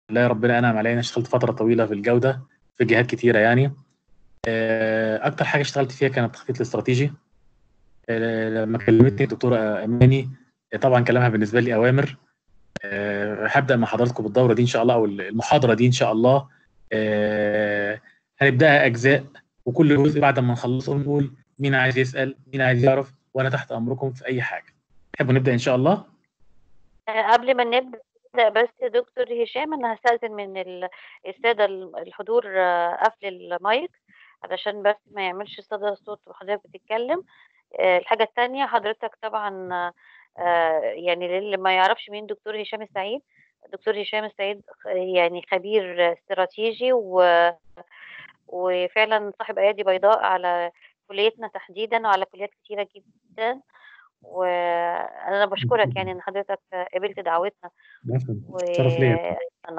لله ربنا انعم عليا انا اشتغلت فتره طويله في الجوده في جهات كتيره يعني آه، اكتر حاجه اشتغلت فيها كانت التخطيط الاستراتيجي آه، لما كلمتني الدكتوره اماني طبعا كلامها بالنسبه لي اوامر آه، هبدا مع حضراتكم بالدوره دي ان شاء الله او المحاضره دي ان شاء الله هنبداها اجزاء وكل جزء بعد ما نخلصه نقول مين عايز يسال مين عايز يعرف وانا تحت امركم في اي حاجه تحبوا نبدا ان شاء الله قبل ما نبدا بس دكتور هشام انا هستاذن من الساده الحضور قفل المايك علشان بس ما يعملش صدى صوت وحضرتك بتتكلم الحاجه الثانيه حضرتك طبعا يعني للي ما يعرفش مين دكتور هشام السعيد دكتور هشام السعيد يعني خبير استراتيجي و وفعلا صاحب ايادي بيضاء على كليتنا تحديدا وعلى كليات كتيره جدا وانا بشكرك يعني ان حضرتك قبلت دعوتنا شرف ليا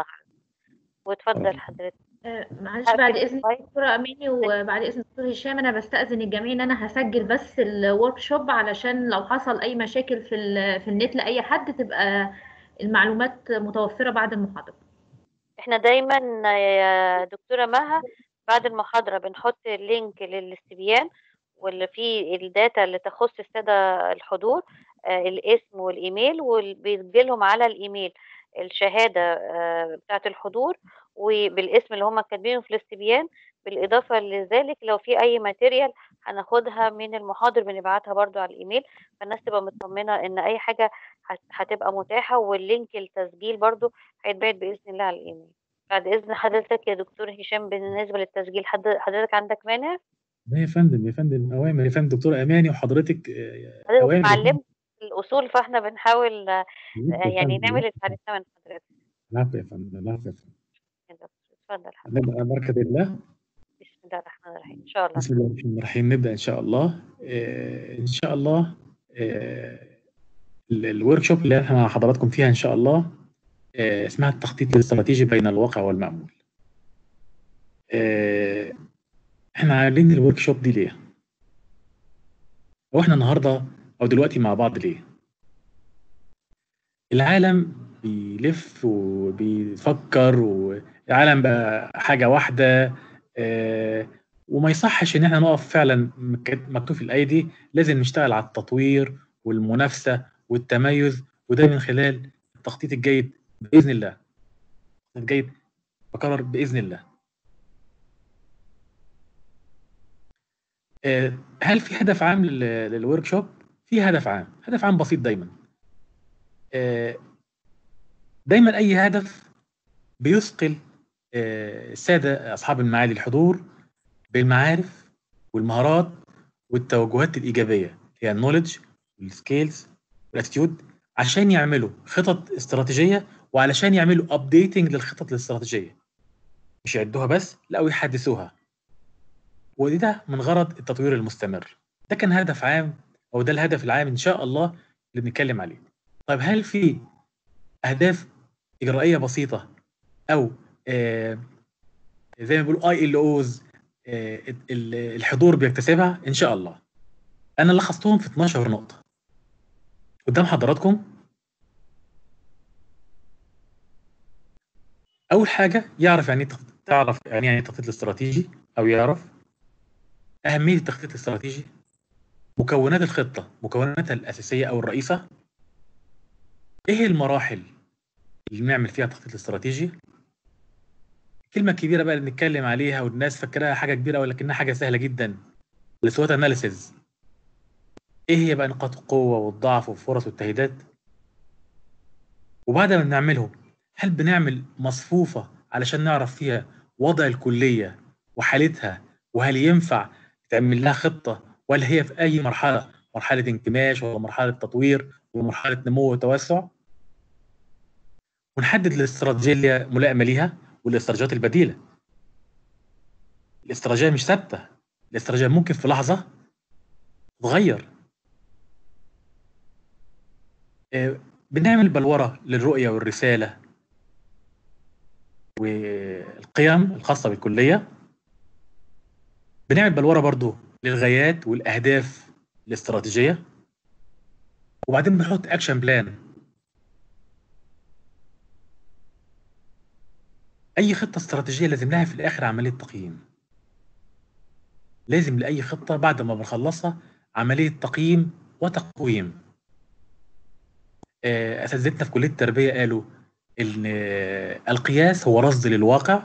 واتفضل حضرتك آه، معلش بعد اذن دكتوره اماني وبعد اذن دكتور هشام انا بستاذن الجميع ان انا هسجل بس الورك شوب علشان لو حصل اي مشاكل في في النت لاي حد تبقى المعلومات متوفره بعد المحاضره احنا دايما يا دكتوره مها بعد المحاضره بنحط لينك للاستبيان واللي فيه الداتا اللي تخص الساده الحضور آه، الاسم والايميل وبيجي لهم على الايميل الشهاده آه، بتاعه الحضور وبالاسم اللي هم كاتبينه في الاستبيان بالاضافه لذلك لو في اي ماتيريال هناخدها من المحاضر بنبعتها برضو على الايميل فالناس تبقى مطمنه ان اي حاجه هتبقى متاحه واللينك التسجيل برضو هيتبعت باذن الله على الايميل بعد اذن حضرتك يا دكتور هشام بالنسبه للتسجيل حضرتك عندك مانع لا يا فندم يا فندم اوامر يا فندم دكتور اماني وحضرتك آه، اوامر معلم الاصول فاحنا بنحاول آه، يعني نعمل اللي عرفناه من حضرتك العفو يا فندم العفو يا فندم اتفضل حضرتك نبدا بركه الله بسم الله الرحمن الرحيم ان شاء الله بسم الله الرحمن الرحيم نبدا ان شاء الله آه ان شاء الله آه الورك شوب اللي احنا مع حضراتكم فيها ان شاء الله آه اسمها التخطيط الاستراتيجي بين الواقع والمأمول آه احنا عاملين الورك شوب دي ليه؟ هو احنا النهارده او دلوقتي مع بعض ليه؟ العالم بيلف وبيفكر والعالم بقى حاجه واحده آه وما يصحش ان احنا نقف فعلا مكتوب في الايدي لازم نشتغل على التطوير والمنافسه والتميز وده من خلال التخطيط الجيد باذن الله الجيد بكرر باذن الله آه، هل في هدف عام للورك شوب؟ في هدف عام، هدف عام بسيط دايما. آه، دايما اي هدف بيثقل آه، الساده اصحاب المعالي الحضور بالمعارف والمهارات والتوجهات الايجابيه هي النولج والسكيلز والاتيتيود عشان يعملوا خطط استراتيجيه وعلشان يعملوا ابديتنج للخطط الاستراتيجيه مش يعدوها بس لا ويحدثوها وده من غرض التطوير المستمر ده كان هدف عام او ده الهدف العام ان شاء الله اللي بنتكلم عليه طيب هل في اهداف اجرائيه بسيطه او آه زي ما بيقولوا اي ال اوز الحضور بيكتسبها ان شاء الله انا لخصتهم في 12 نقطه قدام حضراتكم اول حاجه يعرف يعني تعرف يعني يعني التخطيط الاستراتيجي او يعرف أهمية التخطيط الاستراتيجي مكونات الخطة مكوناتها الأساسية أو الرئيسة إيه المراحل اللي بنعمل فيها التخطيط الاستراتيجي الكلمة الكبيرة بقى اللي بنتكلم عليها والناس فاكراها حاجة كبيرة ولكنها حاجة سهلة جدا السوات اناليسيز ايه هي بقى نقاط القوة والضعف والفرص والتهديدات وبعد ما بنعملهم هل بنعمل مصفوفة علشان نعرف فيها وضع الكلية وحالتها وهل ينفع تعمل لها خطه ولا هي في اي مرحله مرحله انكماش ولا مرحله تطوير ولا مرحله نمو وتوسع ونحدد الاستراتيجيه الملائمه ليها والاستراتيجيات البديله الاستراتيجيه مش ثابته الاستراتيجيه ممكن في لحظه تتغير آه، بنعمل بلوره للرؤيه والرساله والقيم الخاصه بالكليه بنعمل بلوره برضو للغايات والاهداف الاستراتيجيه وبعدين بنحط اكشن بلان اي خطه استراتيجيه لازم لها في الاخر عمليه تقييم لازم لاي خطه بعد ما بنخلصها عمليه تقييم وتقويم آه، اساتذتنا في كليه التربيه قالوا ان آه، القياس هو رصد للواقع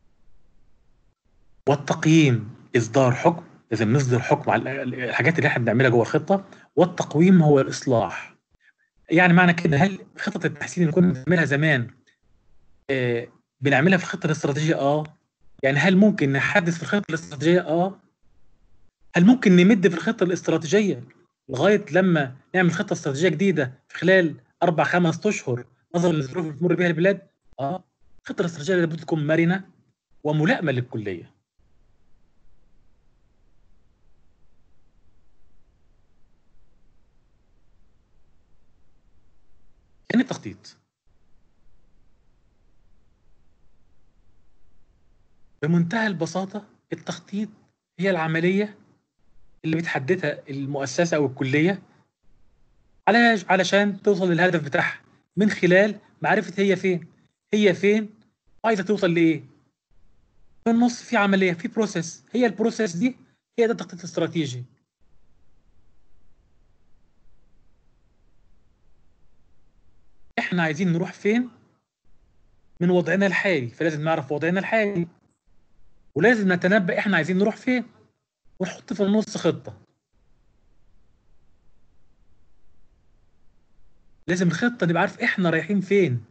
والتقييم اصدار حكم لازم نصدر حكم على الحاجات اللي احنا بنعملها جوه الخطه والتقويم هو الاصلاح يعني معنى كده هل خطط التحسين اللي كنا بنعملها زمان آه، بنعملها في الخطه الاستراتيجيه اه يعني هل ممكن نحدث في الخطه الاستراتيجيه اه هل ممكن نمد في الخطه الاستراتيجيه لغايه لما نعمل خطه استراتيجيه جديده في خلال اربع خمس اشهر نظرا للظروف اللي بتمر بها البلاد اه الخطه الاستراتيجيه لابد تكون مرنه وملائمه للكليه يعني التخطيط بمنتهى البساطة التخطيط هي العملية اللي بتحددها المؤسسة أو الكلية على علشان توصل للهدف بتاعها من خلال معرفة هي فين هي فين عايزة توصل لإيه في النص في عملية في بروسيس هي البروسيس دي هي ده التخطيط الاستراتيجي احنا عايزين نروح فين من وضعنا الحالي فلازم نعرف وضعنا الحالي ولازم نتنبأ احنا عايزين نروح فين ونحط في النص خطة لازم الخطة نبقى عارف احنا رايحين فين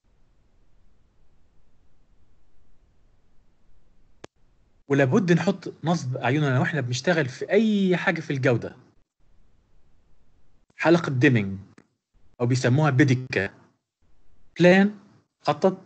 ولابد نحط نصب اعيننا واحنا بنشتغل في اي حاجة في الجودة حلقة ديمينج او بيسموها بيديكا بلان خطط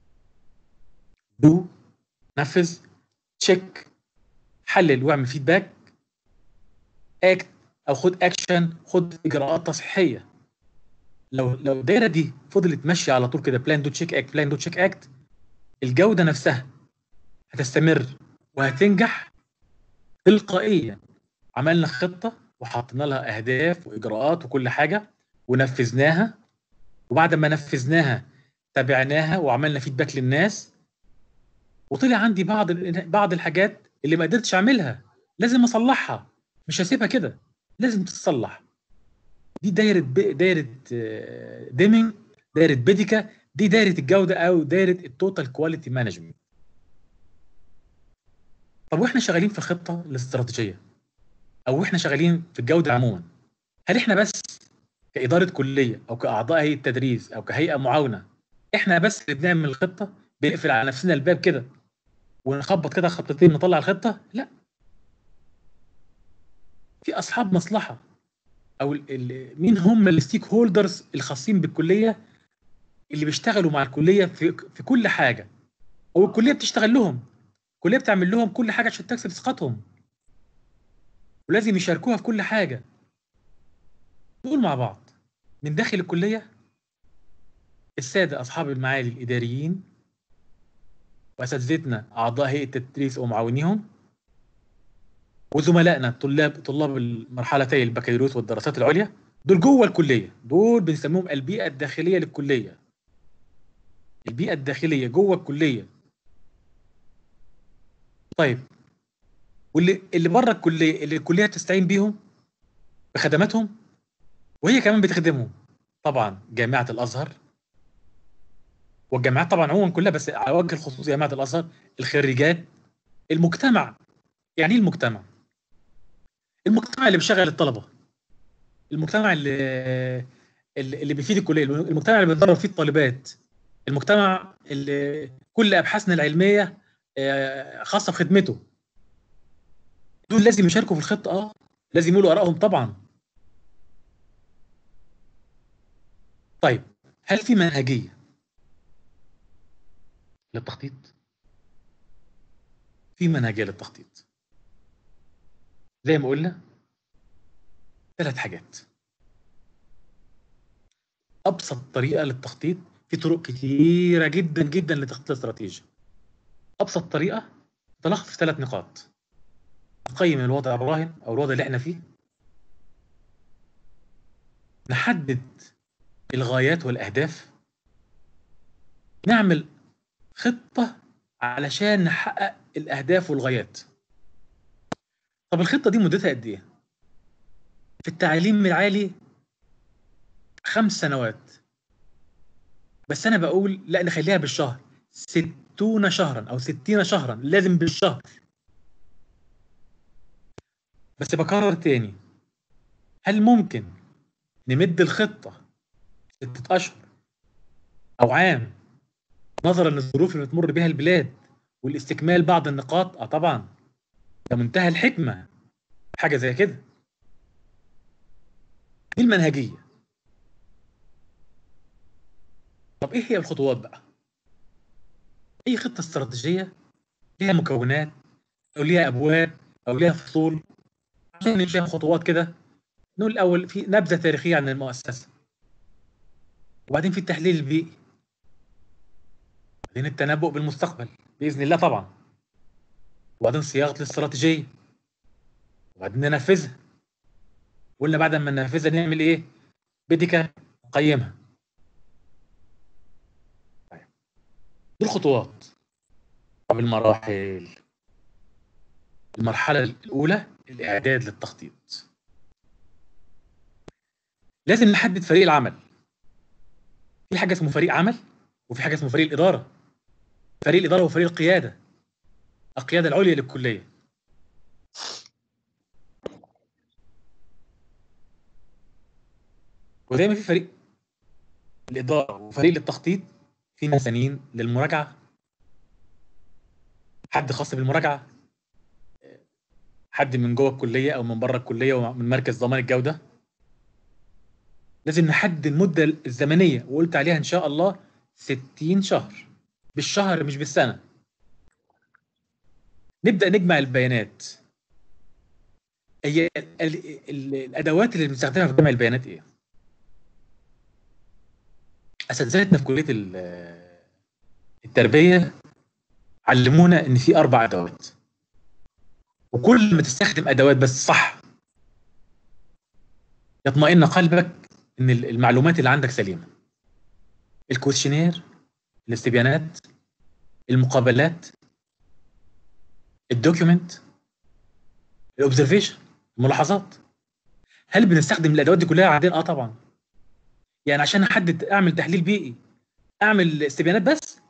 دو نفذ تشيك حلل واعمل فيدباك اكت او خد اكشن خد اجراءات تصحيحيه لو لو الدايره دي فضلت ماشيه على طول كده بلان دو تشيك اكت بلان دو تشيك اكت الجوده نفسها هتستمر وهتنجح تلقائيا عملنا خطه وحطينا لها اهداف واجراءات وكل حاجه ونفذناها وبعد ما نفذناها تابعناها وعملنا فيدباك للناس وطلع عندي بعض بعض الحاجات اللي ما قدرتش اعملها لازم اصلحها مش هسيبها كده لازم تتصلح دي دايره دايره ديمينج دايره بيديكا دي دايره الجوده او دايره التوتال كواليتي مانجمنت طب واحنا شغالين في الخطه الاستراتيجيه او احنا شغالين في الجوده عموما هل احنا بس كاداره كليه او كاعضاء هيئه تدريس او كهيئه معاونه احنا بس اللي بنعمل الخطه بنقفل على نفسنا الباب كده ونخبط كده خطتين نطلع الخطه لا في اصحاب مصلحه او ال ال مين هم الستيك هولدرز الخاصين بالكليه اللي بيشتغلوا مع الكليه في في كل حاجه او الكليه بتشتغل لهم الكليه بتعمل لهم كل حاجه عشان تكسب ثقتهم ولازم يشاركوها في كل حاجه نقول مع بعض من داخل الكليه الساده اصحاب المعالي الاداريين واساتذتنا اعضاء هيئه التدريس ومعاونيهم وزملائنا طلاب طلاب المرحلتي البكالوريوس والدراسات العليا دول جوه الكليه دول بنسميهم البيئه الداخليه للكليه البيئه الداخليه جوه الكليه طيب واللي اللي بره الكليه اللي الكليه تستعين بيهم بخدماتهم وهي كمان بتخدمهم طبعا جامعه الازهر والجامعات طبعا عموما كلها بس على وجه الخصوص جامعه الازهر الخريجات المجتمع يعني ايه المجتمع؟ المجتمع اللي بيشغل الطلبه المجتمع اللي اللي بيفيد الكليه المجتمع اللي بيدرب فيه الطالبات المجتمع اللي كل ابحاثنا العلميه خاصه بخدمته دول لازم يشاركوا في الخطه اه لازم يقولوا ارائهم طبعا طيب هل في منهجيه للتخطيط في منهجيه للتخطيط زي ما قلنا ثلاث حاجات ابسط طريقه للتخطيط في طرق كتيره جدا جدا للتخطيط الاستراتيجي ابسط طريقه تلخص في ثلاث نقاط نقيم الوضع الراهن او الوضع اللي احنا فيه نحدد الغايات والاهداف نعمل خطه علشان نحقق الاهداف والغايات طب الخطه دي مدتها قد ايه في التعليم العالي خمس سنوات بس انا بقول لا نخليها بالشهر ستون شهرا او ستين شهرا لازم بالشهر بس بكرر تاني هل ممكن نمد الخطة ستة أشهر أو عام نظرا للظروف اللي بتمر بها البلاد والاستكمال بعض النقاط اه طبعا ده منتهى الحكمة حاجة زي كده دي المنهجية طب ايه هي الخطوات بقى اي خطة استراتيجية ليها مكونات او ليها ابواب او ليها فصول عشان نمشي خطوات كده نقول الاول في نبذة تاريخية عن المؤسسة وبعدين في التحليل البيئي بعدين التنبؤ بالمستقبل باذن الله طبعا وبعدين صياغه الاستراتيجيه وبعدين ننفذها قلنا بعد ما ننفذها نعمل ايه بدك نقيمها طيب دي الخطوات طب المراحل المرحله الاولى الاعداد للتخطيط لازم نحدد فريق العمل في حاجه اسمه فريق عمل وفي حاجه اسمه فريق الاداره فريق الاداره وفريق القياده القياده العليا للكليه وزي ما في فريق الاداره وفريق للتخطيط في مسانين للمراجعه حد خاص بالمراجعه حد من جوه الكليه او من بره الكليه ومن مركز ضمان الجوده لازم نحدد المده الزمنيه وقلت عليها ان شاء الله 60 شهر بالشهر مش بالسنه نبدا نجمع البيانات هي ال- ال- الادوات اللي بنستخدمها في جمع البيانات ايه اساتذتنا في كليه ال- التربيه علمونا ان في اربع ادوات وكل ما تستخدم ادوات بس صح يطمئن قلبك ان ال- المعلومات اللي عندك سليمه الكويشنير الاستبيانات المقابلات الدوكيومنت الاوبزرفيشن الملاحظات هل بنستخدم الادوات دي كلها عندنا اه طبعا يعني عشان احدد اعمل تحليل بيئي اعمل استبيانات بس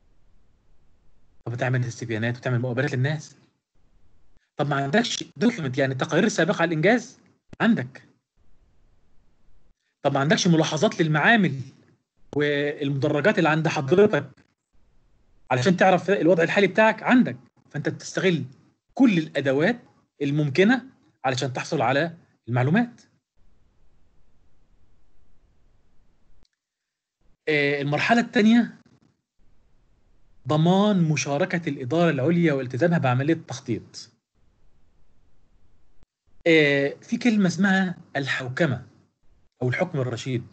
طب تعمل استبيانات وتعمل مقابلات للناس طب ما عندكش دوكيومنت يعني التقارير السابقه على الانجاز عندك طب ما عندكش ملاحظات للمعامل والمدرجات اللي عند حضرتك علشان تعرف الوضع الحالي بتاعك عندك فانت بتستغل كل الادوات الممكنه علشان تحصل على المعلومات آه، المرحله الثانيه ضمان مشاركه الاداره العليا والتزامها بعمليه التخطيط آه، في كلمه اسمها الحوكمه او الحكم الرشيد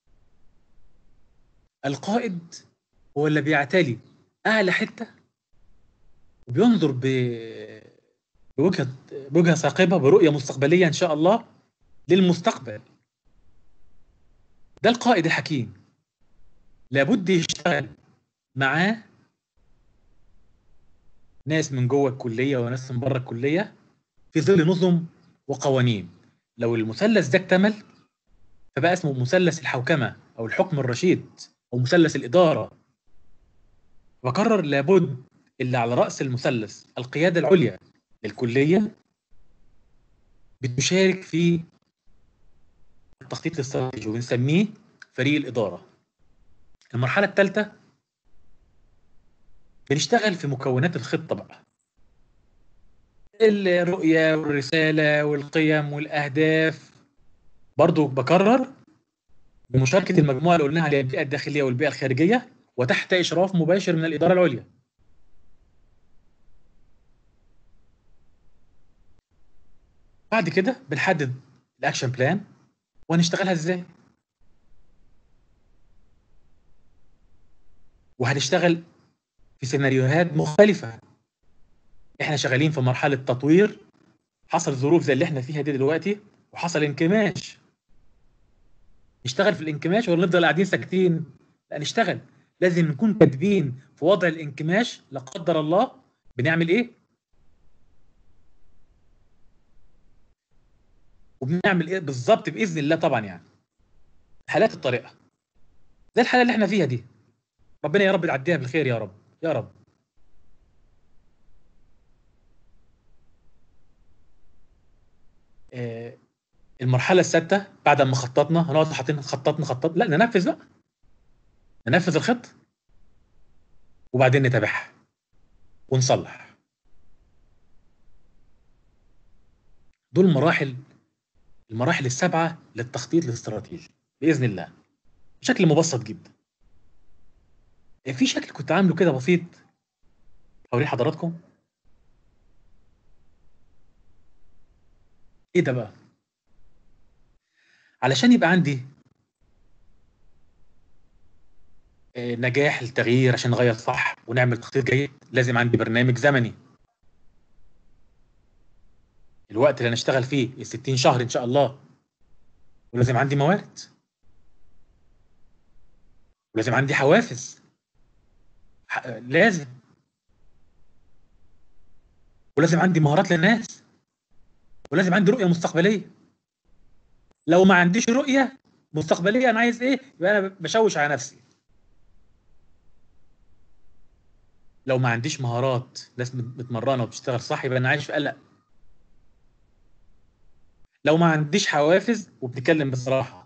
القائد هو اللي بيعتلي اعلى حته وبينظر ب... بوجهه بوجهه ثاقبه برؤيه مستقبليه ان شاء الله للمستقبل ده القائد الحكيم لابد يشتغل معاه ناس من جوه الكليه وناس من بره الكليه في ظل نظم وقوانين لو المثلث ده اكتمل فبقى اسمه مثلث الحوكمه او الحكم الرشيد او مثلث الاداره بكرر لابد اللي على راس المثلث القياده العليا للكليه بتشارك في التخطيط الاستراتيجي وبنسميه فريق الاداره المرحله الثالثه بنشتغل في مكونات الخطه بقى الرؤيه والرساله والقيم والاهداف برضو بكرر بمشاركه المجموعه اللي قلناها عليها البيئه الداخليه والبيئه الخارجيه وتحت اشراف مباشر من الاداره العليا بعد كده بنحدد الاكشن بلان وهنشتغلها ازاي وهنشتغل في سيناريوهات مختلفة احنا شغالين في مرحلة تطوير حصل ظروف زي اللي احنا فيها دي دلوقتي وحصل انكماش نشتغل في الانكماش ولا نفضل قاعدين ساكتين لا نشتغل لازم نكون كاتبين في وضع الانكماش لا قدر الله بنعمل ايه وبنعمل ايه بالظبط باذن الله طبعا يعني حالات الطريقه زي الحاله اللي احنا فيها دي ربنا يا رب يعديها بالخير يا رب يا رب آه، المرحله السادسه بعد ما خططنا هنقعد حاطين خططنا خطط لا ننفذ بقى ننفذ الخطه وبعدين نتابعها ونصلح دول مراحل المراحل السبعه للتخطيط الاستراتيجي باذن الله بشكل مبسط جدا في شكل كنت عامله كده بسيط هوريه حضراتكم ايه ده بقى علشان يبقى عندي آه، نجاح التغيير عشان نغير صح ونعمل تخطيط جيد لازم عندي برنامج زمني الوقت اللي هنشتغل فيه ال 60 شهر ان شاء الله ولازم عندي موارد ولازم عندي حوافز ح- لازم ولازم عندي مهارات للناس ولازم عندي رؤيه مستقبليه لو ما عنديش رؤيه مستقبليه انا عايز ايه يبقى انا بشوش على نفسي لو ما عنديش مهارات ناس مت- متمرنه وبتشتغل صح يبقى انا عايش في قلق لو ما عنديش حوافز وبنتكلم بصراحه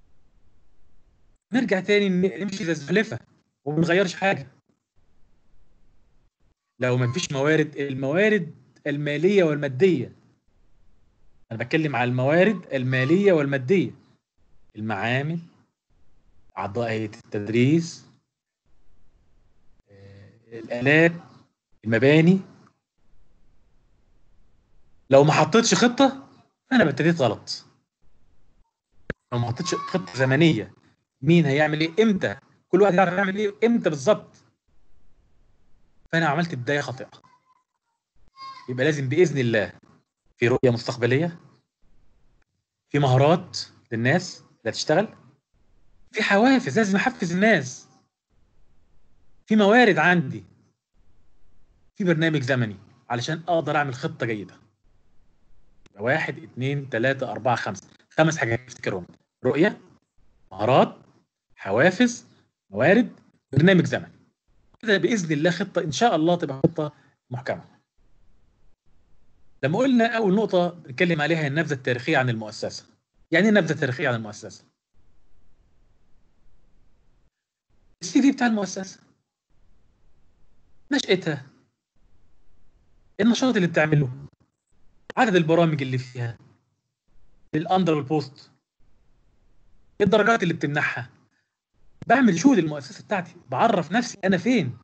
نرجع تاني ن- نمشي زي الزحلفه وما بنغيرش حاجه لو ما فيش موارد الموارد الماليه والماديه انا بتكلم على الموارد الماليه والماديه المعامل اعضاء هيئه التدريس آه، الالات المباني لو ما حطيتش خطه انا ابتديت غلط لو ما حطيتش خطه زمنيه مين هيعمل ايه امتى كل واحد يعرف يعمل ايه امتى بالظبط فانا عملت بدايه خاطئه يبقى لازم باذن الله في رؤيه مستقبليه في مهارات للناس اللي هتشتغل في حوافز لازم احفز الناس في موارد عندي في برنامج زمني علشان اقدر اعمل خطه جيده يبقى واحد اثنين ثلاثة أربعة خمسة خمس حاجات افتكرهم رؤية مهارات حوافز موارد برنامج زمني كده بإذن الله خطة إن شاء الله تبقى خطة محكمة لما قلنا أول نقطة بنتكلم عليها هي النبذة التاريخية عن المؤسسة يعني ايه نبذة تاريخية عن المؤسسة؟ السي في بتاع المؤسسة نشأتها النشاط اللي بتعمله عدد البرامج اللي فيها الاندر والبوست الدرجات اللي بتمنحها بعمل شهود المؤسسه بتاعتي بعرف نفسي انا فين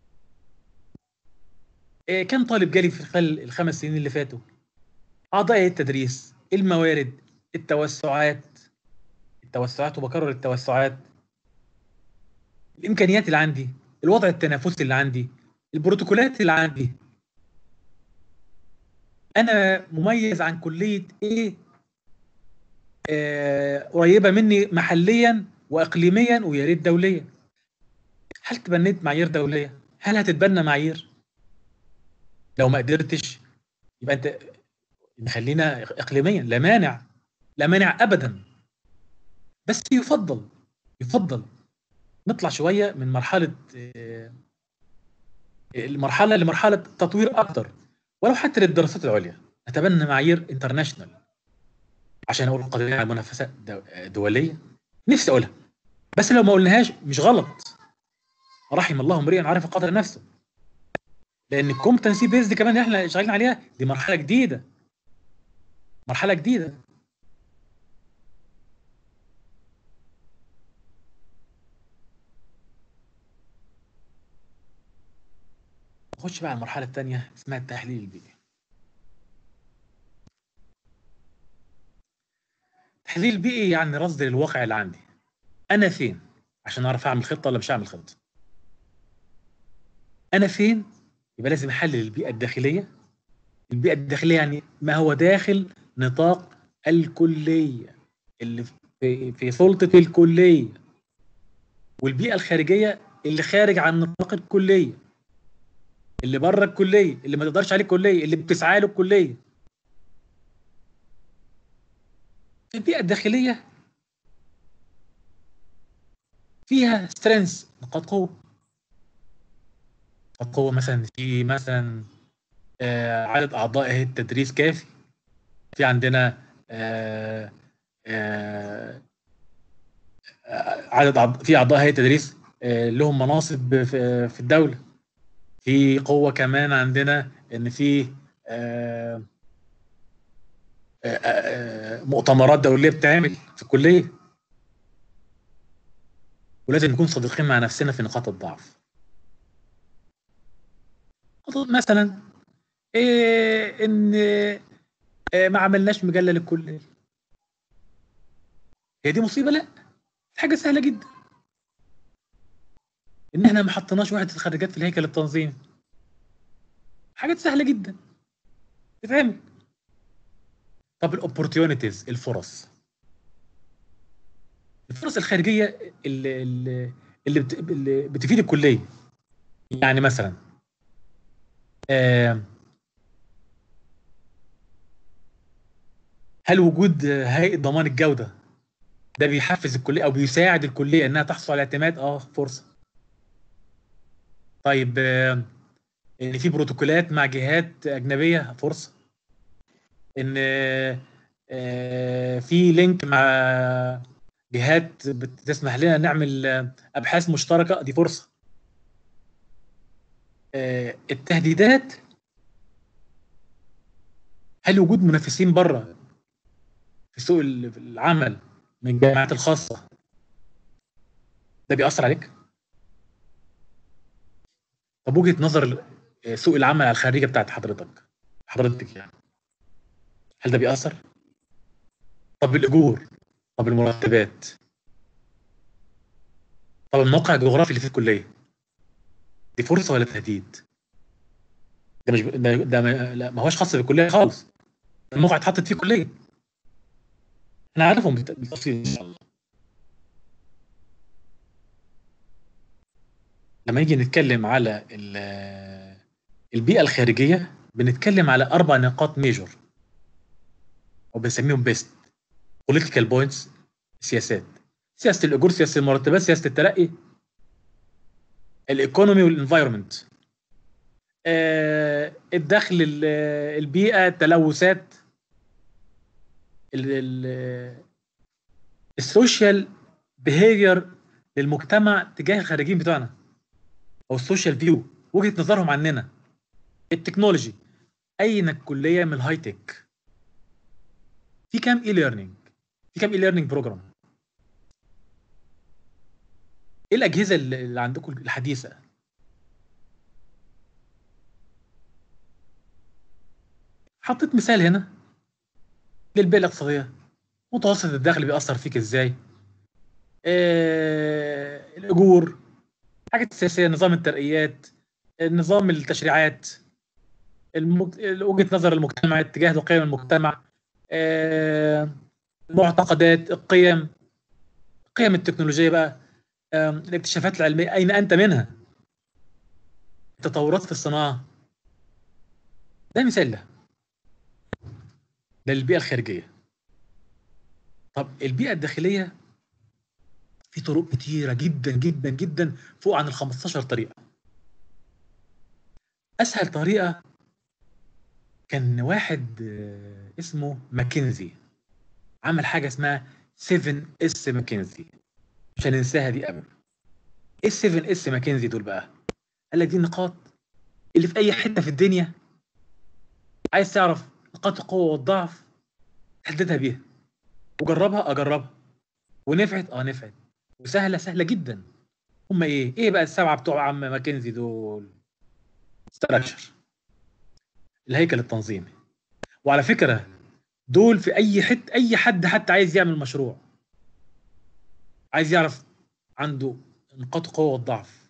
إيه كم طالب جالي في خلال الخمس سنين اللي فاتوا اعضاء التدريس الموارد التوسعات التوسعات وبكرر التوسعات الامكانيات اللي عندي الوضع التنافسي اللي عندي البروتوكولات اللي عندي انا مميز عن كليه ايه آه قريبه مني محليا واقليميا ويا ريت دوليا هل تبنيت معايير دوليه هل هتتبنى معايير لو ما قدرتش يبقى انت نخلينا اقليميا لا مانع لا مانع ابدا بس يفضل يفضل نطلع شويه من مرحله آه، المرحله لمرحله تطوير اكتر ولو حتى للدراسات العليا نتبنى معايير انترناشونال عشان اقول قضيه على منافسه دو- دوليه نفسي اقولها بس لو ما قلناهاش مش غلط رحم الله امرئ عرف قدر نفسه لان الكومبتنسي بيز دي كمان اللي احنا شغالين عليها دي مرحله جديده مرحله جديده نخش بقى على المرحله الثانيه اسمها التحليل البيئي التحليل البيئي يعني رصد للواقع اللي عندي انا فين عشان اعرف اعمل خطه ولا مش هعمل خطه انا فين يبقى لازم احلل البيئه الداخليه البيئه الداخليه يعني ما هو داخل نطاق الكليه اللي في في سلطه الكليه والبيئه الخارجيه اللي خارج عن نطاق الكليه اللي بره الكليه اللي ما تقدرش عليه الكليه اللي بتسعى له الكليه في البيئه الداخليه فيها سترينث نقاط قوه نقاط قوه مثلا في مثلا آه، عدد اعضاء هيئه التدريس كافي في عندنا آه، آه، عدد أعض- في اعضاء هيئه التدريس آه، لهم مناصب في في الدوله في قوه كمان عندنا ان في آه، آه، آه، مؤتمرات دوليه بتعمل في الكليه ولازم نكون صادقين مع نفسنا في نقاط الضعف مثلا إيه ان إيه ما عملناش مجله للكليه هي دي مصيبه لا دي حاجه سهله جدا ان احنا ما حطيناش وحده الخريجات في الهيكل التنظيمي حاجات سهله جدا تتعمل طب الاوبورتيونيتيز الفرص الفرص الخارجيه اللي اللي اللي, بت... اللي بتفيد الكليه يعني مثلا آه هل وجود هيئه ضمان الجوده ده بيحفز الكليه او بيساعد الكليه انها تحصل على اعتماد اه فرصه طيب آه ان في بروتوكولات مع جهات اجنبيه فرصه ان آه آه في لينك مع جهات بتسمح لنا نعمل آه، ابحاث مشتركه دي فرصه آه، التهديدات هل وجود منافسين بره في سوق ال- العمل من الجامعات الخاصه ده بيأثر عليك؟ طب وجهه نظر آه، سوق العمل على الخارجه بتاعت حضرتك حضرتك يعني هل ده بيأثر؟ طب الاجور طب المرتبات طب الموقع الجغرافي اللي في الكليه دي فرصه ولا تهديد؟ ده مش ده, ده ما, لا ما هوش خاص بالكليه خالص الموقع اتحطت فيه كليه انا عارفهم بالت- بالتفصيل ان شاء الله لما نيجي نتكلم على ال- البيئه الخارجيه بنتكلم على اربع نقاط ميجور او بنسميهم بيست بوليتيكال بوينتس سياسات سياسه الاجور سياسه المرتبات سياسه الترقي الايكونومي والانفايرمنت آه، الدخل ال- البيئه التلوثات ال- ال- السوشيال بيهيفير للمجتمع تجاه الخارجين بتوعنا او السوشيال فيو وجهه نظرهم عننا التكنولوجي اين الكليه من الهاي تك في كام اي ليرنينج في كام اي ليرنينج بروجرام ايه الاجهزه اللي اللي عندكم الحديثه حطيت مثال هنا للبيئه الاقتصاديه متوسط الدخل بيأثر فيك ازاي آه، الاجور حاجات السياسيه نظام الترقيات نظام التشريعات المج... وجهه نظر المجتمع اتجاه قيم المجتمع آه، المعتقدات القيم القيم التكنولوجيه بقى آم، الاكتشافات العلميه اين انت منها التطورات في الصناعه ده مثال له ده للبيئه الخارجيه طب البيئه الداخليه في طرق كتيره جدا جدا جدا فوق عن ال 15 طريقه اسهل طريقه كان واحد آه، اسمه ماكنزي عمل حاجه اسمها 7 اس ماكنزي مش هننساها دي ابدا ايه ال 7 اس ماكنزي دول بقى قال لك دي النقاط اللي في اي حته في الدنيا عايز تعرف نقاط القوه والضعف تحددها بيها وجربها اجربها ونفعت اه نفعت وسهله سهله جدا هم ايه ايه بقى السبعه بتوع عم ماكنزي دول ستراكشر الهيكل التنظيمي وعلى فكره دول في اي حت اي حد حتى عايز يعمل مشروع عايز يعرف عنده نقاط القوه والضعف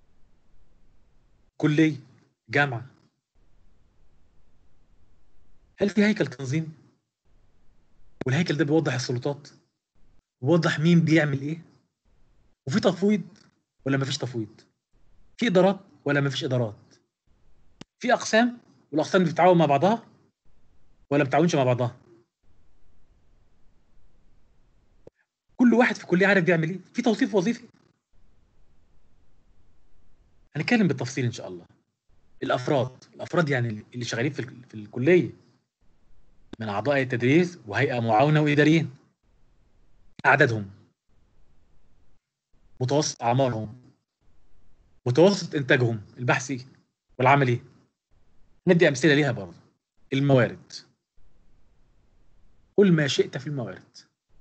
كليه جامعه هل في هيكل تنظيمي والهيكل ده بيوضح السلطات بيوضح مين بيعمل ايه وفي تفويض ولا مفيش تفويض في ادارات ولا مفيش ادارات في اقسام والاقسام دي بتتعاون مع بعضها ولا بتتعاونش مع بعضها كل واحد في الكليه عارف بيعمل ايه في توصيف وظيفي هنتكلم بالتفصيل ان شاء الله الافراد الافراد يعني اللي شغالين في, ال- في الكليه من اعضاء التدريس وهيئه معاونه واداريين عددهم متوسط اعمارهم متوسط انتاجهم البحثي والعملي ندي امثله ليها برضه الموارد قل ما شئت في الموارد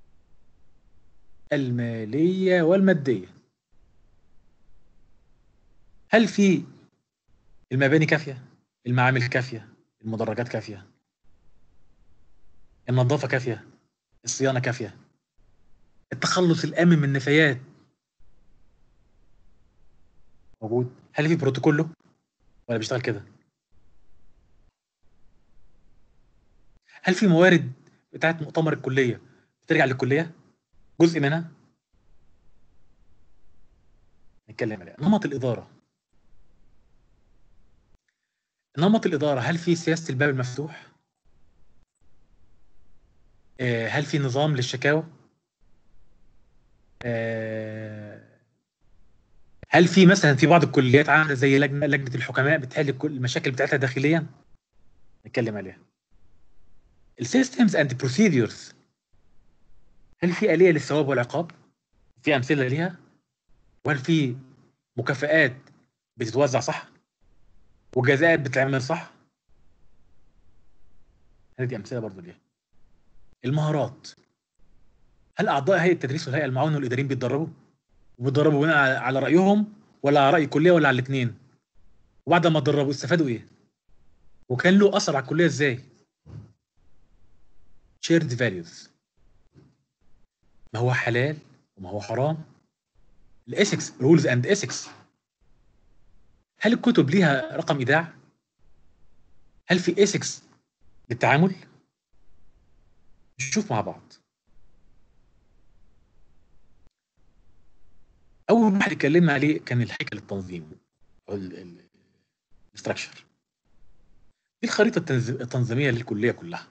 الماليه والماديه هل في المباني كافيه المعامل كافيه المدرجات كافيه النظافه كافيه الصيانه كافيه التخلص الامن من النفايات موجود هل في بروتوكوله ولا بيشتغل كده هل في موارد بتاعت مؤتمر الكليه بترجع للكليه جزء منها نتكلم عليها نمط الاداره نمط الاداره هل في سياسه الباب المفتوح آه، هل في نظام للشكاوى آه، هل في مثلا في بعض الكليات عامله زي لجنه لجنه الحكماء بتحل كل المشاكل بتاعتها داخليا نتكلم عليها السيستمز اند بروسيدورز هل في آلية للثواب والعقاب؟ في أمثلة ليها؟ وهل في مكافآت بتتوزع صح؟ وجزاءات بتتعمل صح؟ هذه أمثلة برضه ليها. المهارات هل أعضاء هيئة التدريس والهيئة المعاونة والإداريين بيتدربوا؟ وبيتدربوا بناء على- على رأيهم ولا على رأي الكلية ولا على الاتنين؟ وبعد ما اتدربوا استفادوا إيه؟ وكان له أثر على الكلية إزاي؟ shared values ما هو حلال وما هو حرام الاسكس رولز اند اسكس هل الكتب ليها رقم ايداع هل في اسكس للتعامل نشوف مع بعض اول واحد اتكلمنا عليه كان الهيكل التنظيمي او الاستراكشر دي الخريطه التنظ- التنظيميه للكليه كلها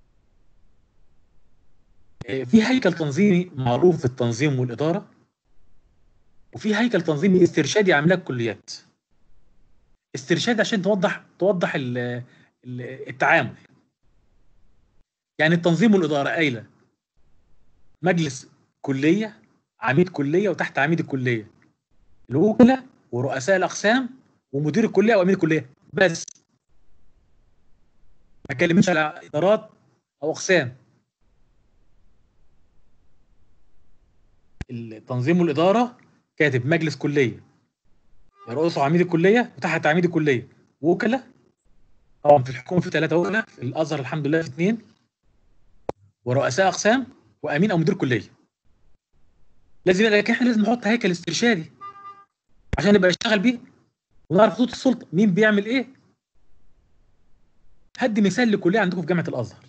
في هيكل تنظيمي معروف في التنظيم والإدارة وفي هيكل تنظيمي استرشادي عاملاه الكليات استرشاد عشان توضح توضح ال- ال- التعامل يعني التنظيم والإدارة قايلة مجلس كلية عميد كلية وتحت عميد الكلية الوكلاء ورؤساء الأقسام ومدير الكلية وأمين الكلية بس ما اتكلمش على إدارات أو أقسام التنظيم والاداره كاتب مجلس كليه يرأسه عميد الكليه وتحت عميد الكليه وكلاء طبعا في الحكومه في ثلاثه وكلاء في الازهر الحمد لله في اثنين ورؤساء اقسام وامين او مدير كليه لازم لكن احنا لازم نحط هيكل استرشادي عشان نبقى نشتغل بيه ونعرف خطوط السلطه مين بيعمل ايه هدي مثال لكليه عندكم في جامعه الازهر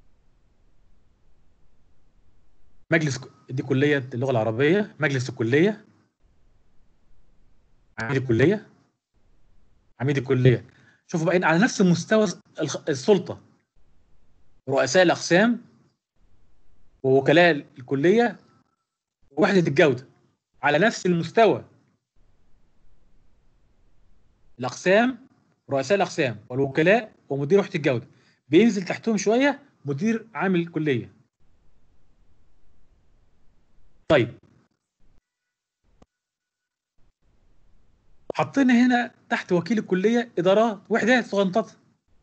مجلس دي كليه اللغه العربيه مجلس الكليه عميد الكليه عميد الكليه شوفوا بقى على نفس مستوى الخ- السلطه رؤساء الاقسام ووكلاء الكليه ووحده الجوده على نفس المستوى الاقسام رؤساء الاقسام والوكلاء ومدير وحده الجوده بينزل تحتهم شويه مدير عام الكليه طيب حطينا هنا تحت وكيل الكليه ادارات وحدات صغنططه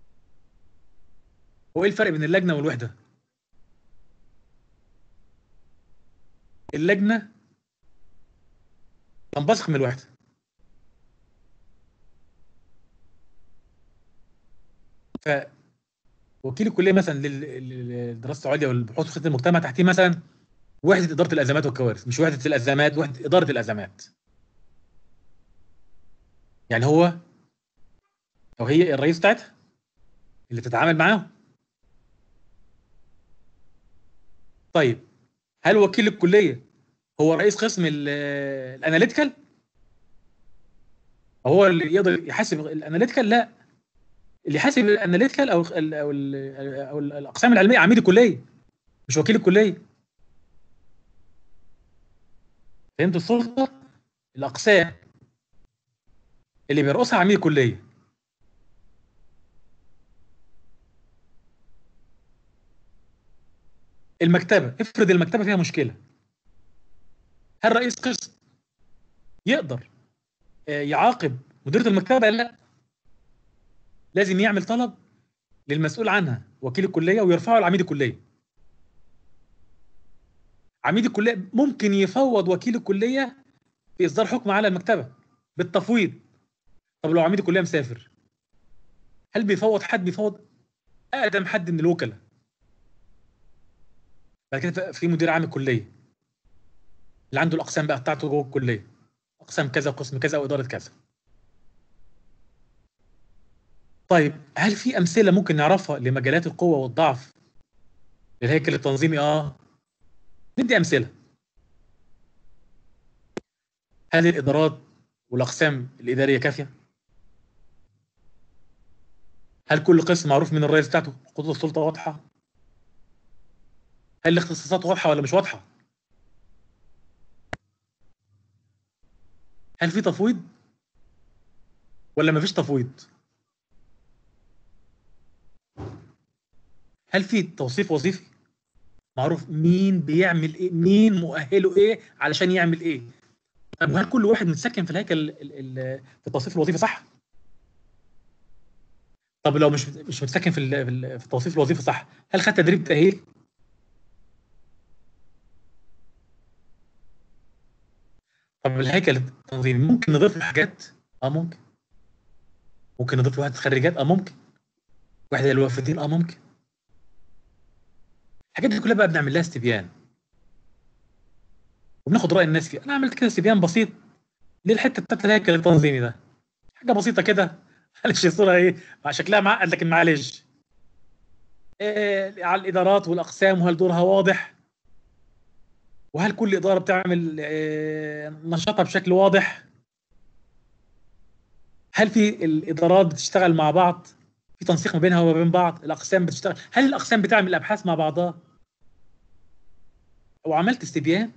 هو ايه الفرق بين اللجنه والوحده اللجنه تنبثق من الوحده ف وكيل الكليه مثلا لل- لل- للدراسه العليا والبحوث وخدمه المجتمع تحتيه مثلا وحده اداره الازمات والكوارث مش وحده الازمات وحده اداره الازمات يعني هو او هي الرئيس بتاعتها اللي تتعامل معاهم طيب هل وكيل الكليه هو رئيس قسم ال- الاناليتيكال هو اللي يقدر يحاسب الاناليتيكال لا اللي يحاسب الاناليتيكال او ال او ال او ال- الاقسام العلميه عميد الكليه مش وكيل الكليه فهمت السلطه الاقسام اللي بيرقصها عميد الكليه المكتبه افرض المكتبه فيها مشكله هل رئيس قسم يقدر آه، يعاقب مديريه المكتبه لا لازم يعمل طلب للمسؤول عنها وكيل الكليه ويرفعه لعميد الكليه عميد الكليه ممكن يفوض وكيل الكليه في اصدار حكم على المكتبه بالتفويض طب لو عميد الكليه مسافر هل بيفوض حد بيفوض اقدم حد من الوكلاء بعد كده في مدير عام الكليه اللي عنده الاقسام بقى بتاعته جوه الكليه اقسام كذا وقسم كذا واداره كذا طيب هل في امثله ممكن نعرفها لمجالات القوه والضعف للهيكل التنظيمي اه ندي امثله هل الادارات والاقسام الاداريه كافيه هل كل قسم معروف من الرئيس بتاعته خطوط السلطه واضحه هل الاختصاصات واضحه ولا مش واضحه هل في تفويض ولا مفيش تفويض هل في توصيف وظيفي معروف مين بيعمل ايه مين مؤهله ايه علشان يعمل ايه طب هل كل واحد متسكن في الهيكل ال- ال- في التوصيف الوظيفي صح طب لو مش مش متسكن في ال- في ال- في التوصيف الوظيفي صح هل خد تدريب تاهيل طب الهيكل التنظيمي ممكن نضيف له حاجات اه ممكن ممكن نضيف له وحده خريجات اه ممكن وحده للوافدين اه ممكن الحاجات دي كلها بقى بنعمل لها استبيان وبناخد راي الناس فيها انا عملت كده استبيان بسيط للحته بتاعت الهيكل التنظيمي ده حاجه بسيطه كده معلش الصوره ايه مع شكلها معقد لكن معلش إيه على الادارات والاقسام وهل دورها واضح وهل كل اداره بتعمل إيه نشاطها بشكل واضح هل في الادارات بتشتغل مع بعض في تنسيق ما بينها وما بين بعض الاقسام بتشتغل هل الاقسام بتعمل ابحاث مع بعضها وعملت استبيان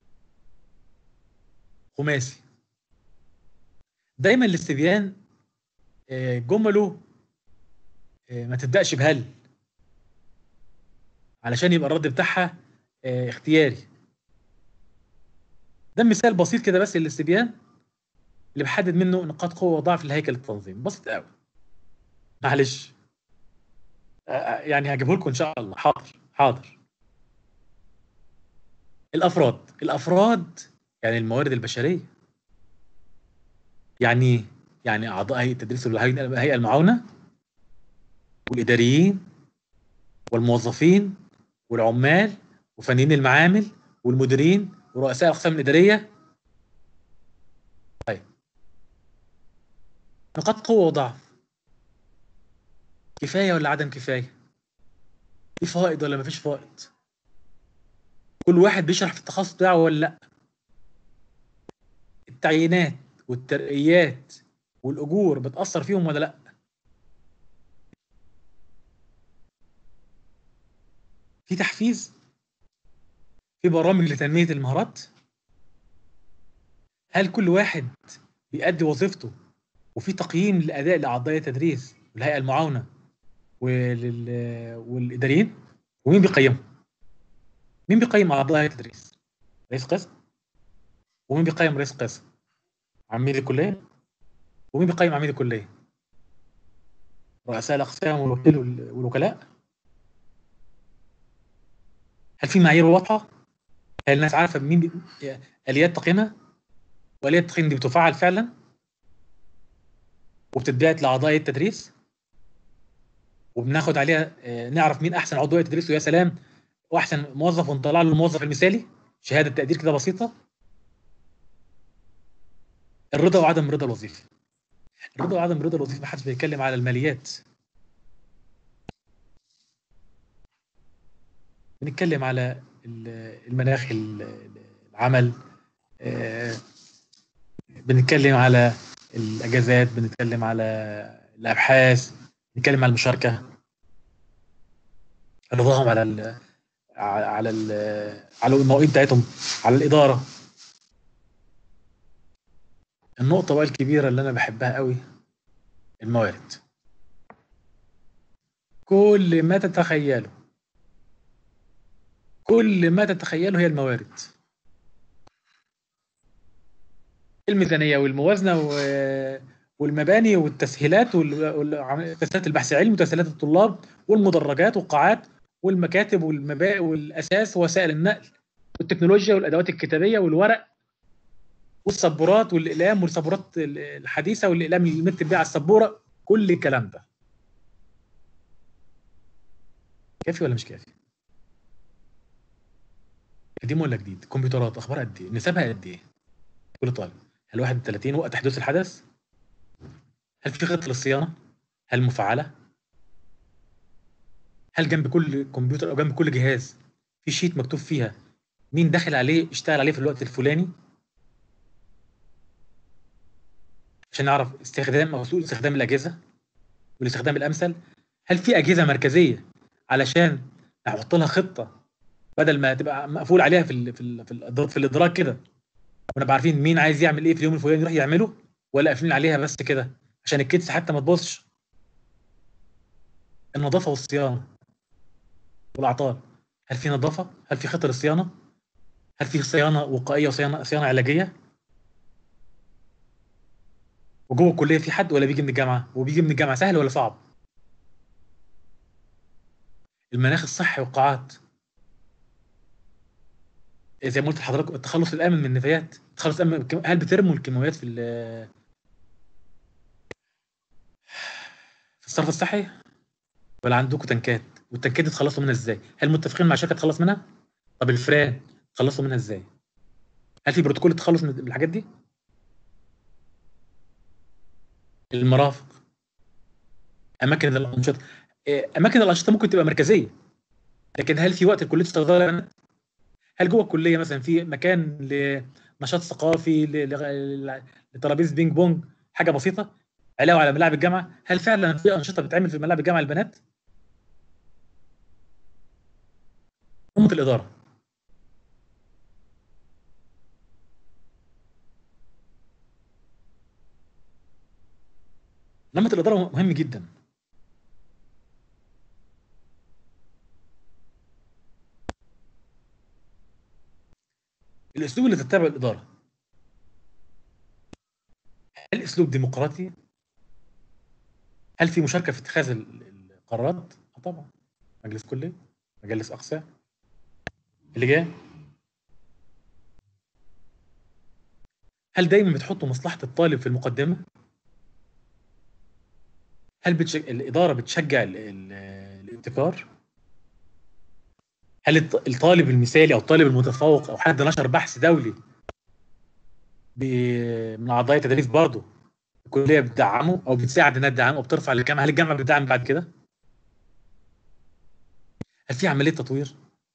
خماسي دايما الاستبيان آه، جمله آه، ما تبداش بهل علشان يبقى الرد بتاعها آه، اختياري ده مثال بسيط كده بس للاستبيان اللي بحدد منه نقاط قوه وضعف الهيكل التنظيمي بسيط قوي معلش آه، آه، يعني هجيبه لكم ان شاء الله حاضر حاضر الافراد الافراد يعني الموارد البشريه يعني يعني اعضاء هيئه التدريس والهيئه المعاونه والاداريين والموظفين والعمال وفنيين المعامل والمديرين ورؤساء الاقسام الاداريه طيب نقاط قوه وضعف كفايه ولا عدم كفايه في فائض ولا مفيش فائض كل واحد بيشرح في التخصص بتاعه ولا لا التعيينات والترقيات والاجور بتاثر فيهم ولا لا في تحفيز في برامج لتنميه المهارات هل كل واحد بيأدي وظيفته وفي تقييم لاداء لاعضاء التدريس والهيئه المعاونه ولل... والاداريين ومين بيقيمهم مين بيقيم اعضاء هيئه التدريس رئيس قسم ومين بيقيم رئيس قسم عميد الكليه ومين بيقيم عميد الكليه رؤساء الاقسام والوكيل وال- والوكلاء هل في معايير واضحه هل الناس عارفه مين بي... اليات تقييمها واليات التقييم دي بتفعل فعلا وبتتبعت لاعضاء التدريس وبناخد عليها آه، نعرف مين احسن عضو تدريس ويا سلام واحسن موظف ونطلع له الموظف المثالي شهاده تقدير كده بسيطه الرضا وعدم الرضا الوظيفي الرضا وعدم الرضا الوظيفي ما حدش بيتكلم على الماليات بنتكلم على ال- المناخ ال- العمل آه، بنتكلم على الاجازات بنتكلم على الابحاث بنتكلم على المشاركه رضاهم على ال على ال على المواعيد بتاعتهم على الاداره النقطه بقى الكبيره اللي انا بحبها قوي الموارد كل ما تتخيله كل ما تتخيله هي الموارد الميزانيه والموازنه و- والمباني والتسهيلات وال- وال- تسهيلات البحث العلمي وتسهيلات الطلاب والمدرجات والقاعات والمكاتب والمبا والاساس ووسائل النقل والتكنولوجيا والادوات الكتابيه والورق والسبورات والاقلام والسبورات ال- الحديثه والاقلام اللي بنكتب بيه على السبوره كل الكلام ده كافي ولا مش كافي؟ قديم ولا جديد؟ كمبيوترات اخبار قد ايه؟ نسبها قد ايه؟ كل طالب هل 31 وقت حدوث الحدث؟ هل في خطه للصيانه؟ هل مفعله؟ هل جنب كل كمبيوتر او جنب كل جهاز في شيت مكتوب فيها مين داخل عليه اشتغل عليه في الوقت الفلاني؟ عشان نعرف استخدام او سوء استخدام الاجهزه والاستخدام الامثل هل في اجهزه مركزيه علشان نحط لها خطه بدل ما تبقى مقفول عليها في ال في ال في, الإدراك- في الادراك كده ونبقى عارفين مين عايز يعمل ايه في اليوم الفلاني يروح يعمله ولا قافلين عليها بس كده عشان الكيدز حتى ما تبصش النظافه والصيانه والاعطال هل في نظافه هل في خطه للصيانه هل في صيانه وقائيه وصيانه صيانه علاجيه وجوه الكليه في حد ولا بيجي من الجامعه وبيجي من الجامعه سهل ولا صعب المناخ الصحي والقاعات زي ما قلت لحضرتك التخلص الامن من النفايات التخلص الامن هل بترموا الكيماويات في ال- في الصرف الصحي ولا عندكم تنكات والتنكات دي تخلصوا منها ازاي هل متفقين مع شركه تخلص منها طب الفئران تخلصوا منها ازاي هل في بروتوكول التخلص من الحاجات دي المرافق اماكن الانشطه إيه، اماكن الانشطه ممكن تبقى مركزيه لكن هل في وقت الكليه تستخدمها للبنات؟ هل جوه الكليه مثلا في مكان لنشاط ثقافي ل- ل- لترابيزه بينج بونج حاجه بسيطه علاوه على ملاعب الجامعه هل فعلا في انشطه بتتعمل في ملاعب الجامعه للبنات؟ نمط الاداره نمط الاداره مهم جدا الاسلوب اللي تتبعه الاداره هل اسلوب ديمقراطي هل في مشاركه في اتخاذ ال- القرارات اه طبعا مجلس كلي مجلس اقصى اللي جاي هل دايما بتحطوا مصلحه الطالب في المقدمه هل بتش... الاداره بتشجع ال... ال... الابتكار هل الط- الطالب المثالي او الطالب المتفوق او حد نشر بحث دولي ب... من اعضاء التدريس برضه الكليه بتدعمه او بتساعد انها تدعمه او بترفع للجامعه هل الجامعه بتدعم بعد كده؟ هل في عمليه تطوير؟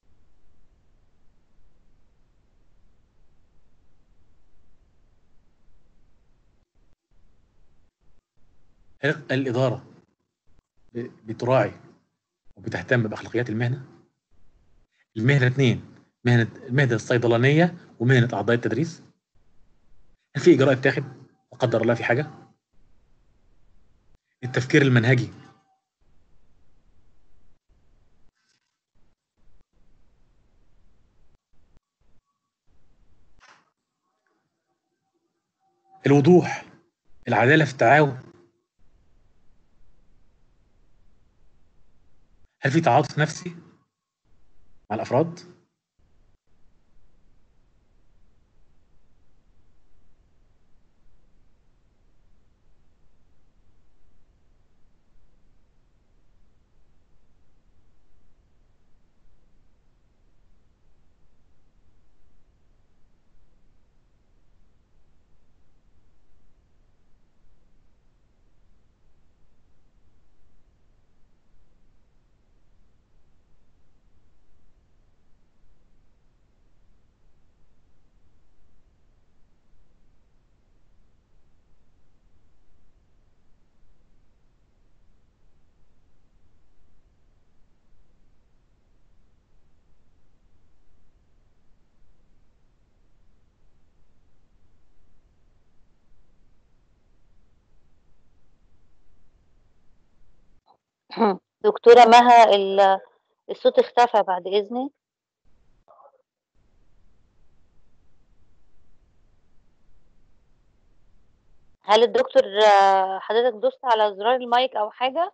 هل الاداره ب- بتراعي وبتهتم باخلاقيات المهنه؟ المهنه اثنين مهنه المهنه الصيدلانيه ومهنه اعضاء التدريس هل في اجراء اتاخد لا قدر الله في حاجه التفكير المنهجي الوضوح العداله في التعاون هل في تعاطف نفسي مع الافراد دكتورة مها ال- الصوت اختفى بعد إذنك هل الدكتور آه، حضرتك دوست على زرار المايك أو حاجة؟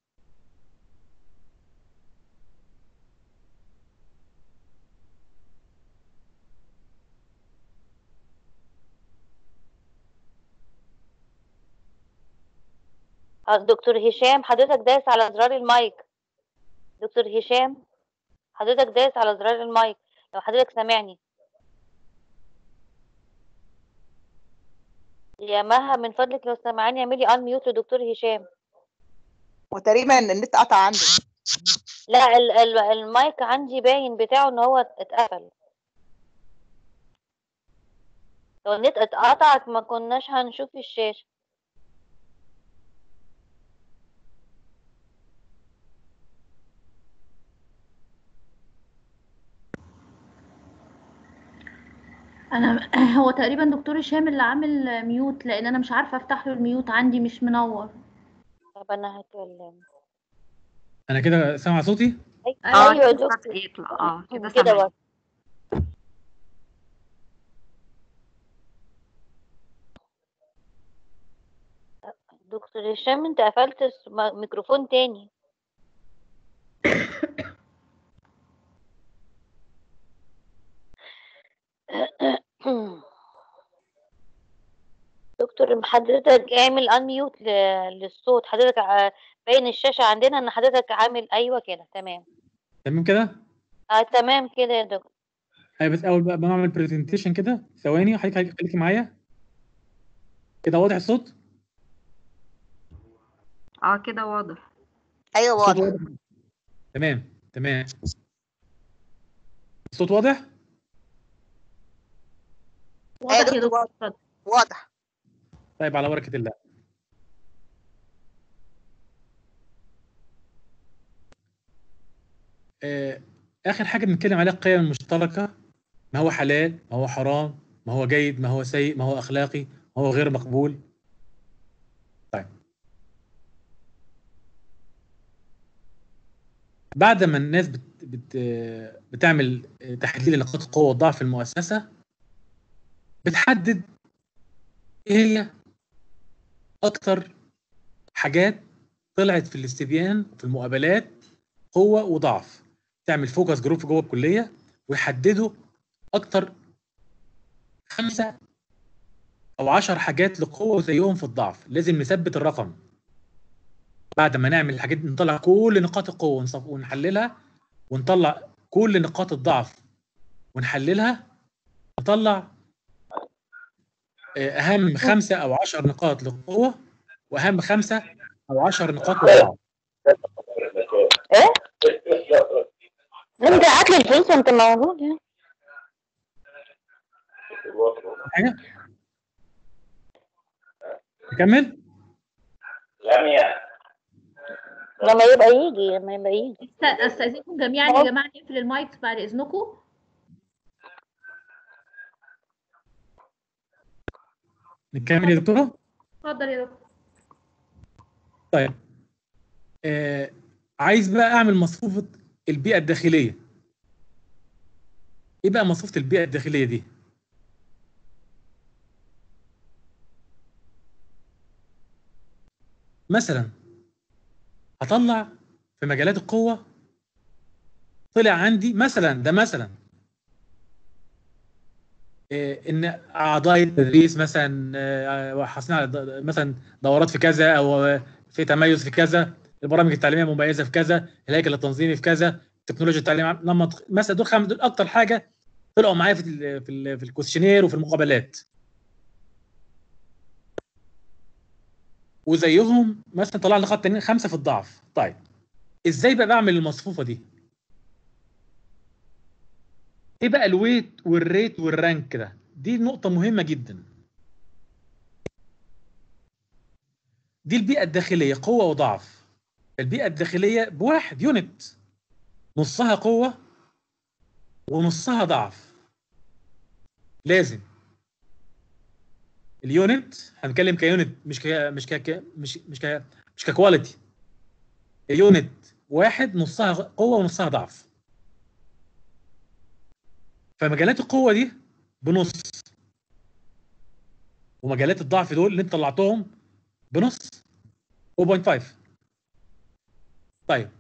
آه، دكتور هشام حضرتك دايس على زرار المايك دكتور هشام حضرتك دايس على زرار المايك لو حضرتك سامعني يا مها من فضلك لو سامعاني اعملي ان ميوت لدكتور هشام وتقريبا النت قطع عنده لا ال ال المايك عندي باين بتاعه ان هو اتقفل لو النت اتقطعت ما كناش هنشوف الشاشة انا هو تقريبا دكتور هشام اللي عامل ميوت لان انا مش عارفه افتح له الميوت عندي مش منور طب انا هكلم انا كده سامع صوتي ايوه يا كده دكتور يطلع اه كده كده سامعين. بس دكتور هشام انت قفلت الس- م- ميكروفون تاني دكتور حضرتك اعمل انميوت للصوت حضرتك ع- باين الشاشة عندنا ان حضرتك عامل ايوه كده تمام تمام كده اه تمام كده يا دكتور ايوه بس اول بقى بعمل برزنتيشن كده ثواني حضرتك خليكي معايا كده واضح الصوت اه كده واضح ايوه الصوت واضح واضح تمام تمام الصوت واضح واضح يا دكتور دكتور واضح. اتفضل واضح طيب على بركة الله آه، آخر حاجة بنتكلم عليها القيم المشتركة ما هو حلال ما هو حرام ما هو جيد ما هو سيء ما هو أخلاقي ما هو غير مقبول طيب بعد ما الناس بت بت بتعمل تحليل نقاط القوة والضعف في المؤسسة بتحدد ايه هي اكتر حاجات طلعت في الاستبيان في المقابلات قوه وضعف تعمل فوكس جروب جوه الكليه ويحددوا اكتر خمسه او عشر حاجات للقوه وزيهم في الضعف لازم نثبت الرقم بعد ما نعمل الحاجات دي نطلع كل نقاط القوه ونصف- ونحللها ونطلع كل نقاط الضعف ونحللها نطلع اهم خمسه او عشر نقاط للقوه واهم خمسه او عشر نقاط للضعف ايه انت هات لي الفلوس وانت موجود يعني حاجه نكمل لما يبقى يجي لما يبقى يجي است- استاذنكم جميعا يا جماعه نقفل المايك بعد اذنكم نكمل يا دكتوره اتفضل يا دكتور طيب آه عايز بقى اعمل مصفوفه البيئه الداخليه ايه بقى مصفوفه البيئه الداخليه دي مثلا هطلع في مجالات القوه طلع عندي مثلا ده مثلا إيه، ان اعضاء التدريس مثلا آه، حاصلين على د- مثلا دورات في كذا او في تميز في كذا البرامج التعليميه مميزه في كذا الهيكل التنظيمي في كذا تكنولوجيا التعليم نمط مثلا دول خمس دول اكتر حاجه طلعوا معايا في ال في ال في الكويشنير وفي المقابلات وزيهم مثلا طلع لي خط تانيين خمسه في الضعف طيب ازاي بقى بعمل المصفوفه دي ايه بقى الويت والريت والرانك ده دي نقطه مهمه جدا دي البيئه الداخليه قوه وضعف البيئه الداخليه بواحد يونت نصها قوه ونصها ضعف لازم اليونت هنتكلم كيونت مش ك مش ك مش مش ك مش ككواليتي يونت واحد نصها قوه ونصها ضعف فمجالات القوه دي بنص ومجالات الضعف دول اللي انت طلعتهم بنص 0.5 طيب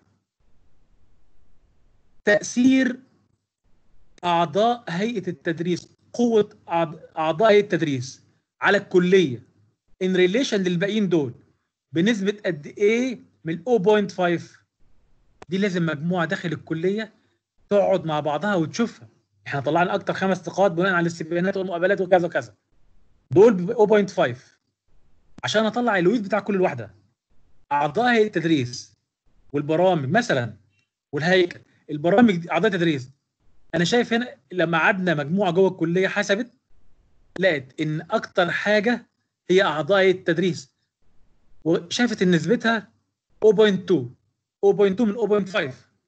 تأثير أعضاء هيئة التدريس قوة أعض- أعضاء هيئة التدريس على الكلية in relation للباقيين دول بنسبة قد إيه من 0.5 دي لازم مجموعة داخل الكلية تقعد مع بعضها وتشوفها احنا طلعنا أكتر خمس نقاط بناء على الاستبيانات والمقابلات وكذا وكذا دول ب 0.5 عشان اطلع الويت بتاع كل واحده اعضاء هيئه التدريس والبرامج مثلا والهيكل البرامج دي اعضاء التدريس انا شايف هنا لما قعدنا مجموعه جوه الكليه حسبت لقت ان اكتر حاجه هي اعضاء هيئه التدريس وشافت ان نسبتها 0.2 0.2 من 0.5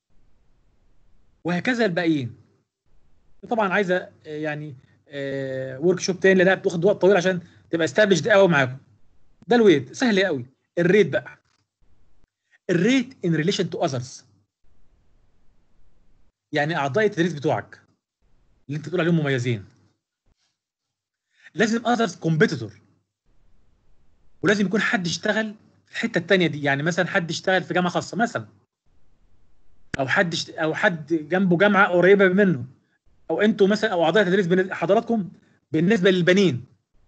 وهكذا الباقيين طبعا عايزه آه، يعني ورك شوب تاني لانها بتاخد وقت طويل عشان تبقى استابلشد قوي معاكم ده الويت سهل قوي الريت بقى الريت ان ريليشن تو اذرز يعني اعضاء التدريس بتوعك اللي انت بتقول عليهم مميزين لازم اذرز كومبيتيتور ولازم يكون حد اشتغل في الحته الثانيه دي يعني مثلا حد اشتغل في جامعه خاصه مثلا او حد اشت... او حد جنبه جامعه قريبه منه او انتوا مثلا او اعضاء التدريس بالنسبة- حضراتكم بالنسبه للبنين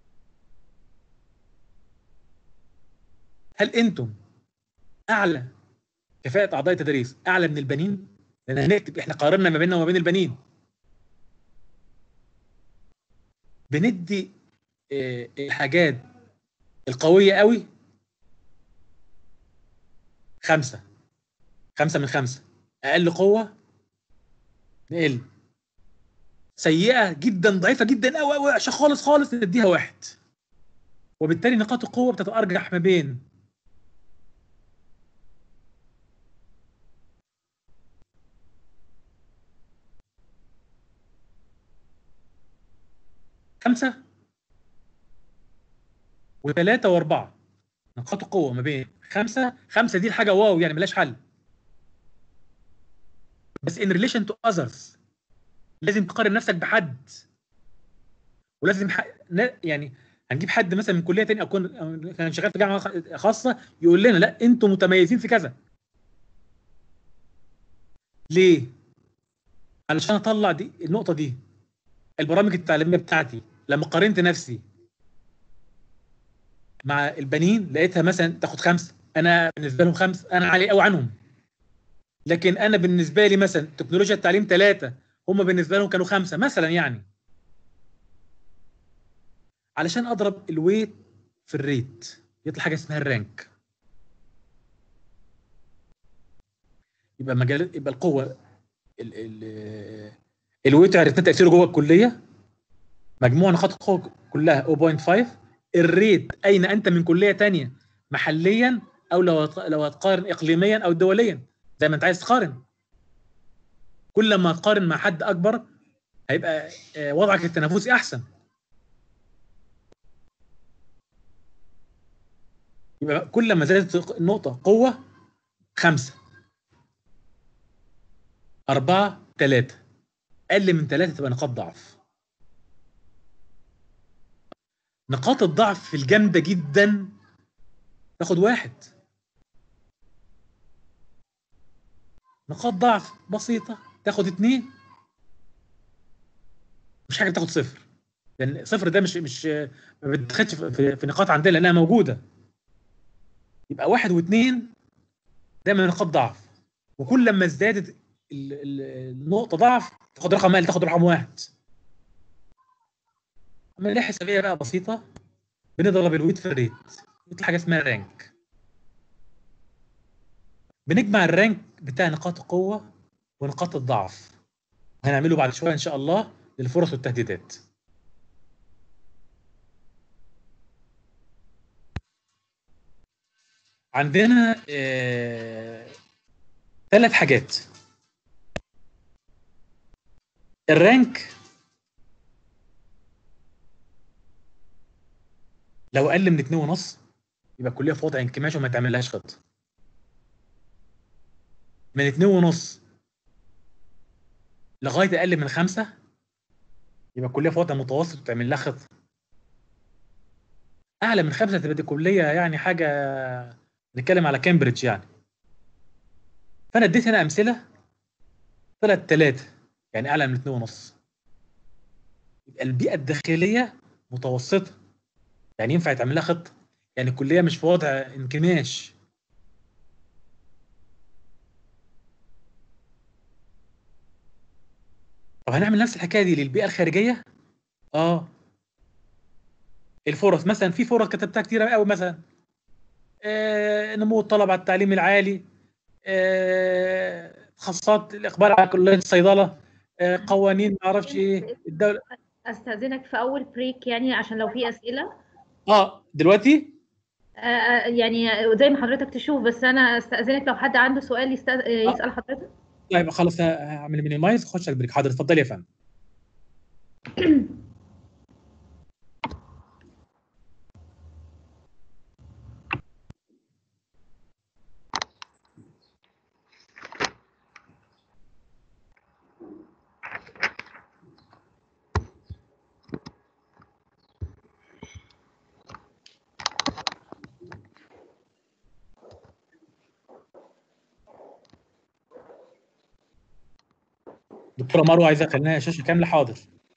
هل انتم اعلى كفاءه اعضاء التدريس اعلى من البنين لان هنكتب احنا قارنا ما بيننا وما بين البنين بندي آه، الحاجات القويه قوي خمسه خمسه من خمسه اقل قوه نقل سيئه جدا ضعيفه جدا قوي قوي عشان خالص خالص نديها واحد وبالتالي نقاط القوه بتتارجح ما بين خمسة وثلاثة وأربعة نقاط القوة ما بين خمسة خمسة دي الحاجة واو يعني ملهاش حل بس in relation to others لازم تقارن نفسك بحد ولازم ح... ن- يعني هنجيب حد مثلا من كليه تانية او كن- أو كان شغال في جامعه خ- خاصه يقول لنا لا انتم متميزين في كذا ليه؟ علشان اطلع دي النقطه دي البرامج التعليميه بتاعتي لما قارنت نفسي مع البنين لقيتها مثلا تاخد خمسه انا بالنسبه لهم خمسه انا عالي قوي عنهم لكن انا بالنسبه لي مثلا تكنولوجيا التعليم ثلاثه هم بالنسبه لهم كانوا خمسه مثلا يعني علشان اضرب الويت في الريت يطلع حاجه اسمها الرانك يبقى مجال يبقى القوه ال ال الويت عرفنا تاثيره جوه الكليه مجموع نقاط القوه كلها 0.5 الريت اين انت من كليه تانية محليا او لو هت- لو هتقارن اقليميا او دوليا زي ما انت عايز تقارن كل ما تقارن مع حد اكبر هيبقى آه، وضعك التنافسي احسن يبقى كل ما زادت النقطة قوة خمسة أربعة ثلاثة أقل من ثلاثة تبقى نقاط ضعف نقاط الضعف الجامدة جدا تاخد واحد نقاط ضعف بسيطة تاخد اتنين مش حاجة تاخد صفر لأن صفر ده مش مش ما بتدخلش في- في في نقاط عندنا لأنها موجودة يبقى واحد واثنين دايما نقاط ضعف وكل لما ازدادت ال- ال- النقطه ضعف تاخد رقم اقل تاخد رقم واحد عمليه حسابيه بقى بسيطه بنضرب الويت في الريت يطلع حاجه اسمها رانك بنجمع الرانك بتاع نقاط القوه ونقاط الضعف هنعمله بعد شويه ان شاء الله للفرص والتهديدات عندنا ثلاث حاجات الرانك لو اقل من اتنين ونص يبقى الكليه في وضع انكماش وما تعملهاش خطه من اتنين ونص لغايه اقل من خمسه يبقى الكليه في وضع متوسط وتعمل لها خطه اعلى من خمسه تبقى دي كليه يعني حاجه نتكلم على كامبريدج يعني فانا اديت هنا امثله طلعت ثلاثه يعني اعلى من اتنين ونص يبقى البيئه الداخليه متوسطه يعني ينفع يتعمل لها خطه يعني الكليه مش في وضع انكماش طب هنعمل نفس الحكايه دي للبيئه الخارجيه اه الفرص مثلا في فرص كتبتها كتير قوي مثلا آه نمو الطلب على التعليم العالي آه تخصصات الاقبال على كليه الصيدله آه قوانين ما اعرفش ايه الدوله استاذنك في اول بريك يعني عشان لو في اسئله اه دلوقتي آه، آه، يعني زي ما حضرتك تشوف بس انا استاذنك لو حد عنده سؤال يست- يسال حضرتك طيب خلاص هعمل مينيمايز خش على البريك حاضر اتفضل يا فندم دكتوره مروه عايزه خلينا شاشه كامله حاضر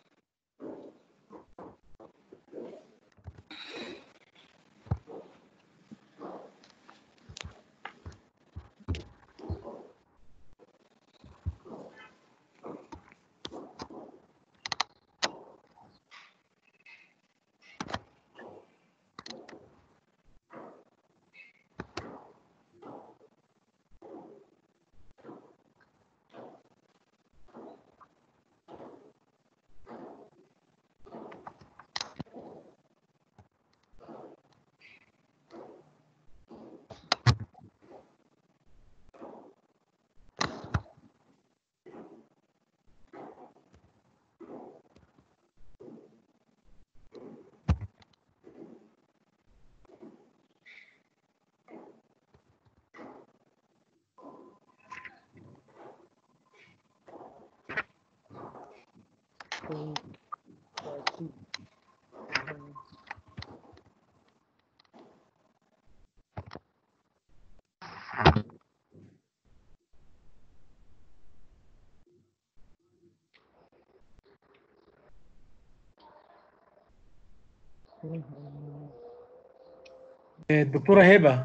الدكتوره هبه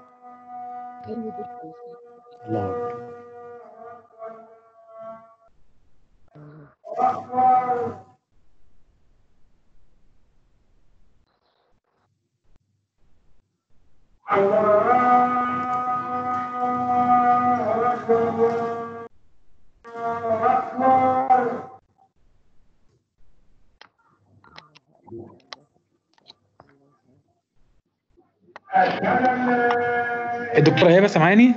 الله أكبر. الدكتوره هبه سامعاني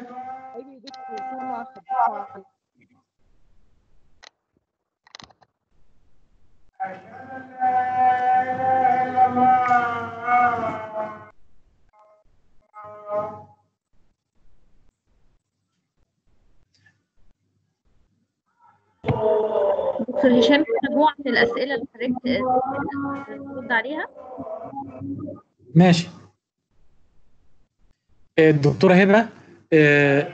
دكتور هشام في مجموعه من الاسئله اللي حضرتك آه، ترد عليها ماشي الدكتوره هبه آه،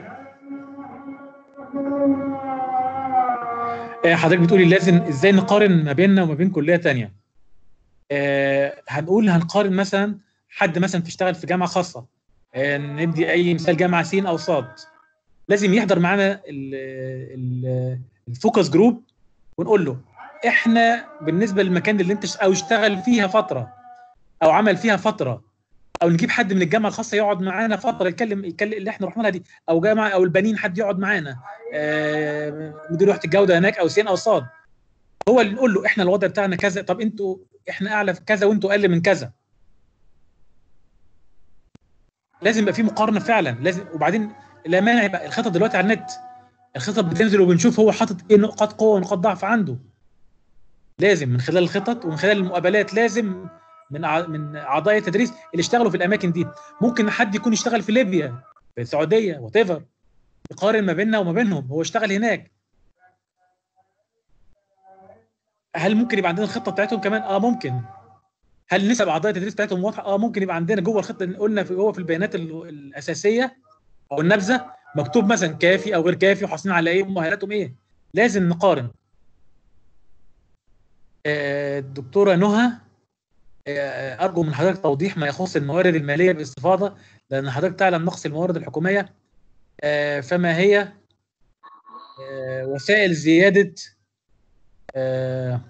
آه، حضرتك بتقولي لازم ازاي نقارن ما بيننا وما بين كليه تانية آه، هنقول هنقارن مثلا حد مثلا بيشتغل في جامعه خاصه آه، ندي اي مثال جامعه س او صاد لازم يحضر معانا ال- ال- الفوكس جروب ونقول له احنا بالنسبه للمكان اللي انت ش- او اشتغل فيها فتره او عمل فيها فتره او نجيب حد من الجامعه الخاصه يقعد معانا فتره يتكلم يتكلم اللي احنا رحنا لها دي او جامعه او البنين حد يقعد معانا آه، مدير وحده الجوده هناك او سين او صاد هو اللي نقول له احنا الوضع بتاعنا كذا طب انتوا احنا اعلى في كذا وانتوا اقل من كذا لازم يبقى في مقارنه فعلا لازم وبعدين لا مانع يبقى الخطط دلوقتي على النت الخطط بتنزل وبنشوف هو حاطط ايه نقاط قوه ونقاط ضعف عنده لازم من خلال الخطط ومن خلال المقابلات لازم من أع- من اعضاء التدريس اللي اشتغلوا في الاماكن دي ممكن حد يكون يشتغل في ليبيا في السعوديه وات يقارن ما بيننا وما بينهم هو اشتغل هناك هل ممكن يبقى عندنا الخطه بتاعتهم كمان اه ممكن هل نسب اعضاء التدريس بتاعتهم واضحه اه ممكن يبقى عندنا جوه الخطه اللي قلنا في جوه في البيانات ال- الاساسيه او النبذه مكتوب مثلا كافي او غير كافي وحاصلين على ايه ومؤهلاتهم ايه لازم نقارن آه، الدكتوره نهى آه، ارجو من حضرتك توضيح ما يخص الموارد الماليه باستفاضه لان حضرتك تعلم نقص الموارد الحكوميه آه، فما هي آه، وسائل زياده آه،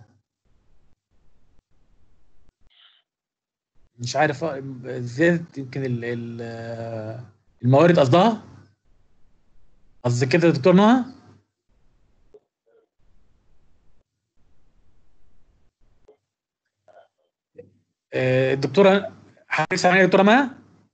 مش عارف آه، زياده يمكن ال- ال- آه، الموارد قصدها قصدي كده يا دكتور نهى آه، الدكتوره حضرتك سامعني يا دكتوره مها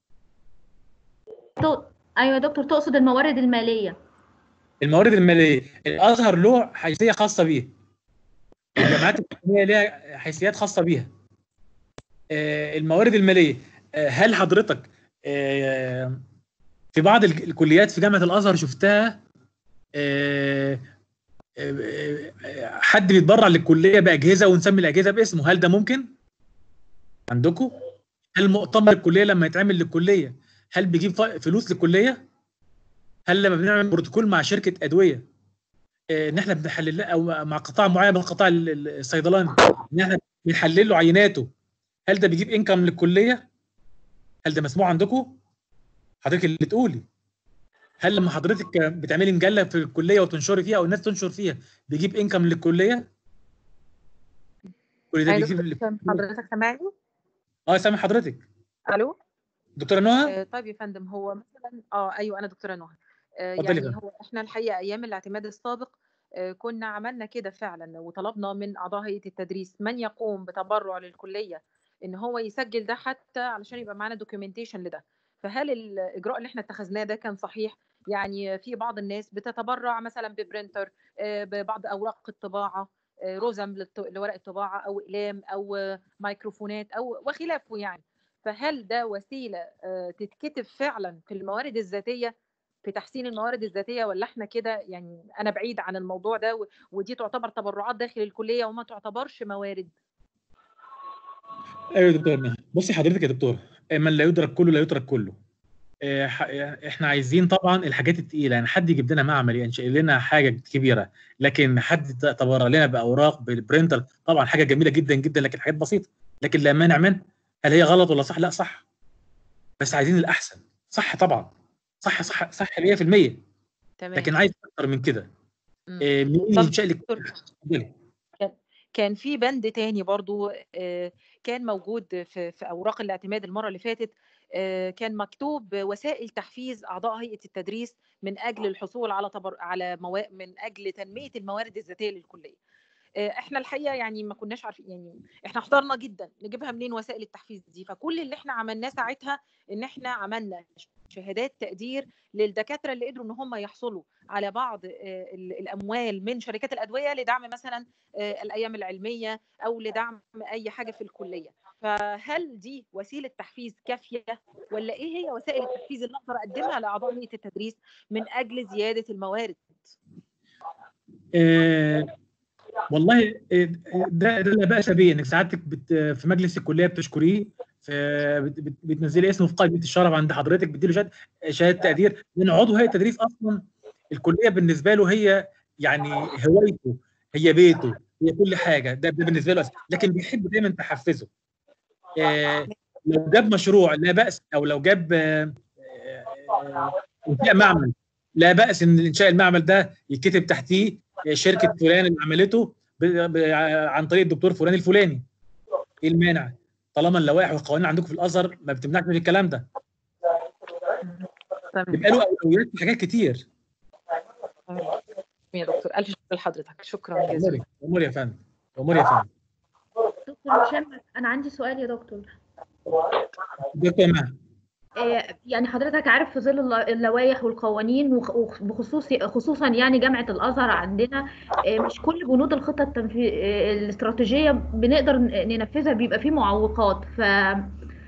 تو- ايوه يا دكتور تقصد الموارد الماليه الموارد الماليه الازهر له حيثيه خاصه بيه الجامعات الحكوميه ليها حيثيات خاصه بيها آه، الموارد الماليه آه، هل حضرتك آه، في بعض الك- الكليات في جامعه الازهر شفتها آه، آه، آه، حد بيتبرع للكليه باجهزه ونسمي الاجهزه باسمه هل ده ممكن عندكم هل مؤتمر الكليه لما يتعمل للكليه هل بيجيب ف- فلوس للكليه هل لما بنعمل بروتوكول مع شركه ادويه آه، ان احنا بنحلل او مع قطاع معين من القطاع ال- ال- الصيدلاني ان احنا بنحلل له عيناته هل ده بيجيب انكم للكليه هل ده مسموع عندكم حضرتك اللي تقولي هل لما حضرتك بتعملي مجله في الكليه وتنشري فيها او الناس تنشر فيها بيجيب انكم للكليه كل ده أيوة بيجيب دكتور، للكلية. حضرتك سامعني؟ اه سامع حضرتك الو دكتوره نهى آه طيب يا فندم هو مثلا اه ايوه انا دكتوره نهى آه اتفضلي يعني فندم. هو احنا الحقيقه ايام الاعتماد السابق آه كنا عملنا كده فعلا وطلبنا من اعضاء هيئه التدريس من يقوم بتبرع للكليه ان هو يسجل ده حتى علشان يبقى معانا دوكيومنتيشن لده فهل الاجراء اللي احنا اتخذناه ده كان صحيح يعني في بعض الناس بتتبرع مثلا ببرينتر آه، ببعض اوراق الطباعه آه، رزم للط- لورق الطباعه او اقلام او آه، ميكروفونات او وخلافه يعني فهل ده وسيله آه، تتكتب فعلا في الموارد الذاتيه في تحسين الموارد الذاتيه ولا احنا كده يعني انا بعيد عن الموضوع ده و- ودي تعتبر تبرعات داخل الكليه وما تعتبرش موارد ايوه يا دكتور نهى بصي حضرتك يا دكتور آه، من لا يدرك كله لا يترك كله آه، ح- احنا عايزين طبعا الحاجات التقيله يعني حد يجيب لنا معمل ينشئ لنا حاجه كبيره لكن حد ت- تبرع لنا باوراق بالبرينتر طبعا حاجه جميله جدا جدا لكن حاجات بسيطه لكن لا مانع منها هل هي غلط ولا صح لا صح بس عايزين الاحسن صح طبعا صح صح صح 100% تمام لكن عايز اكتر من كده مم. آه، مين طب ينشأ لك دكتور، اتفضلي. كان في بند تاني برضو آه، كان موجود في في اوراق الاعتماد المره اللي فاتت آه، كان مكتوب وسائل تحفيز اعضاء هيئه التدريس من اجل الحصول على تبر... على موا... من اجل تنميه الموارد الذاتيه للكليه آه، احنا الحقيقه يعني ما كناش عارفين يعني احنا احترنا جدا نجيبها منين وسائل التحفيز دي فكل اللي احنا عملناه ساعتها ان احنا عملنا شهادات تقدير للدكاتره اللي قدروا ان هم يحصلوا على بعض آه، ال- الاموال من شركات الادويه لدعم مثلا آه، الايام العلميه او لدعم اي حاجه في الكليه فهل دي وسيله تحفيز كافيه ولا ايه هي وسائل التحفيز اللي اقدر اقدمها لاعضاء هيئه التدريس من اجل زياده الموارد آه، والله آه، ده ده لا باس به انك سعادتك بت في مجلس الكليه بتشكريه في بت- بت- بتنزلي اسمه في قائمه الشرف عند حضرتك بتديله شهاده شهاده تقدير لان عضو هيئه التدريس اصلا الكليه بالنسبه له هي يعني هوايته هي بيته هي كل حاجه ده, ده بالنسبه له أساسي. لكن بيحب دايما تحفزه آه، لو جاب مشروع لا باس او لو جاب آه، آه، انشاء معمل لا باس ان انشاء المعمل ده يتكتب تحتيه شركه فلان اللي عملته ب- ب- عن طريق الدكتور فلان الفلاني ايه المانع طالما اللوائح والقوانين عندكم في الازهر ما بتمنعش من الكلام ده تمام يبقى له اولويات في حاجات كتير تمام يا دكتور الف شكر لحضرتك شكرا جزيلا امور امور يا فندم امور يا فندم دكتور هشام انا عندي سؤال يا دكتور دكتور مها آه، يعني حضرتك عارف في ظل الل- اللوائح والقوانين وخ- وبخصوص خصوصا يعني جامعة الأزهر عندنا آه، مش كل بنود الخطة التنفي... آه، الاستراتيجية بنقدر ن- ننفذها بيبقى فيه معوقات ف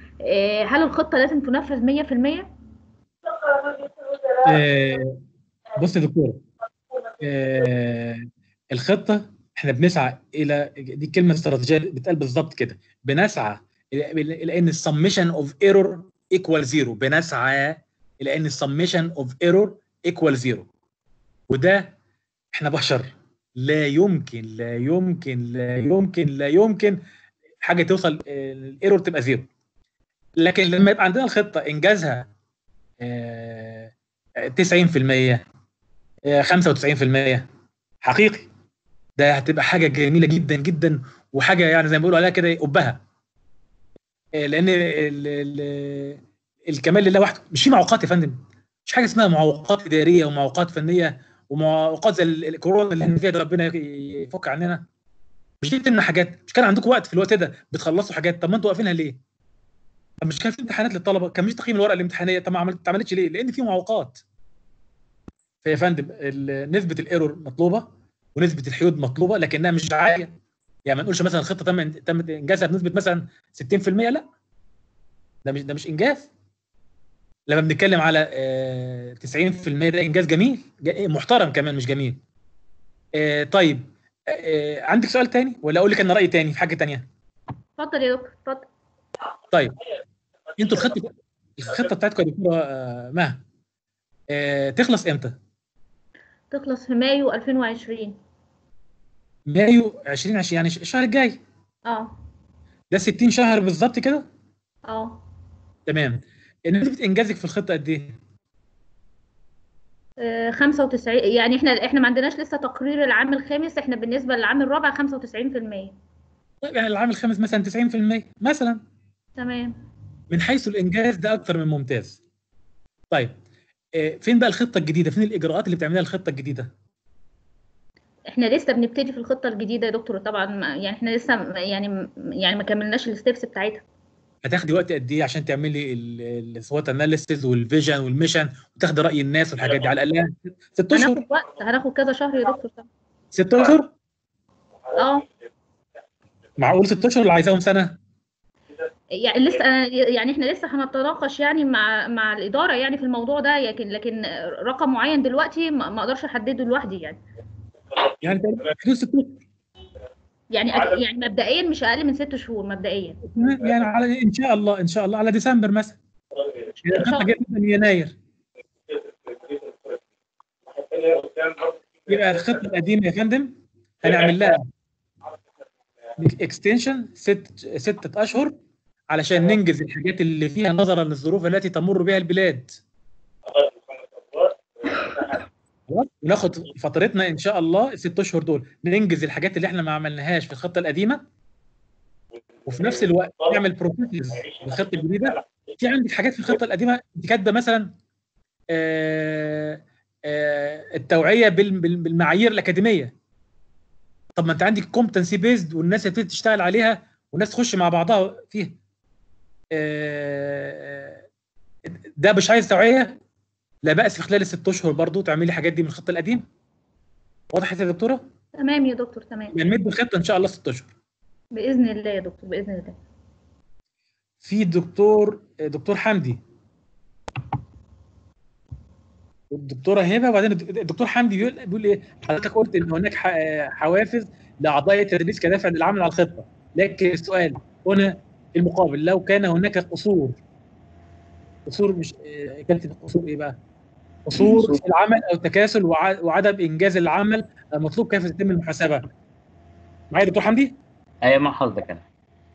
آه، هل الخطة لازم تنفذ 100%؟ آه، بص يا دكتور آه الخطه احنا بنسعى الى دي كلمه استراتيجيه بتقال بالظبط كده بنسعى الى إلى ان السمشن اوف ايرور ايكوال زيرو بنسعى الى ان السمشن اوف ايرور ايكوال زيرو وده احنا بشر لا يمكن لا يمكن لا يمكن لا يمكن حاجه توصل الايرور تبقى زيرو لكن لما يبقى عندنا الخطه انجازها آه، 90% آه، 95% حقيقي ده هتبقى حاجه جميله جدا جدا وحاجه يعني زي ما بيقولوا عليها كده قبها آه، لان ال- ال- الكمال لله وحده مش في معوقات يا فندم مش حاجه اسمها معوقات اداريه ومعوقات فنيه ومعوقات زي ال- الكورونا اللي احنا فيها ده ربنا يفك عننا مش دي بتمنع حاجات مش كان عندكم وقت في الوقت ده بتخلصوا حاجات طب ما انتوا واقفينها ليه؟ طب مش كان في امتحانات للطلبه كان مش تقييم الورقه الامتحانيه طب ما عملت- ما اتعملتش ليه؟ لان في معوقات فيا فندم ال- نسبه الايرور مطلوبه ونسبه الحيود مطلوبه لكنها مش عاليه يعني ما نقولش مثلا الخطه تم تم انجازها بنسبه مثلا 60% لا ده مش ده مش انجاز لما بنتكلم على آه، 90% ده انجاز جميل ج- محترم كمان مش جميل آه، طيب آه، عندك سؤال تاني ولا اقول لك انا رايي تاني في حاجه تانية اتفضل يا دكتور اتفضل طيب انتوا الخطه الخطه بتاعتكم يا دكتوره آه، مها آه، تخلص امتى؟ تخلص في مايو 2020 مايو 2020 يعني الشهر الجاي اه ده 60 شهر بالظبط كده اه تمام نسبه انجازك في الخطه قد ايه؟ آه، 95 يعني احنا احنا ما عندناش لسه تقرير العام الخامس احنا بالنسبه للعام الرابع 95% طيب يعني العام الخامس مثلا 90% مثلا تمام من حيث الانجاز ده اكثر من ممتاز. طيب آه، فين بقى الخطه الجديده؟ فين الاجراءات اللي بتعملها الخطه الجديده؟ احنا لسه بنبتدي في الخطه الجديده يا دكتور طبعا ما- يعني احنا لسه م- يعني يعني ما كملناش الستبس بتاعتها هتاخدي وقت قد ايه عشان تعملي السوات اناليسيز والفيجن والميشن وتاخدي راي الناس والحاجات دي على الاقل ست اشهر هناخد وقت هناخد كذا شهر يا دكتور طبعا ست اشهر اه معقول ست اشهر اللي عايزاهم سنه يعني لسه يعني احنا لسه هنتناقش يعني مع مع الاداره يعني في الموضوع ده لكن لكن رقم معين دلوقتي ما ما اقدرش احدده لوحدي يعني يعني تقريباً حدود ست اشهر يعني أك- يعني مبدئيا مش اقل من ست شهور مبدئيا يعني على ان شاء الله ان شاء الله على ديسمبر مثلا يعني إن شاء الخطه جايه من يناير يبقى الخطه القديمه يا فندم هنعمل لها اكستنشن ست ستة اشهر علشان ننجز الحاجات اللي فيها نظرا للظروف التي تمر بها البلاد خلاص؟ وناخد فترتنا ان شاء الله الست اشهر دول ننجز الحاجات اللي احنا ما عملناهاش في الخطه القديمه وفي نفس الوقت نعمل بروسيسز للخطه الجديده في عندك حاجات في الخطه القديمه انت كاتبه مثلا آه، آه، التوعيه بال- بال- بالمعايير الاكاديميه طب ما انت عندك كومبتنسي بيزد والناس هتبتدي تشتغل عليها والناس تخش مع بعضها فيها آه، ده مش عايز توعيه لا باس في خلال الست اشهر برضو تعملي الحاجات دي من الخطه القديمه وضحت يا دكتوره؟ تمام يا دكتور تمام يعني نمد الخطه ان شاء الله ست اشهر باذن الله يا دكتور باذن الله في دكتور دكتور حمدي الدكتوره هبه وبعدين الدكتور حمدي بيقول بيقول ايه حضرتك قلت ان هناك ح- حوافز لاعضاء التدريس كدافع للعمل على الخطه لكن السؤال هنا في المقابل لو كان هناك قصور قصور مش إيه، كانت قصور ايه بقى؟ قصور في العمل او تكاسل وع- وعدم انجاز العمل المطلوب كيف تتم المحاسبه؟ معايا دكتور حمدي؟ ايوه مع حضرتك انا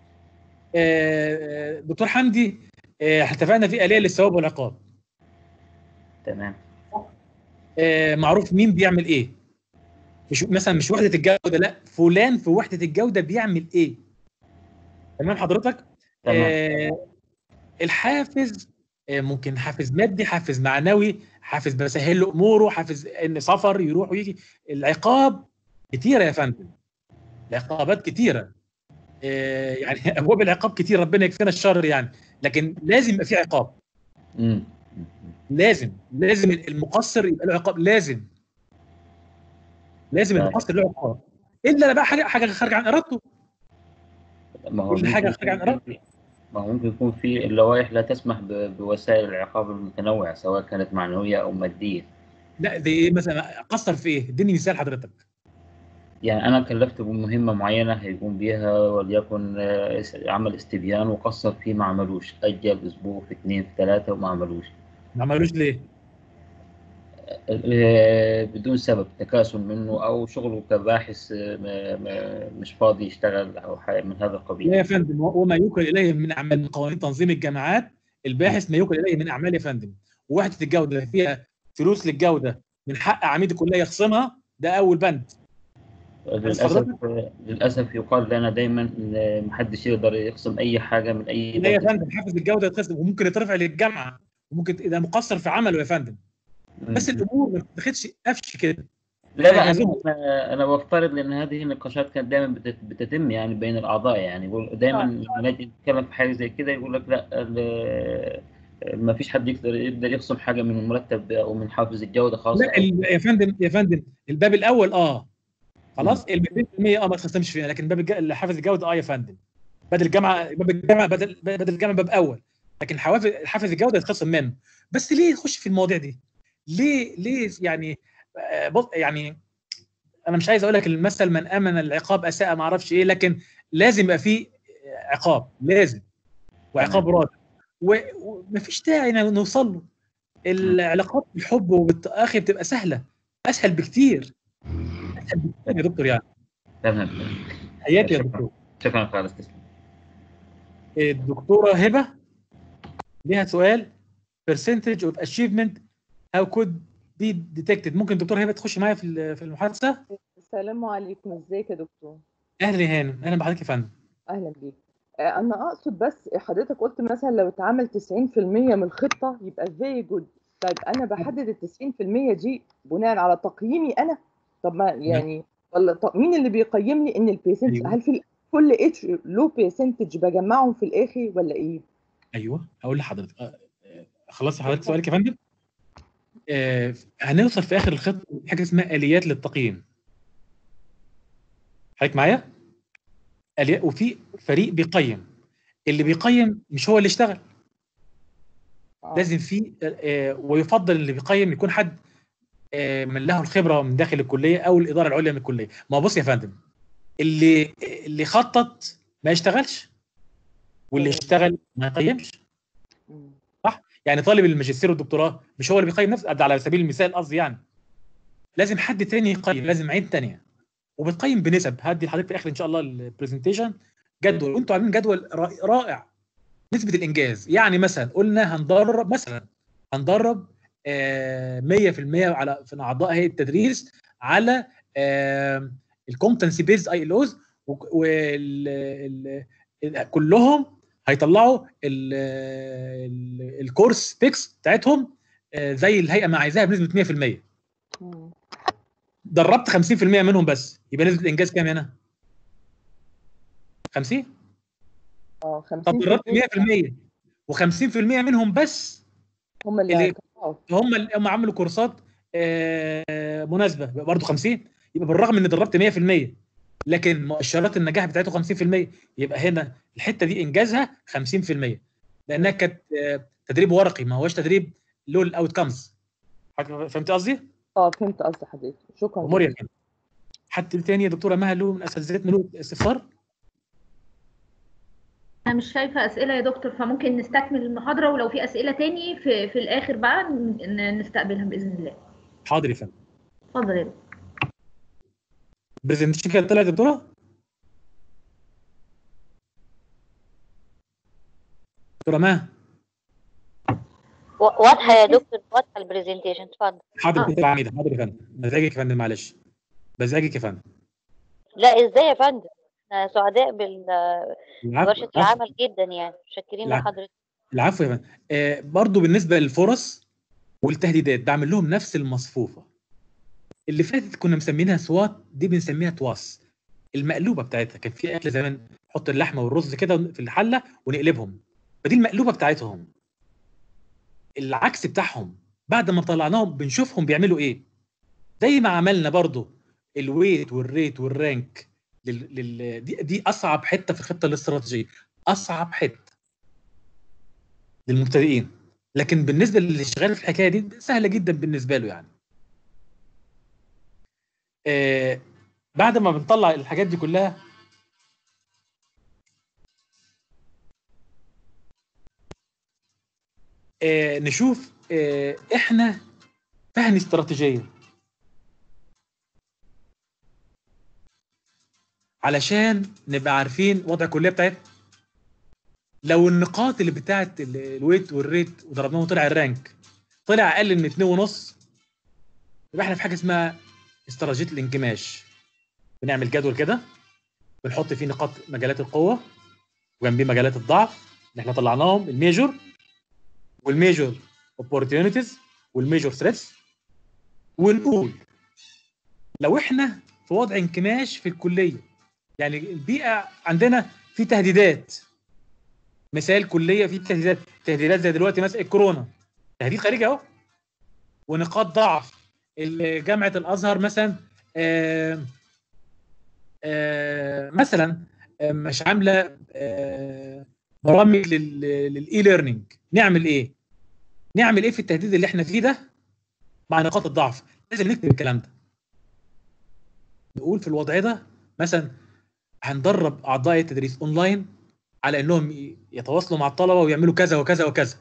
آه، دكتور حمدي آه، اتفقنا في آلية للثواب والعقاب تمام آه، معروف مين بيعمل ايه مش مثلا مش وحدة الجودة لا فلان في وحدة الجودة بيعمل ايه تمام حضرتك تمام آه، الحافز آه، ممكن حافز مادي حافز معنوي حافز بسهل له اموره حافز ان سفر يروح ويجي العقاب كتيره يا فندم العقابات كتيره آه، يعني ابواب العقاب كتير ربنا يكفينا الشر يعني لكن لازم يبقى في عقاب امم لازم لازم المقصر يبقى له عقاب لازم لازم طيب. المقصر له عقاب الا بقى حاجه حاجه خارجه عن ارادته ما هو كل حاجة ممكن خارجة عن يكون إرادتك. في- ما هو ممكن يكون في اللوائح لا تسمح ب- بوسائل العقاب المتنوعة سواء كانت معنوية أو مادية لا دي ايه مثلا قصر في ايه اديني مثال حضرتك يعني أنا كلفته بمهمة معينة هيقوم بيها وليكن آه، عمل استبيان وقصر فيه ما عملوش أجل أسبوع في اثنين في ثلاثة وما عملوش ما عملوش ليه آه، بدون سبب تكاسل منه أو شغله كباحث آه، ما- ما- مش فاضي يشتغل أو حاجة من هذا لا القبيل يا فندم وما يوكل اليه من اعمال من قوانين تنظيم الجامعات الباحث ما يوكل اليه من اعمال يا فندم ووحده الجوده اللي فيها فلوس للجوده من حق عميد الكليه يخصمها ده اول بند للأسف للأسف يقال لنا دايما إن محدش يقدر يقسم أي حاجة من أي لا يا بند. فندم حافز الجوده يتخصم وممكن يترفع للجامعه وممكن اذا مقصر في عمله يا فندم بس الامور ما تاخدش قفش كده لا لا عايزين- أنا أنا أنا بفترض لأن هذه النقاشات كانت دايما بتت- بتتم يعني بين الأعضاء يعني يقول دايما لما نجي نتكلم في حاجة زي كده يقول لك لا ال- ما فيش حد يقدر يقدر يخصم حاجة من المرتب أو من حافز الجودة خاصة لا ال- يا فندم يا فندم الباب الاول اه خلاص ال 200% اه ما تخصمش فيها لكن باب الج- حافز الجوده اه يا فندم بدل الجامعه باب الجامعه بدل بدل الجامعه باب اول لكن حوافز حافز الجوده يتخصم منه بس ليه يخش في المواضيع دي؟ ليه ليه يعني آه، بص يعني انا مش عايز اقول لك المثل من امن العقاب اساء ما اعرفش ايه لكن لازم يبقى فيه عقاب لازم وعقاب رادع و- ومفيش داعي إن نوصل له العلاقات بالحب وبالتآخي بتبقى سهله اسهل بكتير اسهل بكتير يا دكتور يعني تمام حياتي يا شكراً. دكتور شكرا خالص تسلم الدكتوره هبه ليها سؤال percentage of achievement how could be detected ممكن دكتور هبه تخش معايا في ال- في المحادثه السلام عليكم ازيك يا دكتور اهلا يا هانم اهلا بحضرتك يا فندم اهلا بيك آه، انا اقصد بس حضرتك قلت مثلا لو اتعمل 90% من الخطه يبقى فيري جود طيب انا بحدد ال 90% دي بناء على تقييمي انا طب ما يعني ولا طب مين اللي بيقيم لي ان البيرسنت أيوة. هل في كل اتش لو بيرسنتج بجمعهم في الاخر ولا ايه؟ ايوه هقول لحضرتك آه، آه، خلصت حضرتك سؤالك يا فندم آه، هنوصل في اخر الخط حاجه اسمها اليات للتقييم حضرتك معايا آليات وفي فريق بيقيم اللي بيقيم مش هو اللي اشتغل آه. لازم في آه، ويفضل اللي بيقيم يكون حد آه، من له الخبره من داخل الكليه او الاداره العليا من الكليه ما هو بص يا فندم اللي اللي خطط ما يشتغلش واللي اشتغل ما يقيمش مم. يعني طالب الماجستير والدكتوراه مش هو اللي بيقيم نفسه ده على سبيل المثال قصدي يعني لازم حد تاني يقيم لازم عين تانية وبتقيم بنسب هدي لحضرتك في اخر ان شاء الله البرزنتيشن جدول وانتوا عاملين جدول رائع- رائع نسبه الانجاز يعني مثلا قلنا هندرب مثلا هندرب آه، 100% على في اعضاء هيئه التدريس على الكومبتنسي بيز اي ال اوز كلهم هيطلعوا ال- ال- الكورس بيكس بتاعتهم آه، زي الهيئه ما عايزاها بنسبه 100% مم. دربت 50% منهم بس يبقى نسبه الانجاز كام هنا؟ 50 اه 50% طب دربت 100% و50% منهم بس هم اللي اللي- هيطلعوا. هم اللي هم عملوا كورسات آه، مناسبه يبقى برضه 50 يبقى بالرغم ان دربت 100% لكن مؤشرات النجاح بتاعته 50% يبقى هنا الحته دي انجازها 50% لانها كانت آه، تدريب ورقي ما هوش تدريب له الاوت كامز فهمت قصدي؟ اه فهمت قصد حضرتك شكرا امور جداً. يعني حد تاني يا دكتوره مها له من اساتذتنا له استفسار؟ انا مش شايفه اسئله يا دكتور فممكن نستكمل المحاضره ولو في اسئله تاني في في الاخر بقى ن- نستقبلها باذن الله حاضر يا فندم اتفضل يا دكتور برزنتيشن كده طلعت يا دكتوره؟ دكتوره مها و- واضحه يا دكتور واضحه البرزنتيشن اتفضل حاضر آه. كده العميده حاضر يا فندم مزاجك يا فندم معلش مزاجك يا فندم لا ازاي يا فندم احنا سعداء بال- العفو بورشه العفو. العمل جدا يعني متشكرين العفو. لحضرتك العفو يا فندم آه برضو بالنسبه للفرص والتهديدات بعمل لهم نفس المصفوفه اللي فاتت كنا مسمينها سوات دي بنسميها تواس المقلوبه بتاعتها كان في اكل زمان نحط اللحمه والرز كده في الحله ونقلبهم فدي المقلوبه بتاعتهم العكس بتاعهم بعد ما طلعناهم بنشوفهم بيعملوا ايه زي ما عملنا برضو الويت والريت والرانك لل... لل... دي, دي اصعب حته في الخطه الاستراتيجيه اصعب حته للمبتدئين لكن بالنسبه للي شغال في الحكايه دي سهله جدا بالنسبه له يعني آه بعد ما بنطلع الحاجات دي كلها آه نشوف آه احنا فهم استراتيجيه علشان نبقى عارفين وضع الكليه بتاعتنا لو النقاط اللي بتاعت ال- الويت والريت وضربناهم وطلع الرانك طلع اقل من اتنين ونص يبقى احنا في حاجه اسمها استراتيجيه الانكماش بنعمل جدول كده بنحط فيه نقاط مجالات القوه وجنبيه مجالات الضعف اللي احنا طلعناهم الميجور والميجور اوبورتيونيتيز والميجور ثريتس ونقول لو احنا في وضع انكماش في الكليه يعني البيئه عندنا في تهديدات مثال كليه في تهديدات تهديدات زي دلوقتي مثلا الكورونا تهديد خارجي اهو ونقاط ضعف ال- جامعه الازهر مثلا آه آه مثلا آه، مش عامله آه برامج للاي ليرنينج نعمل ايه؟ نعمل ايه في التهديد اللي احنا فيه ده مع نقاط الضعف؟ لازم نكتب الكلام ده. نقول في الوضع ده مثلا هندرب اعضاء التدريس اونلاين على انهم ي- يتواصلوا مع الطلبه ويعملوا كذا وكذا وكذا.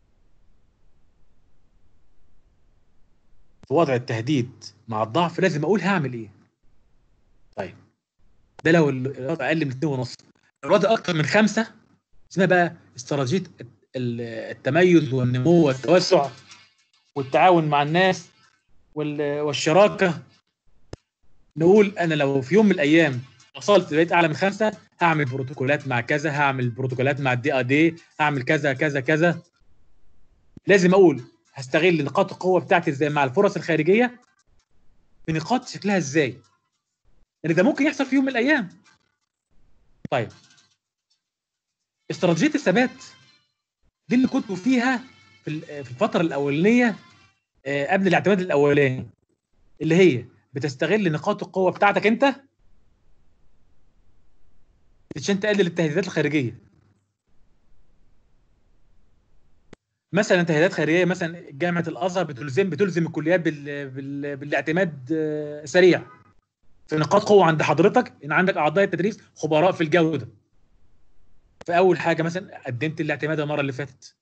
في وضع التهديد مع الضعف لازم اقول هعمل ايه. طيب ده لو ال- الوضع اقل من 2 ونص لو الوضع اكتر من خمسه اسمها بقى استراتيجيه الت- ال- التميز والنمو والتوسع والتعاون مع الناس وال- والشراكه نقول انا لو في يوم من الايام وصلت بقيت اعلى من خمسه هعمل بروتوكولات مع كذا هعمل بروتوكولات مع الدي ا دي هعمل كذا كذا كذا لازم اقول هستغل نقاط القوه بتاعتي ازاي مع الفرص الخارجيه بنقاط شكلها ازاي لان ده ممكن يحصل في يوم من الايام طيب استراتيجيه الثبات دي اللي كنتوا فيها في ال- في الفتره الاولانيه آه، قبل الاعتماد الاولاني اللي هي بتستغل نقاط القوه بتاعتك انت عشان تقلل التهديدات الخارجيه مثلا تهديدات خارجيه مثلا جامعه الازهر بتلزم بتلزم الكليات بال... بال... بالاعتماد آه، سريع في نقاط قوه عند حضرتك ان عندك اعضاء التدريس خبراء في الجوده فاول حاجه مثلا قدمت الاعتماد المره اللي فاتت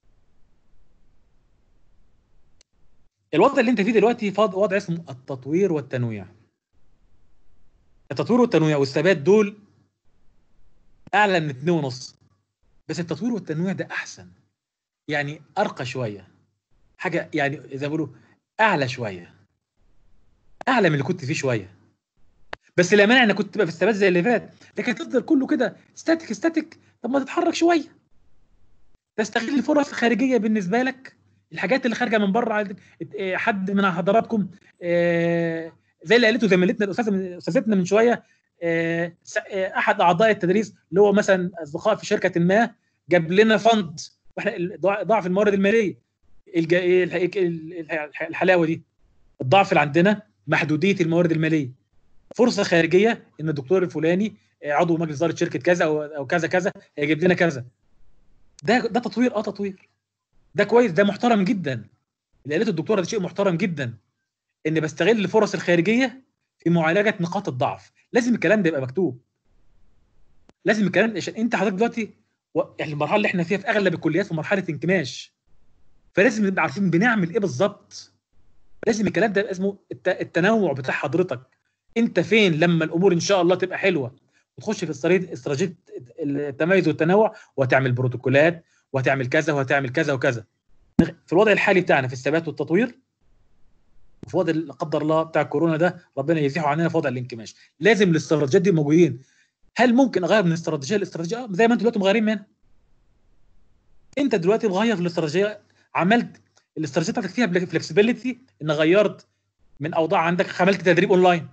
الوضع اللي انت فيه دلوقتي فاض- وضع اسمه التطوير والتنويع التطوير والتنويع والثبات دول اعلى من اتنين ونص بس التطوير والتنويع ده احسن يعني ارقى شويه حاجه يعني زي ما بيقولوا اعلى شويه اعلى من اللي كنت فيه شويه بس لا مانع انك كنت تبقى في الثبات زي اللي فات لكن تفضل كله كده ستاتيك ستاتيك طب ما تتحرك شويه تستغل الفرص الخارجيه بالنسبه لك الحاجات اللي خارجه من بره عندك- ات- حد من حضراتكم آه، زي اللي قالته زميلتنا الاستاذه من- استاذتنا من شويه آه، س- آه، احد اعضاء التدريس اللي هو مثلا اصدقاء في شركه ما جاب لنا فند واحنا ال- ضع- ضعف الموارد الماليه الج- الح- ال- الح- الحلاوه دي الضعف اللي عندنا محدوديه الموارد الماليه فرصه خارجيه ان الدكتور الفلاني آه، عضو مجلس اداره شركه كذا او أو كذا كذا هيجيب لنا كذا ده ده تطوير اه تطوير ده كويس ده محترم جدا اللي قالته الدكتوره ده شيء محترم جدا ان بستغل الفرص الخارجيه في معالجه نقاط الضعف لازم الكلام ده يبقى مكتوب لازم الكلام عشان انت حضرتك دلوقتي و- يعني المرحله اللي احنا فيها في اغلب الكليات في مرحله انكماش فلازم نبقى عارفين بنعمل ايه بالظبط لازم الكلام ده يبقى اسمه الت- التنوع بتاع حضرتك انت فين لما الامور ان شاء الله تبقى حلوه وتخش في استراتيجيه استراتيجيه التميز والتنوع وهتعمل بروتوكولات وهتعمل كذا وهتعمل كذا وكذا في الوضع الحالي بتاعنا في الثبات والتطوير وفي وضع لا قدر الله بتاع الكورونا ده ربنا يزيحه عننا في وضع الانكماش لازم الاستراتيجيات دي موجودين هل ممكن اغير من استراتيجيه لاستراتيجيه آه، زي ما انتوا دلوقتي مغيرين منها انت دلوقتي مغير في الاستراتيجيه عملت الاستراتيجيه بتاعتك فيها فلكسبيليتي ان غيرت من اوضاع عندك عملت تدريب اونلاين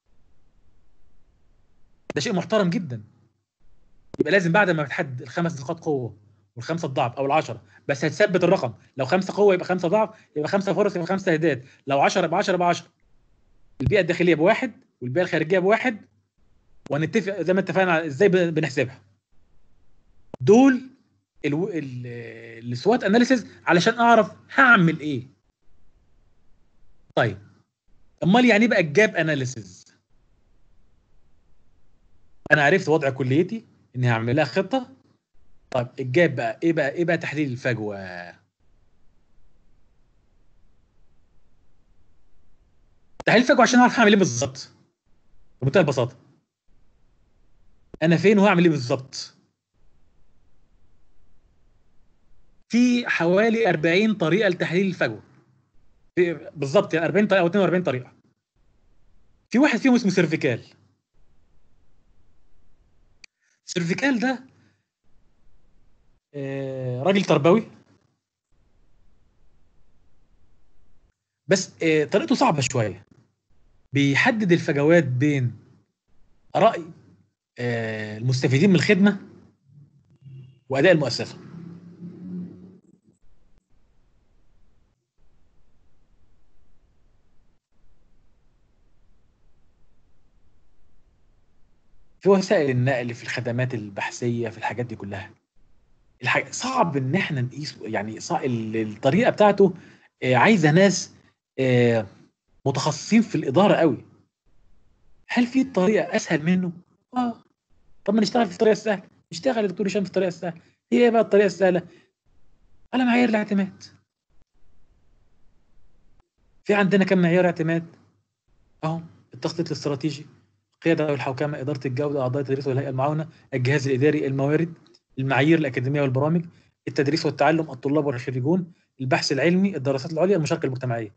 ده شيء محترم جدا يبقى لازم بعد ما بتحدد الخمس نقاط قوه والخمسه ضعف او العشره بس هتثبت الرقم لو خمسه قوه يبقى خمسه ضعف يبقى خمسه فرص يبقى خمسه تهديدات لو 10 يبقى 10 يبقى 10 البيئه الداخليه بواحد والبيئه الخارجيه بواحد وهنتفق زي ما اتفقنا على ازاي بن- بنحسبها دول الو... ال- السوات اناليسيز علشان اعرف هعمل ايه طيب امال يعني ايه بقى الجاب اناليسيز انا عرفت وضع كليتي اني هعمل لها خطه طيب الجاب بقى ايه بقى ايه بقى تحليل الفجوه تحليل الفجوه عشان اعرف هعمل ايه بالظبط بمنتهى البساطه انا فين وهعمل ايه بالظبط في حوالي 40 طريقه لتحليل الفجوه في- بالظبط يعني 40 طريقه او 42 طريقه في واحد فيهم اسمه سيرفيكال سيرفيكال ده آه، راجل تربوي بس آه، طريقته صعبه شويه بيحدد الفجوات بين راي آه، المستفيدين من الخدمه واداء المؤسسه في وسائل النقل في الخدمات البحثيه في الحاجات دي كلها الحاجة صعب ان احنا نقيس يعني صع... ال- الطريقه بتاعته آه، عايزه ناس آه، متخصصين في الاداره قوي هل في طريقه اسهل منه اه طب ما نشتغل في الطريقه السهله نشتغل يا دكتور هشام في الطريقه السهله هي ايه بقى الطريقه السهله على معايير الاعتماد في عندنا كم معيار اعتماد اهو التخطيط الاستراتيجي القياده والحوكمه اداره الجوده اعضاء التدريس والهيئه المعاونه الجهاز الاداري الموارد المعايير الاكاديميه والبرامج التدريس والتعلم الطلاب والخريجون البحث العلمي الدراسات العليا المشاركه المجتمعيه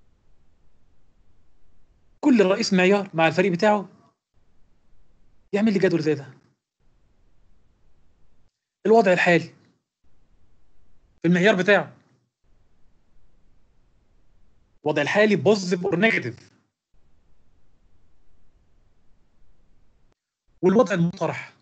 كل رئيس معيار مع الفريق بتاعه يعمل لي جدول زي ده الوضع الحالي في المعيار بتاعه الوضع الحالي بوزيتيف اور نيجاتيف والوضع المقترح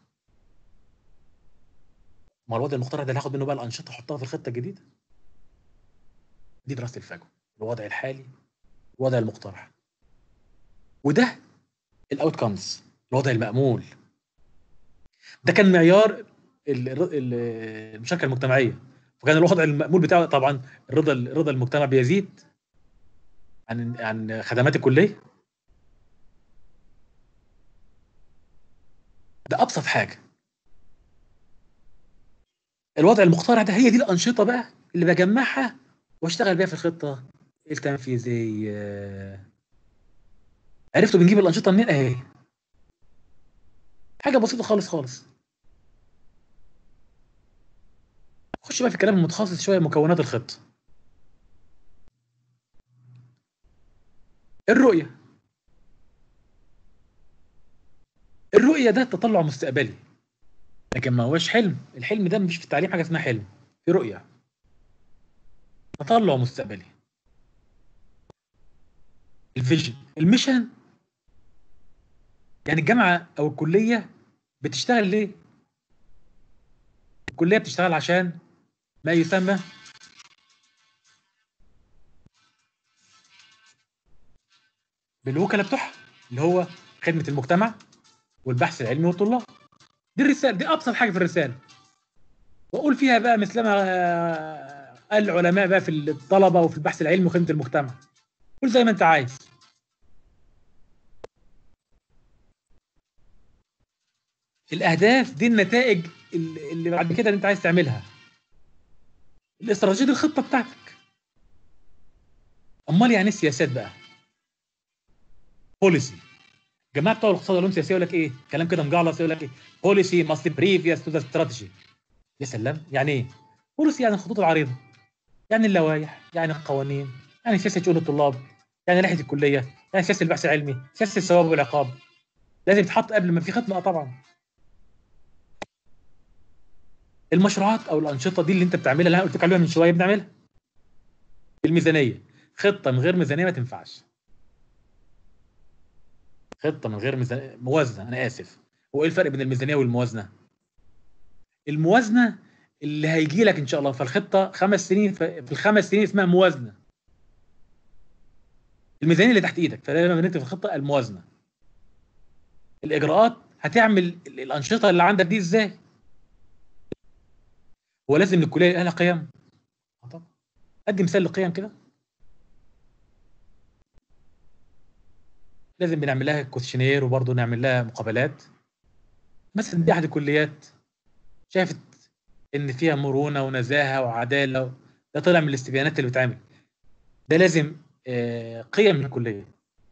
ما الوضع المقترح ده اللي هاخد منه بقى الانشطه احطها في الخطه الجديده دي دراسه الفجوه الوضع الحالي الوضع المقترح وده الاوت كامز الوضع المامول ده كان معيار ال- ال- المشاركه المجتمعيه وكان الوضع المامول بتاعه طبعا الرضا رضا المجتمع بيزيد عن عن خدمات الكليه ده ابسط حاجه الوضع المقترح ده هي دي الانشطه بقى اللي بجمعها واشتغل بيها في الخطه التنفيذيه عرفتوا بنجيب الانشطه منين اهي حاجه بسيطه خالص خالص خش بقى في الكلام المتخصص شويه مكونات الخطه الرؤيه الرؤيه ده تطلع مستقبلي لكن ما هوش حلم الحلم ده مش في التعليم حاجه اسمها حلم في رؤيه تطلع مستقبلي الفيجن الميشن يعني الجامعه او الكليه بتشتغل ليه الكليه بتشتغل عشان ما يسمى بالوكلاء بتوعها اللي هو خدمه المجتمع والبحث العلمي والطلاب دي الرساله دي ابسط حاجه في الرساله واقول فيها بقى مثلما آه، قال العلماء بقى في الطلبه وفي البحث العلمي وخدمه المجتمع قول زي ما انت عايز الاهداف دي النتائج اللي اللي بعد كده انت عايز تعملها الاستراتيجيه دي الخطه بتاعتك امال يعني ايه السياسات بقى بوليسي الجماعه بتوع الاقتصاد والعلوم السياسيه يقول لك ايه كلام كده مجعلص يقول لك ايه بوليسي ماست بريفيوس تو ذا استراتيجي يا سلام يعني ايه بوليسي يعني الخطوط العريضه يعني اللوائح يعني القوانين يعني سياسه شؤون الطلاب يعني لائحه الكليه يعني سياسه البحث العلمي سياسه الثواب والعقاب لازم تتحط قبل ما في خطه طبعا المشروعات او الانشطه دي اللي انت بتعملها اللي انا قلت لك عليها من شويه بنعملها الميزانيه خطه من غير ميزانيه ما تنفعش خطه من غير ميزانيه موازنه انا اسف هو ايه الفرق بين الميزانيه والموازنه الموازنه اللي هيجي لك ان شاء الله في الخطه خمس سنين في الخمس سنين اسمها موازنه الميزانيه اللي تحت ايدك فدايما بنكتب في الخطه الموازنه الاجراءات هتعمل الانشطه اللي عندك دي ازاي هو لازم الكليه يبقى لها قيم آه طبعا ادي مثال للقيم كده لازم بنعمل لها كوتشنير وبرضه نعمل لها مقابلات مثلا دي احد الكليات شافت ان فيها مرونه ونزاهه وعداله ده طلع من الاستبيانات اللي بتعمل ده لازم آه، قيم من الكليه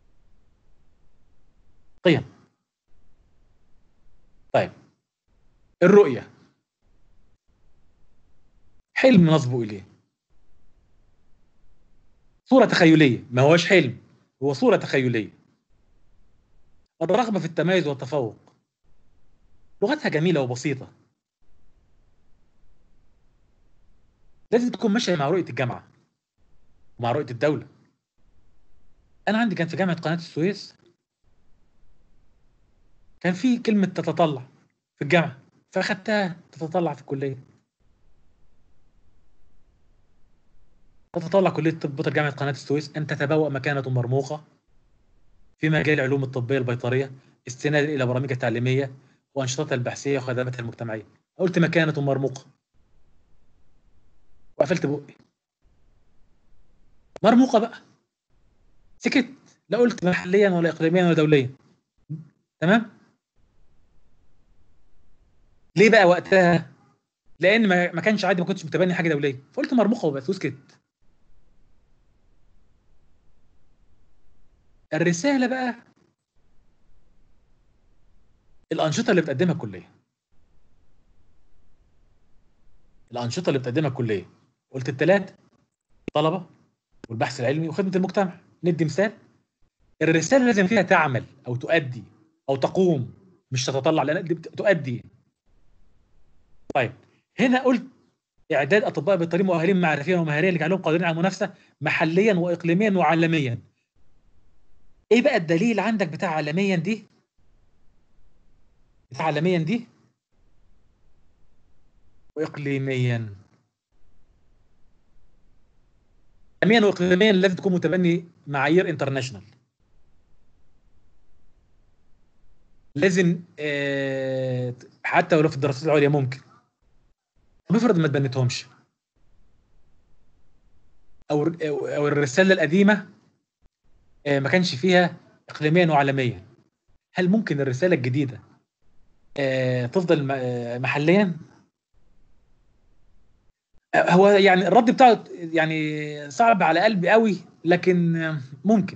قيم طيب الرؤيه حلم نصبو اليه صوره تخيليه ما هوش حلم هو صوره تخيليه الرغبه في التميز والتفوق لغتها جميله وبسيطه لازم تكون ماشيه مع رؤيه الجامعه ومع رؤيه الدوله انا عندي كان في جامعه قناه السويس كان في كلمه تتطلع في الجامعه فاخدتها تتطلع في الكليه تتطلع كليه طب بيطر جامعه قناه السويس ان تتبوأ مكانه مرموقه في مجال العلوم الطبيه البيطريه استنادا الى برامجها التعليميه وانشطتها البحثيه وخدماتها المجتمعيه قلت مكانه مرموقه وقفلت بقي مرموقه بقى سكت لا قلت محليا ولا اقليميا ولا دوليا تمام ليه بقى وقتها لان ما ما كانش عادي ما كنتش متبني حاجه دوليه فقلت مرموقه وبس وسكت الرساله بقى الانشطه اللي بتقدمها الكليه الانشطه اللي بتقدمها الكليه قلت الثلاثه طلبه والبحث العلمي وخدمه المجتمع ندي مثال الرساله لازم فيها تعمل او تؤدي او تقوم مش تتطلع لا دي بت- تؤدي طيب هنا قلت اعداد اطباء بيطريين مؤهلين معرفيا ومهاريا لجعلهم قادرين على المنافسه محليا واقليميا وعالميا ايه بقى الدليل عندك بتاع عالميا دي بتاع عالميا دي واقليميا عالميا واقليميا لازم تكون متبني معايير انترناشونال لازم آه، حتى ولو في الدراسات العليا ممكن طب افرض ما تبنتهمش او او الرساله القديمه آه، ما كانش فيها اقليميا وعالميا هل ممكن الرساله الجديده آه، تفضل م- آه، محليا آه، هو يعني الرد بتاعه يعني صعب على قلبي قوي لكن آه، ممكن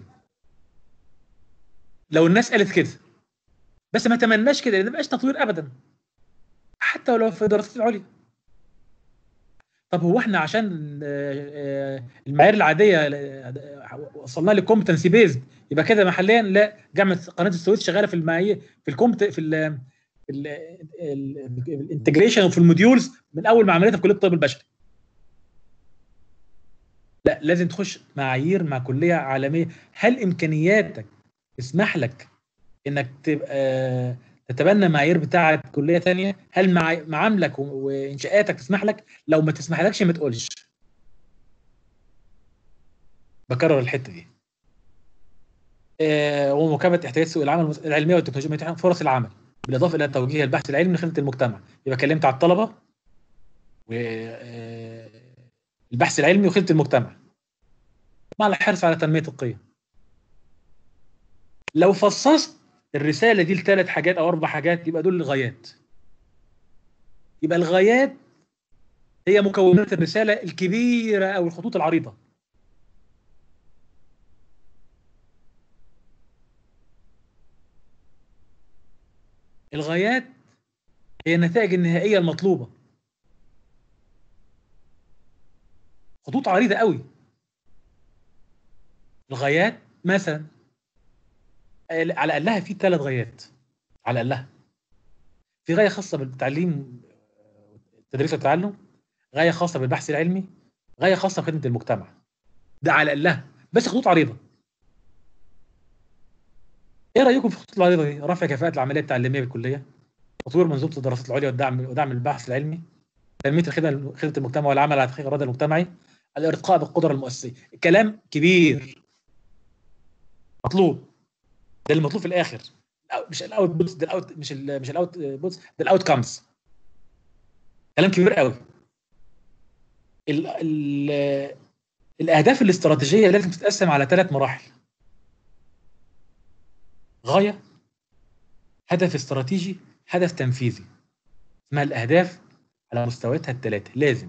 لو الناس قالت كده بس ما تمناش كده لان ما يبقاش تطوير ابدا حتى ولو في الدراسات العليا طب هو احنا عشان آه، آه، المعايير العاديه آه، وصلنا للكومبتنسي بيزد يبقى كده محليا لا جامعه قناه السويس شغاله في المعايير في الكومت في ال في ال- ال- الانتجريشن وفي الموديولز من اول ما عملتها في كليه الطب البشري لا لازم تخش معايير مع كليه عالميه هل امكانياتك تسمح لك انك تبقى تتبنى معايير بتاعه كليه تانية هل مع معاملك و- وانشاءاتك تسمح لك لو ما تسمحلكش ما تقولش بكرر الحته دي آه، ومكافاه احتياجات سوق العمل المس- العلميه والتكنولوجيا فرص العمل بالاضافه الى توجيه البحث العلمي لخدمه المجتمع يبقى كلمت على الطلبه والبحث العلمي وخدمه المجتمع مع الحرص على تنميه القيم لو فصصت الرساله دي لثلاث حاجات او اربع حاجات يبقى دول الغايات يبقى الغايات هي مكونات الرساله الكبيره او الخطوط العريضه الغايات هي النتائج النهائيه المطلوبه خطوط عريضه قوي الغايات مثلا على اقلها في ثلاث غايات على اقلها في غايه خاصه بالتعليم التدريس والتعلم غايه خاصه بالبحث العلمي غايه خاصه بخدمه المجتمع ده على اقلها بس خطوط عريضه ايه رايكم في الخطوط العريضه دي رفع كفاءه العمليه التعليميه بالكليه تطوير منظومه الدراسات العليا والدعم ودعم البحث العلمي تنميه الخدمه خدمه المجتمع والعمل على تحقيق الرضا المجتمعي الارتقاء بالقدره المؤسسيه كلام كبير مطلوب ده المطلوب في الاخر الأو- مش الاوت بوتس ده الاوت مش ال مش الاوت بوتس ده الاوت كامز كلام كبير قوي ال ال الاهداف الاستراتيجيه لازم تتقسم على ثلاث مراحل غايه هدف استراتيجي هدف تنفيذي اسمها الاهداف على مستوياتها الثلاثه لازم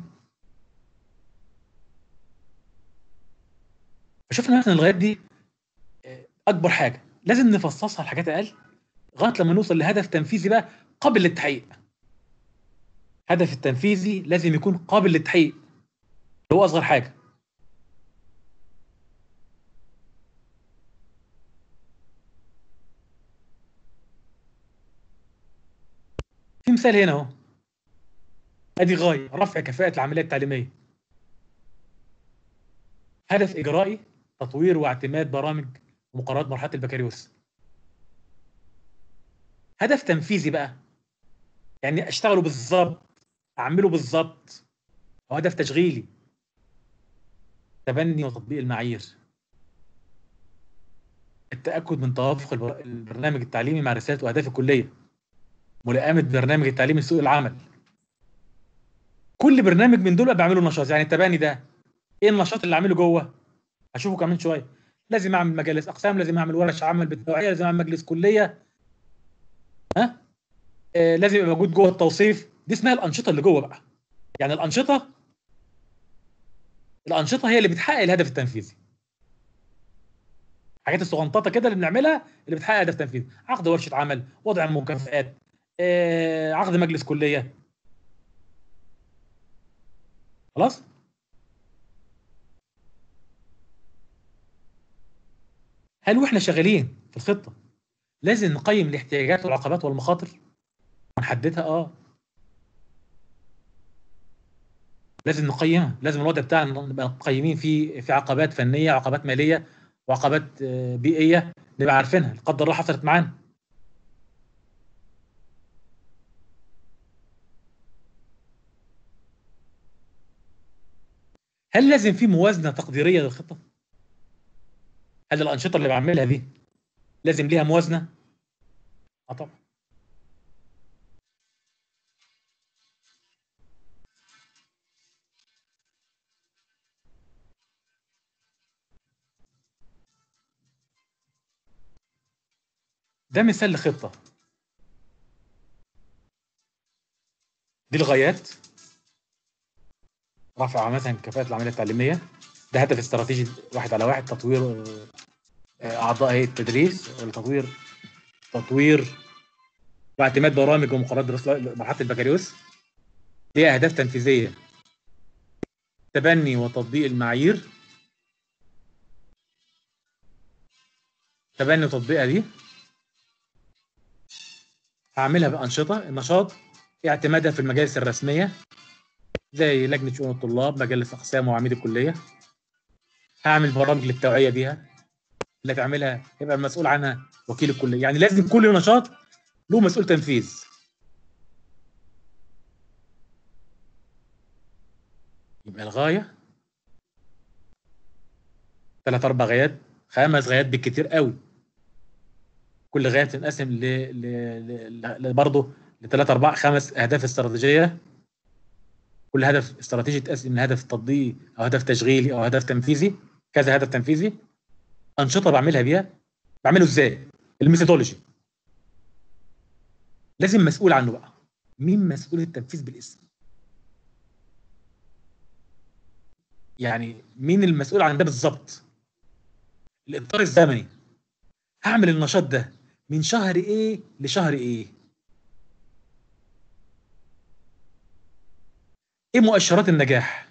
فشفنا مثلا الغايات دي آه، اكبر حاجه لازم نفصصها لحاجات اقل لغايه لما نوصل لهدف تنفيذي بقى قابل للتحقيق هدف التنفيذي لازم يكون قابل للتحقيق اللي هو اصغر حاجه في مثال هنا اهو ادي غايه رفع كفاءه العمليه التعليميه هدف اجرائي تطوير واعتماد برامج ومقررات مرحله البكالوريوس هدف تنفيذي بقى يعني اشتغله بالظبط اعمله بالظبط او هدف تشغيلي تبني وتطبيق المعايير التاكد من توافق البر- البرنامج التعليمي مع رساله واهداف الكليه ملائمه برنامج التعليم لسوق العمل كل برنامج من دول بقى بعمله نشاط يعني التباني ده ايه النشاط اللي اعمله جوه هشوفه كمان شويه لازم اعمل مجالس اقسام لازم اعمل ورش عمل بالتوعيه لازم اعمل مجلس كليه ها آه لازم يبقى موجود جوه التوصيف دي اسمها الانشطه اللي جوه بقى يعني الانشطه الانشطه هي اللي بتحقق الهدف التنفيذي حاجات الصغنططه كده اللي بنعملها اللي بتحقق هدف تنفيذي عقد ورشه عمل وضع المكافآت آه عقد مجلس كليه خلاص هل واحنا شغالين في الخطه لازم نقيم الاحتياجات والعقبات والمخاطر ونحددها اه لازم نقيمها لازم الوضع بتاعنا نبقى مقيمين فيه في عقبات فنيه عقبات ماليه وعقبات آه، بيئيه نبقى عارفينها لا قدر الله حصلت معانا هل لازم في موازنه تقديريه للخطه؟ هل الانشطه اللي بعملها دي لازم ليها موازنه؟ اه طبعا ده مثال لخطه دي الغايات رفع مثلا كفاءة العملية التعليمية ده هدف استراتيجي واحد على واحد تطوير آه، أعضاء هيئة التدريس وتطوير تطوير واعتماد برامج ومقررات دراسة مرحلة البكالوريوس دي أهداف تنفيذية تبني وتطبيق المعايير تبني وتطبيقها دي هعملها بأنشطة النشاط اعتمادها في المجالس الرسمية زي لجنة شؤون الطلاب مجلس أقسام وعميد الكلية هعمل برامج للتوعية بيها اللي هتعملها يبقى المسؤول عنها وكيل الكلية يعني لازم كل نشاط له مسؤول تنفيذ يبقى الغاية ثلاث أربع غايات خمس غايات بالكتير قوي كل غاية تنقسم ل... ل... ل... ل... برضه لثلاث أربع خمس أهداف استراتيجية كل هدف استراتيجي يتقسم لهدف تطبيقي او هدف تشغيلي او هدف تنفيذي كذا هدف تنفيذي انشطه بعملها بيها بعمله ازاي الميثودولوجي لازم مسؤول عنه بقى مين مسؤول التنفيذ بالاسم يعني مين المسؤول عن ده بالظبط الاطار الزمني هعمل النشاط ده من شهر ايه لشهر ايه ايه مؤشرات النجاح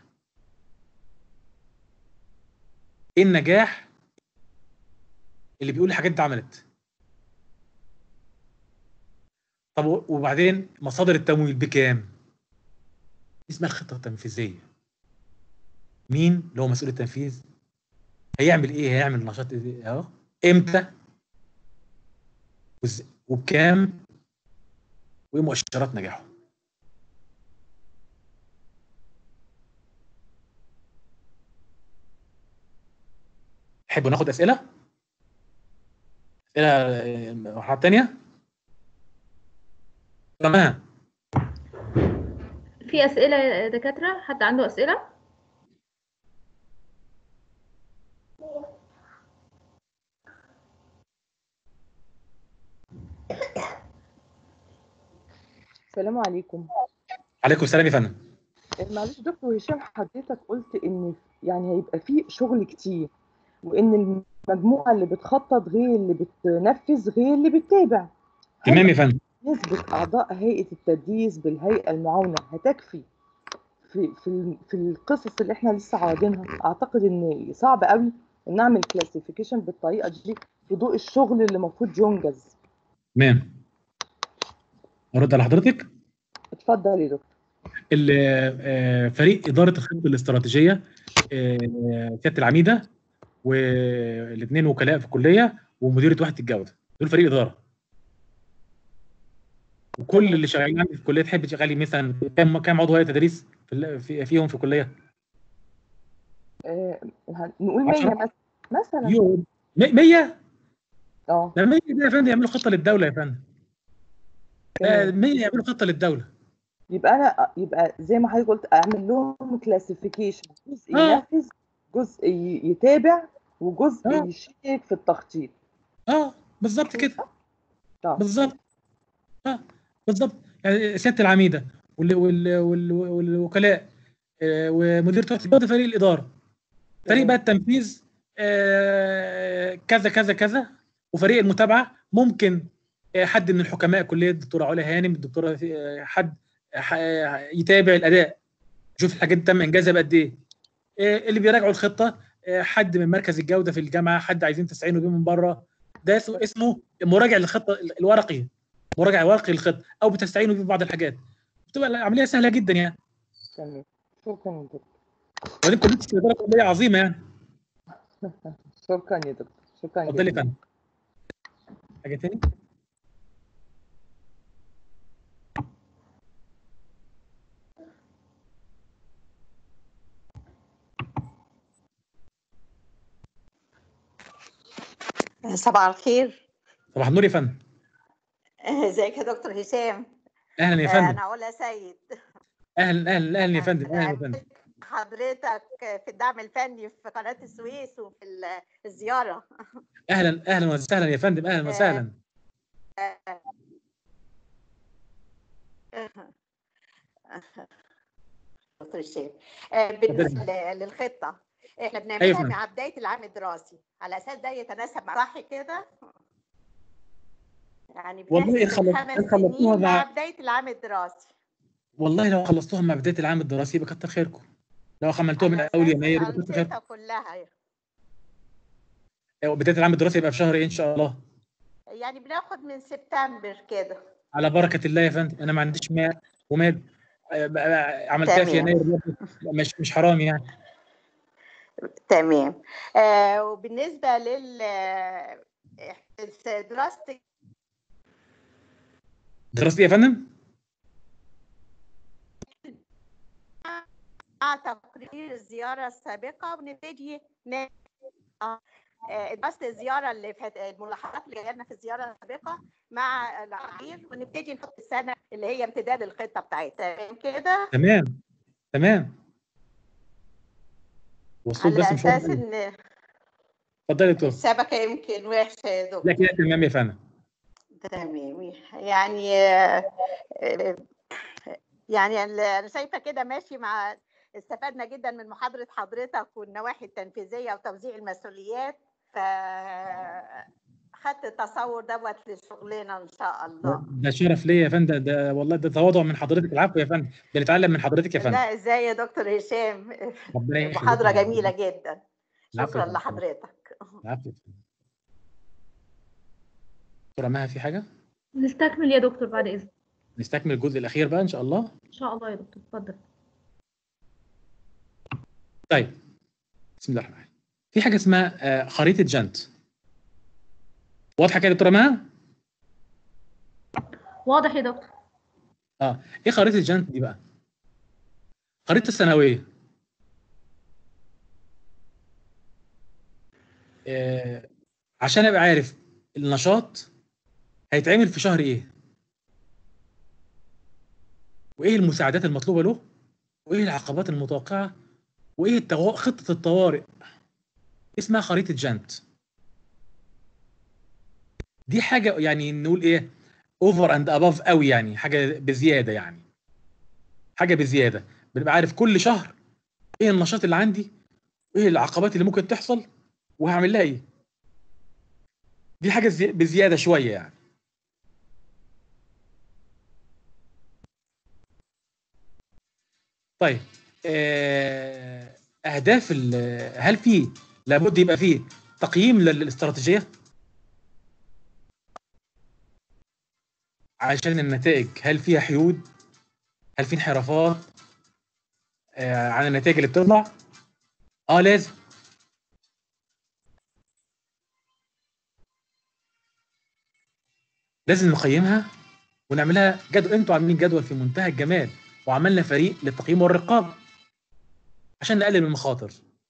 ايه النجاح اللي بيقول الحاجات دي اتعملت طب وبعدين مصادر التمويل بكام دي اسمها الخطه التنفيذيه مين اللي هو مسؤول التنفيذ هيعمل ايه هيعمل نشاط ايه اهو امتى وإز- وبكام وايه مؤشرات نجاحه تحبوا ناخد اسئله اسئله آه، مرحله تانية تمام في أسئلة يا دكاترة حد عنده أسئلة السلام عليكم عليكم السلام يا فندم معلش دكتور هشام حضرتك قلت ان يعني هيبقى في شغل كتير وان المجموعه اللي بتخطط غير اللي بتنفذ غير اللي بتتابع تمام يا فندم نسبة أعضاء هيئة التدريس بالهيئة المعاونة هتكفي في في ال- في القصص اللي احنا لسه عارضينها أعتقد إن صعب قوي إن أعمل كلاسيفيكيشن بالطريقة دي في ضوء الشغل اللي المفروض ينجز تمام ارد على حضرتك اتفضل يا دكتور ال- آه، فريق اداره الخطه الاستراتيجيه آه، سياده العميده والاثنين وكلاء في الكليه ومديره وحده الجوده دول فريق اداره وكل اللي شغالين عندي في الكليه تحب تشغلي مثلا كام كام عضو هيئه تدريس في ال- في- فيهم في الكليه آه هن- نقول 100 عشرة. مثلا مثلا يوم 100 اه ده 100 ده يا فندم يعملوا خطه للدوله يا فندم ده تمام 100 يعملوا خطه للدوله يبقى أنا يبقى زي ما حضرتك قلت أعمل لهم كلاسيفيكيشن جزء آه. ينفذ جزء ي- يتابع وجزء آه. يشارك في التخطيط اه بالظبط كده طب بالظبط اه بالظبط يعني سياده العميده وال وال وال والوكلاء آه، ومدير وحده الجوده فريق الاداره فريق تمام. بقى التنفيذ آه، كذا كذا كذا وفريق المتابعه ممكن آه، حد من الحكماء كليه الدكتوره علا هانم الدكتوره آه، حد آه، يتابع الاداء يشوف الحاجات دي تم انجازها بقد ايه آه، اللي بيراجعوا الخطه آه، حد من مركز الجوده في الجامعه حد عايزين تستعينوا بيه من بره ده اسمه اسمه مراجع للخطه الورقي مراجع ورقي للخطه او بتستعينوا بيه في بعض الحاجات بتبقى العمليه سهله جدا يعني تمام شكرا يا دكتور وبعدين كليه الصيدله كليه عظيمه يعني شكرا يا دكتور شكرا اتفضلي يا جدا فندم حاجه تاني صباح الخير صباح النور يا فندم ازيك يا دكتور هشام اهلا يا آه، فندم انا علا سيد اهلا اهلا اهلا يا فندم اهلا يا فندم حضرتك في الدعم الفني في قناة السويس وفي ال- الزيارة اهلا اهلا وسهلا يا فندم اهلا وسهلا دكتور هشام آه، بالنسبة ل- للخطة احنا أيوة بنعملها فندم. مع بداية العام الدراسي على اساس ده يتناسب مع صح كده يعني والله إن بنحسب خلص- الخمس إن خلصتوها سنين مع مع- بداية العام الدراسي والله لو خلصتوها مع بدايه العام الدراسي يبقى كتر خيركم لو عملتوها من على اول أساس يناير يبقى كتر خيركم الأنشطة كلها بدايه العام الدراسي يبقى في شهر ايه ان شاء الله يعني بناخد من سبتمبر كده على بركه الله يا فندم انا ما عنديش ماء ومال آه، بقى- عملتها في تمام. يناير برضه. مش مش حرام يعني تمام آه وبالنسبة لل دراستك دراستي يا فندم مع تقرير الزيارة السابقة ونبتدي ن... آه، آه، دراسة الزيارة اللي فات الملاحظات اللي جاية لنا في الزيارة السابقة مع العميل ونبتدي نحط السنة اللي هي امتداد الخطة بتاعتها تمام كده تمام تمام والصوت على بس مش أساس واضح إن اتفضلي يا دكتور الشبكة يمكن وحشة يا دكتور لا كده تمام يا فندم تمام يعني آه، آه، يعني ال- انا شايفه كده ماشي مع استفدنا جدا من محاضره حضرتك والنواحي التنفيذيه وتوزيع المسؤوليات ف خدت التصور دوت لشغلنا ان شاء الله ده شرف ليا يا فندم ده والله ده تواضع من حضرتك العفو يا فندم بنتعلم من حضرتك يا فندم لا ازاي يا دكتور هشام ربنا يخليك محاضره يا فندم. جميله جدا العفو شكرا يا فندم. لحضرتك العفو يا فندم. دكتوره مها في حاجه نستكمل يا دكتور بعد إذنك نستكمل الجزء الاخير بقى ان شاء الله إن شاء الله يا دكتور اتفضل طيب بسم الله الرحمن الرحيم في حاجه اسمها آه، خريطه جنت واضحه كده يا دكتوره مها واضح يا دكتور اه ايه خريطه جنت دي بقى خريطه سنويه آه عشان ابقى عارف النشاط هيتعمل في شهر ايه وايه المساعدات المطلوبه له وايه العقبات المتوقعه وايه التو... خطه الطوارئ اسمها خريطه جانت دي حاجه يعني نقول ايه اوفر اند اباف قوي يعني حاجه بزياده يعني حاجه بزياده بنبقى عارف كل شهر ايه النشاط اللي عندي وايه العقبات اللي ممكن تحصل وهعمل لها ايه دي حاجه زي- بزياده شويه يعني طيب آه، اهداف ال- هل في لابد يبقى فيه تقييم لل- للاستراتيجيه عشان النتائج هل فيها حيود هل في انحرافات آه، عن النتائج اللي بتطلع اه لازم لازم نقيمها ونعملها جدول انتوا عاملين جدول في منتهى الجمال وعملنا فريق للتقييم والرقابه عشان نقلل من المخاطر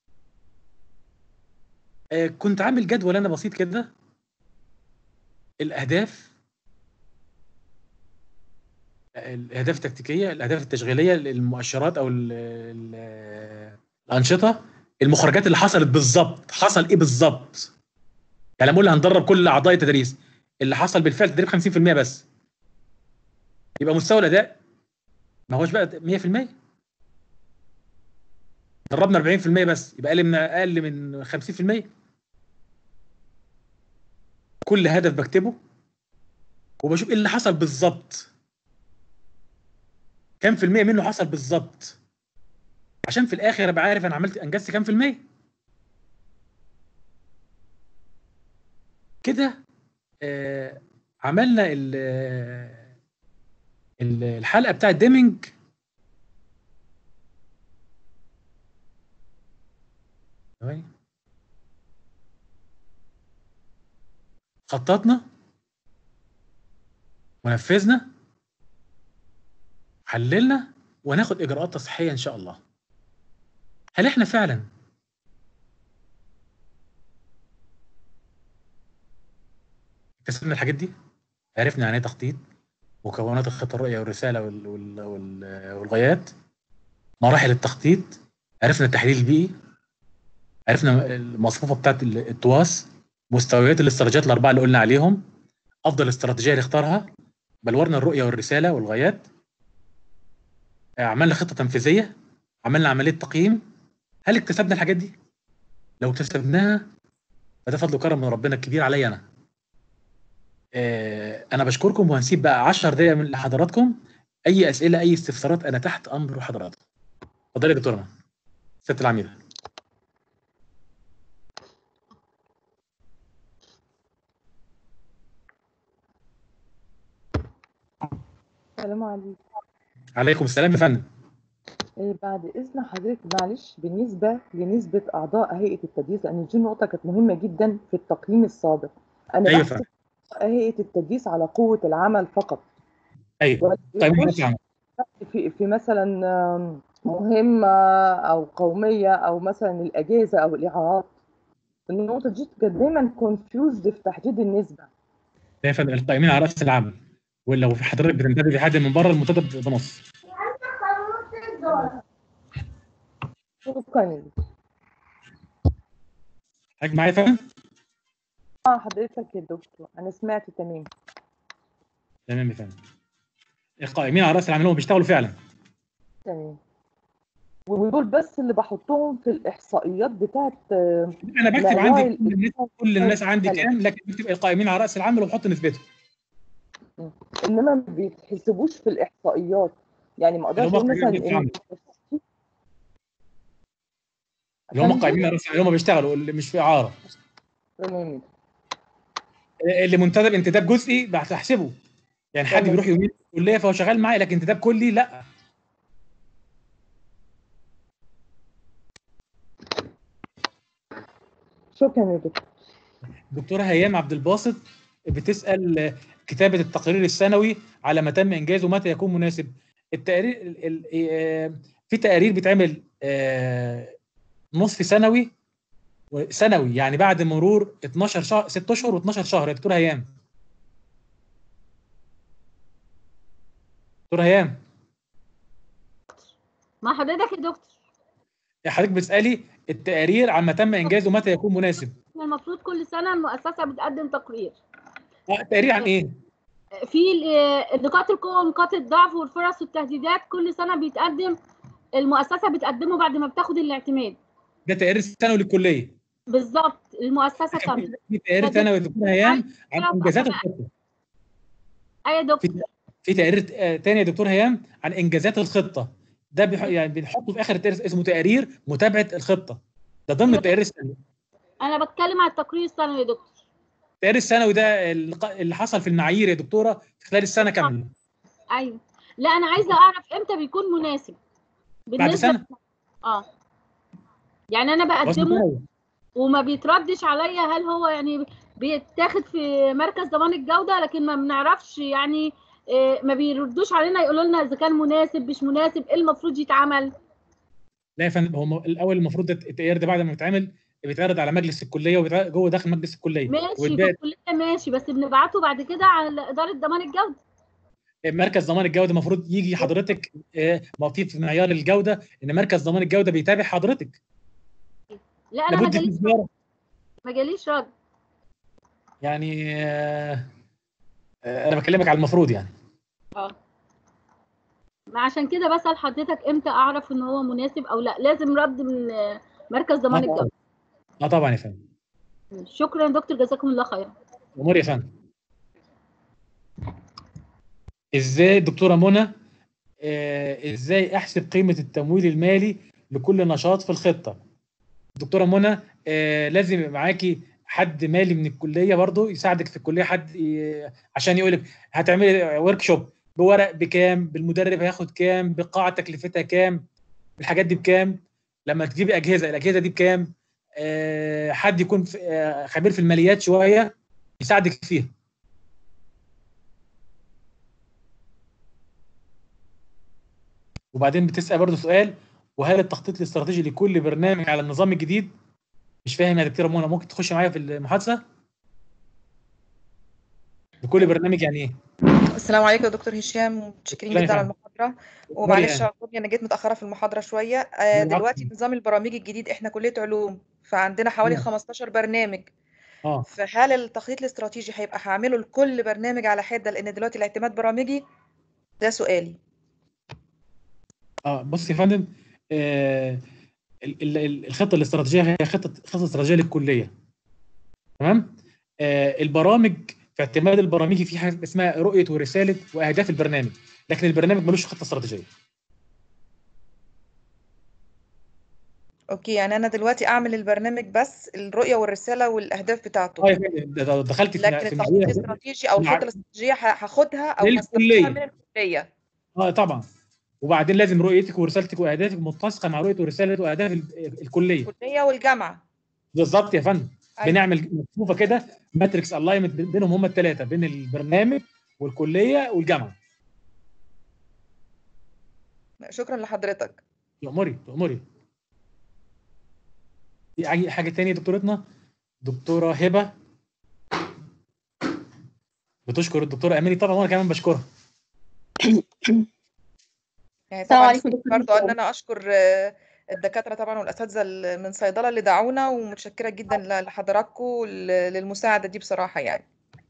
آه، كنت عامل جدول انا بسيط كده الاهداف الاهداف التكتيكيه الاهداف التشغيليه المؤشرات او ال ال الانشطه المخرجات اللي حصلت بالظبط حصل ايه بالظبط يعني لما اقول هندرب كل اعضاء التدريس اللي حصل بالفعل تدريب 50% بس يبقى مستوى الاداء ما هوش بقى 100% دربنا 40% بس يبقى اقل من اقل من 50% كل هدف بكتبه وبشوف ايه اللي حصل بالظبط كام في المية منه حصل بالظبط عشان في الاخر ابقى عارف انا عملت انجزت كام في المية كده آه عملنا ال ال- الحلقه بتاعت ديمينج ثواني. خططنا ونفذنا حللنا وناخد اجراءات تصحيحيه ان شاء الله هل احنا فعلا اكتسبنا الحاجات دي عرفنا يعني ايه تخطيط مكونات الخطه الرؤيه والرساله وال... وال... وال... والغايات مراحل التخطيط عرفنا التحليل البيئي عرفنا المصفوفه بتاعت ال- التواس مستويات الاستراتيجيات الاربعه اللي قلنا عليهم افضل استراتيجيه اللي اختارها بلورنا الرؤيه والرساله والغايات عملنا خطه تنفيذيه عملنا عمليه تقييم هل اكتسبنا الحاجات دي لو اكتسبناها فده فضل وكرم من ربنا الكبير عليا انا آه، انا بشكركم وهنسيب بقى 10 دقائق من لحضراتكم اي اسئله اي استفسارات انا تحت امر حضراتكم اتفضلي يا دكتوره ست العميده السلام عليكم عليكم السلام يا فندم إيه بعد إذن حضرتك معلش بالنسبة لنسبة أعضاء هيئة التدريس لأن دي نقطة كانت مهمة جدا في التقييم السابق أنا ايوه بحسب فندم هيئة التدريس على قوة العمل فقط ايوه ولا طيب يخش نعم. في في مثلا آم، مهمة أو قومية أو مثلا الأجازة أو الإعارات النقطة دي كانت دايما كونفيوزد في تحديد النسبة يا فندم القائمين على راس العمل ولو في حضرتك بتنتبه لحد من بره المنتدب بنص شكرا حضرتك معايا يا فندم اه حضرتك يا دكتور أنا سمعت تمام تمام يا فندم القائمين على راس العمل هم بيشتغلوا فعلا تمام ودول بس اللي بحطهم في الإحصائيات بتاعت آه، انا بكتب معيار عندي كل الناس كل الناس عندي السنة. كام لكن بكتب القائمين على راس العمل وبحط نسبتهم انما ما بيتحسبوش في الاحصائيات يعني ما اقدرش اللي هم اقول مثلا قائمين ان اللي هم أفندم؟ قائمين على راس العمل اللي هم بيشتغلوا اللي مش في اعاره تمام اللي منتدب انتداب جزئي بحسبه يعني حد تمام. بيروح يومين الكليه فهو شغال معايا لكن انتداب كلي لا شكرا يا دكتور دكتوره هيام عبد الباسط بتسال كتابه التقرير السنوي على ما تم انجازه متى يكون مناسب التقرير ال- ال- آه، في تقارير بيتعمل آه، نصف سنوي سنوي يعني بعد مرور 12 شهر 6 اشهر و12 شهر يا دكتوره هيام دكتوره هيام مع حضرتك يا دكتور حضرتك بتسالي التقارير عما تم انجازه متى يكون مناسب المفروض كل سنة المؤسسة بتقدم تقرير آه، تقرير عن ايه في ال- نقاط القوة ونقاط الضعف والفرص والتهديدات كل سنة بيتقدم المؤسسة بتقدمه بعد ما بتاخد الاعتماد ده تقرير سنوي للكليه بالظبط المؤسسة كاملة في تقرير فده- سنوي دكتور هيام عن أيوة، انجازات أنا- الخطه أيوة يا دكتور في في تقرير آه، تاني يا دكتور هيام عن انجازات الخطه ده بيح... يعني بنحطه في اخر التقرير اسمه تقرير متابعه الخطه ده ضمن التقرير السنوي أنا بتكلم على التقرير السنوي يا دكتور التقرير السنوي ده اللق- اللي حصل في المعايير يا دكتوره في خلال السنه كامله أيوة لا أنا عايزة أعرف إمتى بيكون مناسب بعد سنه اه يعني أنا بقدمه وزن وما بيتردش عليا هل هو يعني بيتاخد في مركز ضمان الجودة لكن ما بنعرفش يعني آه، ما بيردوش علينا يقولوا لنا إذا كان مناسب مش مناسب إيه المفروض يتعمل لا يا فندم هو م- الاول المفروض ده- التقرير ده بعد ما بيتعمل بيتعرض على مجلس الكليه وبيتعرض جوه داخل مجلس الكليه ماشي في ويتباعد الكلية ماشي بس بنبعته بعد كده على إدارة ضمان الجودة مركز ضمان الجوده المفروض يجي حضرتك آه، ما في في معيار الجوده ان مركز ضمان الجوده بيتابع حضرتك لا أنا ما لابد في جاليش زياره ما جاليش رد يعني آه، آه، انا بكلمك على المفروض يعني اه ما عشان كده بسأل حضرتك امتى اعرف ان هو مناسب او لا لازم رد من آه، مركز ضمان اه طبعا الجودة اه طبعا يا فندم شكرا يا دكتور جزاكم الله خيرا امور يا فندم ازاي دكتوره منى آه، ازاي احسب قيمه التمويل المالي لكل نشاط في الخطه دكتوره منى آه، لازم يبقى معاكي حد مالي من الكليه برضو يساعدك في الكليه حد ي- عشان يقول لك هتعملي ورك شوب بورق بكام بالمدرب هياخد كام بقاعه تكلفتها كام الحاجات دي بكام لما تجيبي اجهزه الاجهزه دي بكام آه، حد يكون في- آه، خبير في الماليات شويه يساعدك فيها وبعدين بتسال برضه سؤال وهل التخطيط الاستراتيجي لكل برنامج على النظام الجديد مش فاهم يا دكتوره منى ممكن تخش معايا في المحادثه لكل برنامج يعني ايه السلام عليكم يا دكتور هشام متشكرين لا يا جدا على فندم. المحاضرة اتفضلي ومعلش يعني. اعذرني انا جيت متأخرة في المحاضرة شوية آه، العفو. دلوقتي نظام البرامج الجديد احنا كلية علوم فعندنا حوالي نعم. 15 برنامج اه فهل التخطيط الاستراتيجي هيبقى هعمله لكل برنامج على حدة لأن دلوقتي الاعتماد برامجي ده سؤالي اه بص يا فندم آه ال- ال- ال- الخطه الاستراتيجيه هي خطه خطه استراتيجيه للكليه تمام آه البرامج في اعتماد البرامجي في حاجه اسمها رؤيه ورساله واهداف البرنامج لكن البرنامج ملوش خطه استراتيجيه اوكي يعني انا دلوقتي اعمل البرنامج بس الرؤية والرسالة والاهداف بتاعته اه يا فندم ده- ده دخلت في لكن في التخطيط معايير الاستراتيجي او مع- الخطة الاستراتيجية ه- هاخدها او للكلية. هستخدمها من الكلية اه طبعا وبعدين لازم رؤيتك ورسالتك واهدافك متسقه مع رؤيه ورساله واهداف ال- الكليه الكلية والجامعة بالظبط يا فندم أيوة. بنعمل مصفوفه كده ماتريكس الاينمنت بينهم هم الثلاثه بين البرنامج والكليه والجامعه شكرا لحضرتك تأمري تأمري في أي حاجة تانية يا دكتورتنا دكتورة هبة بتشكر الدكتورة أماني طبعا وأنا كمان بشكرها يعني السلام طبعا عليكم دكتور برضو ان هشام. انا اشكر آه، الدكاتره طبعا والاساتذه ال- من صيدله اللي دعونا ومتشكره جدا ل- لحضراتكم ل- للمساعده دي بصراحه يعني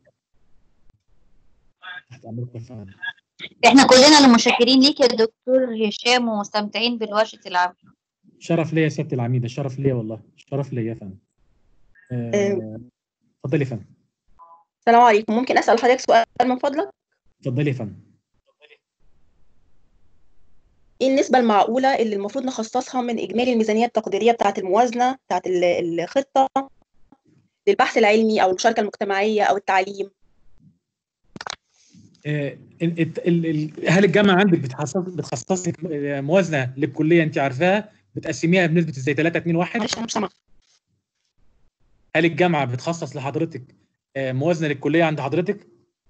تحت أمرك يا فندم. احنا كلنا اللي مشكرين ليك يا دكتور هشام ومستمتعين بالورشة العمل شرف ليا يا سيادة العميدة شرف ليا والله شرف ليا يا فندم آه، اتفضلي يا فندم السلام عليكم ممكن أسأل حضرتك سؤال من فضلك اتفضلي يا فندم ايه النسبة المعقولة اللي المفروض نخصصها من إجمالي الميزانية التقديرية بتاعة الموازنة بتاعة ال- الخطة للبحث العلمي أو المشاركة المجتمعية أو التعليم آه، ال- ال- ال- ال- هل الجامعة عندك بتخصص بتخصص لك موازنة للكلية أنت عارفاها بتقسميها بنسبة ازاي 3 2 1 معلش أنا مش سامعة هل الجامعة بتخصص لحضرتك آه، موازنة للكلية عند حضرتك؟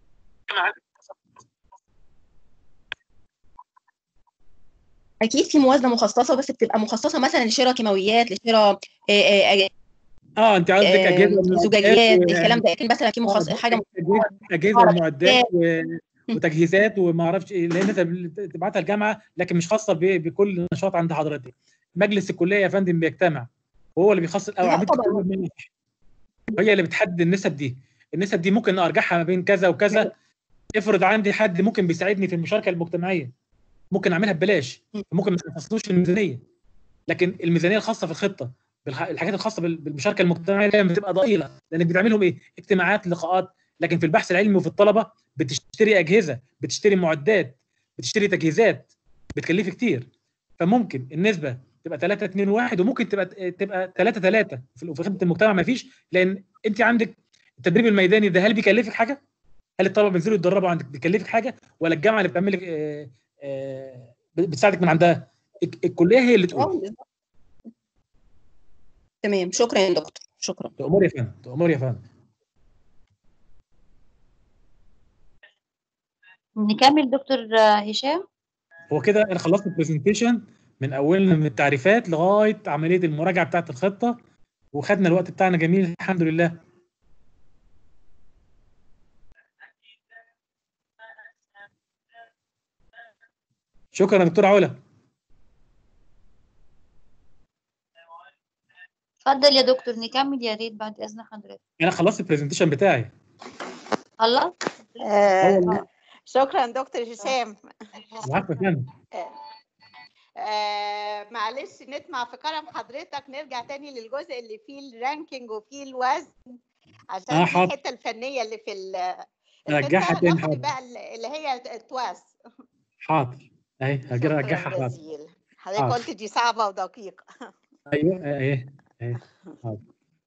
أكيد في موازنة مخصصة بس بتبقى مخصصة مثلا لشراء كيماويات لشراء آه، آه، اه انت قصدك آه، اجهزه ومعدات زجاجات و- الكلام ده لكن مثلا في مخصص آه، حاجة أجهزة- اجهزه ومعدات و- وتجهيزات وما اعرفش ايه لان انت تبعتها الجامعه لكن مش خاصه ب- بكل نشاط عند حضرتك مجلس الكليه يا فندم بيجتمع وهو اللي بيخصص او لا عميد طبعا. الكليه المنح. هي اللي بتحدد النسب دي النسب دي ممكن ارجعها ما بين كذا وكذا افرض عندي حد ممكن بيساعدني في المشاركه المجتمعيه ممكن اعملها ببلاش ممكن ما تخصصوش الميزانيه لكن الميزانيه الخاصه في الخطه بالح- الحاجات الخاصه بال- بالمشاركه المجتمعيه دايما بتبقى ضئيله لانك بتعملهم ايه؟ اجتماعات لقاءات لكن في البحث العلمي وفي الطلبه بتشتري اجهزه بتشتري معدات بتشتري تجهيزات بتكلفي كتير فممكن النسبه تبقى 3 2 1 وممكن تبقى تبقى 3 3 في في خدمه المجتمع ما فيش لان انت عندك التدريب الميداني ده هل بيكلفك حاجه؟ هل الطلبه بينزلوا يتدربوا عندك بيكلفك حاجه ولا الجامعه اللي بتعمل لك آه، آه، بتساعدك من عندها؟ الك- الكليه هي اللي تقول تمام شكرا يا دكتور شكرا تأمر يا فندم تأمر يا فندم نكمل دكتور هشام هو كده انا خلصت البرزنتيشن من اولنا من التعريفات لغايه عمليه المراجعه بتاعه الخطه وخدنا الوقت بتاعنا جميل الحمد لله شكرا يا دكتور علا اتفضل يا دكتور نكمل يا ريت بعد اذن حضرتك انا خلصت البرزنتيشن بتاعي خلاص آه، شكرا دكتور هشام العفو يا فندم آه، معلش نطمع في كرم حضرتك نرجع تاني للجزء اللي فيه الرانكينج وفيه الوزن عشان آه، دي حاضر. الحته الفنيه اللي في ال- رجعها الخطة. تاني ناخد حاضر بقى اللي هي التواس حاضر اهي هجي ارجعها حاضر جزيلا حضرتك حاضر. قلت دي صعبه ودقيقه ايوه اهي اهي حاضر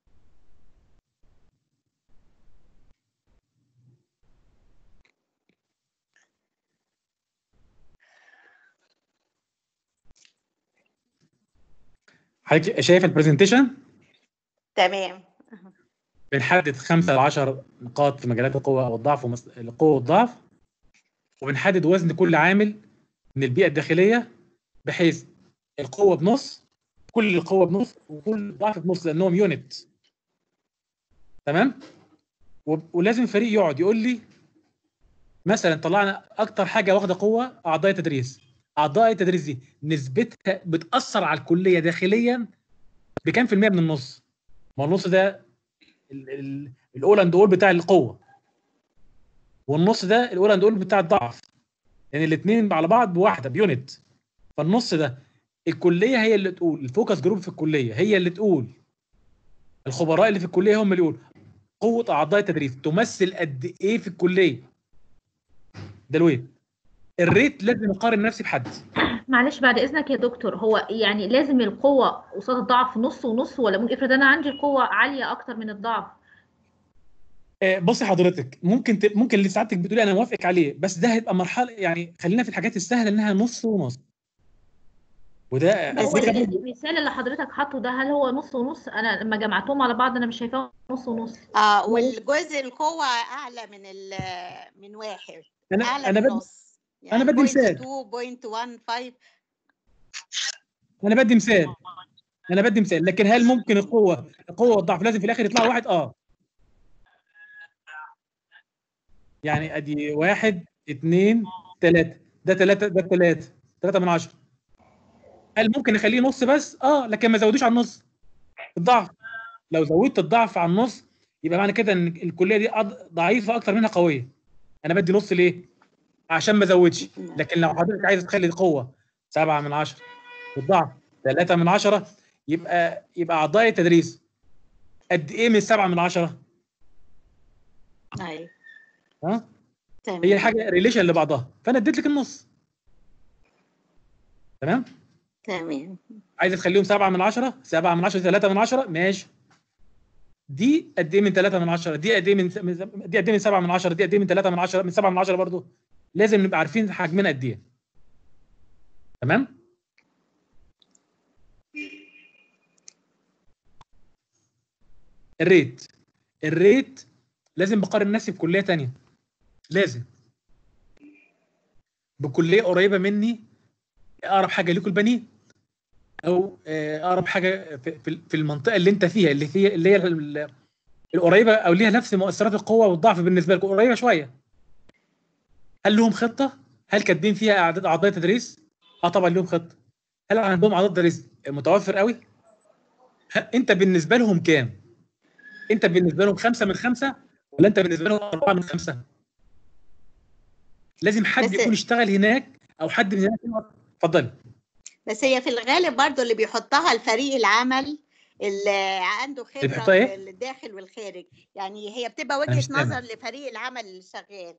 حضرتك شايف البرزنتيشن تمام بنحدد خمسة ل 10 نقاط في مجالات القوة والضعف ومس... القوة والضعف وبنحدد وزن كل عامل من البيئة الداخلية بحيث القوة بنص كل القوة بنص وكل الضعف بنص لأنهم يونت تمام و... ولازم الفريق يقعد يقول لي مثلا طلعنا أكتر حاجة واخدة قوة أعضاء التدريس أعضاء التدريس دي نسبتها بتأثر على الكلية داخليا بكام في المية من النص؟ ما هو النص ده الاول اند اول بتاع القوه والنص ده الاول اند اول بتاع الضعف لان يعني الاثنين على بعض بواحده بيونت فالنص ده الكليه هي اللي تقول الفوكس جروب في الكليه هي اللي تقول الخبراء اللي في الكليه هم اللي يقولوا قوه اعضاء التدريس تمثل قد ايه في الكليه ده الويت الريت لازم اقارن نفسي بحد معلش بعد اذنك يا دكتور هو يعني لازم القوه قصاد الضعف نص ونص ولا ممكن افرض انا عندي القوه عاليه اكتر من الضعف آه، بصي حضرتك ممكن ت... ممكن اللي سعادتك بتقولي انا موافقك عليه بس ده هيبقى مرحله يعني خلينا في الحاجات السهله انها نص ونص وده بس الفكرة برضه- المثال اللي حضرتك حاطه ده هل هو نص ونص انا لما جمعتهم على بعض انا مش شايفاه نص ونص اه والجزء القوه اعلى من ال من واحد انا اعلى انا من بدي نص انا بدي مثال 2.15 انا بدي مثال انا بدي مثال لكن هل ممكن القوه القوه والضعف لازم في الاخر يطلعوا واحد اه يعني ادي واحد اثنين ثلاثة ده ثلاثة ده ثلاثة ثلاثة من عشرة هل ممكن نخليه نص بس؟ اه لكن ما زودوش على النص الضعف لو زودت الضعف على النص يبقى معنى كده ان الكلية دي أض- ضعيفة اكتر منها قوية انا بدي نص ليه؟ عشان ما ازودش لكن لو حضرتك عايز تخلي القوة سبعة من عشرة والضعف ثلاثة من عشرة يبقى يبقى اعضاء التدريس قد ايه من سبعة من عشرة؟ ايوه ها؟ تمام هي حاجة ريليشن لبعضها فانا اديت لك النص تمام؟ تمام عايز تخليهم سبعة من عشرة سبعة من عشرة ثلاثة من عشرة ماشي دي قد ايه من ثلاثة من عشرة دي قد ايه من من- دي قد ايه من سبعة من عشرة دي قد ايه من ثلاثة من عشرة من سبعة من عشرة برضو لازم نبقى عارفين حجمنا قد ايه تمام الريت الريت لازم بقارن نفسي بكلية تانية لازم بكلية قريبة مني اقرب حاجة ليكوا البنين او آه، اقرب حاجه في- في في المنطقه اللي انت فيها اللي فيها اللي هي ال- القريبه او ليها نفس مؤثرات القوه والضعف بالنسبه لكم قريبه شويه هل لهم خطه هل كاتبين فيها اعداد اعضاء تدريس اه طبعا لهم خطه هل عندهم اعضاء تدريس متوفر قوي ه- انت بالنسبه لهم كام انت بالنسبه لهم خمسة من خمسة ولا انت بالنسبه لهم أربعة من خمسة لازم حد بس- يكون اشتغل هناك او حد من هناك يقعد- اتفضلي بس هي في الغالب برضو اللي بيحطها الفريق العمل اللي عنده خبرة بيحطها إيه؟ في الداخل والخارج يعني هي بتبقى أنا مش وجهة سامع. نظر لفريق العمل اللي شغال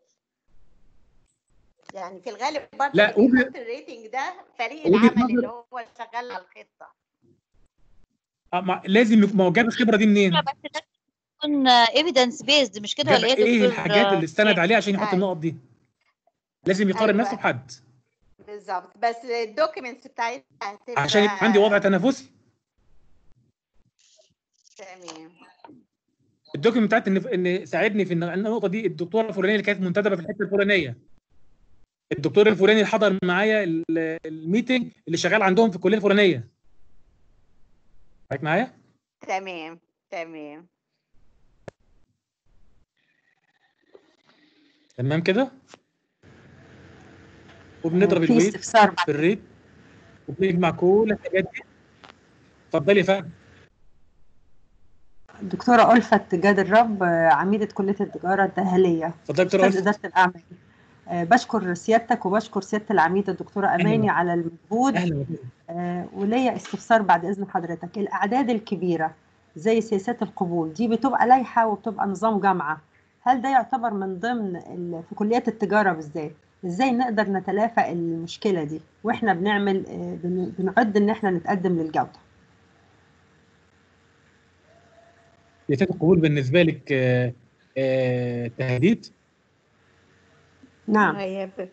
يعني في الغالب برضو لا، اللي وجهة- بيحط الريتنج ده فريق وجهة العمل نظر- اللي هو شغال على الخطة آه، ما- لازم يكون- ما هو جاب الخبره دي منين؟ تكون ايفيدنس بيزد مش كده جاب ولا ايه ايه دكتور الحاجات اللي استند عليها عشان يحط أيوة. النقط دي؟ لازم يقارن أيوة. نفسه بحد بالظبط بس الدوكيومنتس بتاعتها هتبقى عشان يبقى عندي وضع تنافسي تمام الدوكيومنت بتاعت ان ان ساعدني في إن النقطه دي الدكتوره الفلانيه اللي كانت منتدبه في الحته الفلانيه الدكتور الفلاني اللي حضر معايا ال- الميتنج اللي شغال عندهم في الكليه الفلانيه معاك معايا؟ تمام تمام تمام كده؟ وبنضرب في الويت استفسار في الريت وبنجمع كل الحاجات دي اتفضلي يا فندم دكتورة ألفت جاد الرب آه، عميدة كلية التجارة الداخلية اتفضلي يا دكتورة أستاذ ألفت. إدارة الأعمال آه، بشكر سيادتك وبشكر سيادة العميدة الدكتورة أماني أهلاً. على المجهود اهلا وسهلا آه، وليا استفسار بعد إذن حضرتك الأعداد الكبيرة زي سياسات القبول دي بتبقى لايحة وبتبقى نظام جامعة هل ده يعتبر من ضمن ال- في كليات التجارة بالذات ازاي نقدر نتلافى المشكلة دي واحنا بنعمل آه، بن- بنعد ان احنا نتقدم للجودة سياسات القبول بالنسبه لك آه، آه، تهديد نعم هي ب-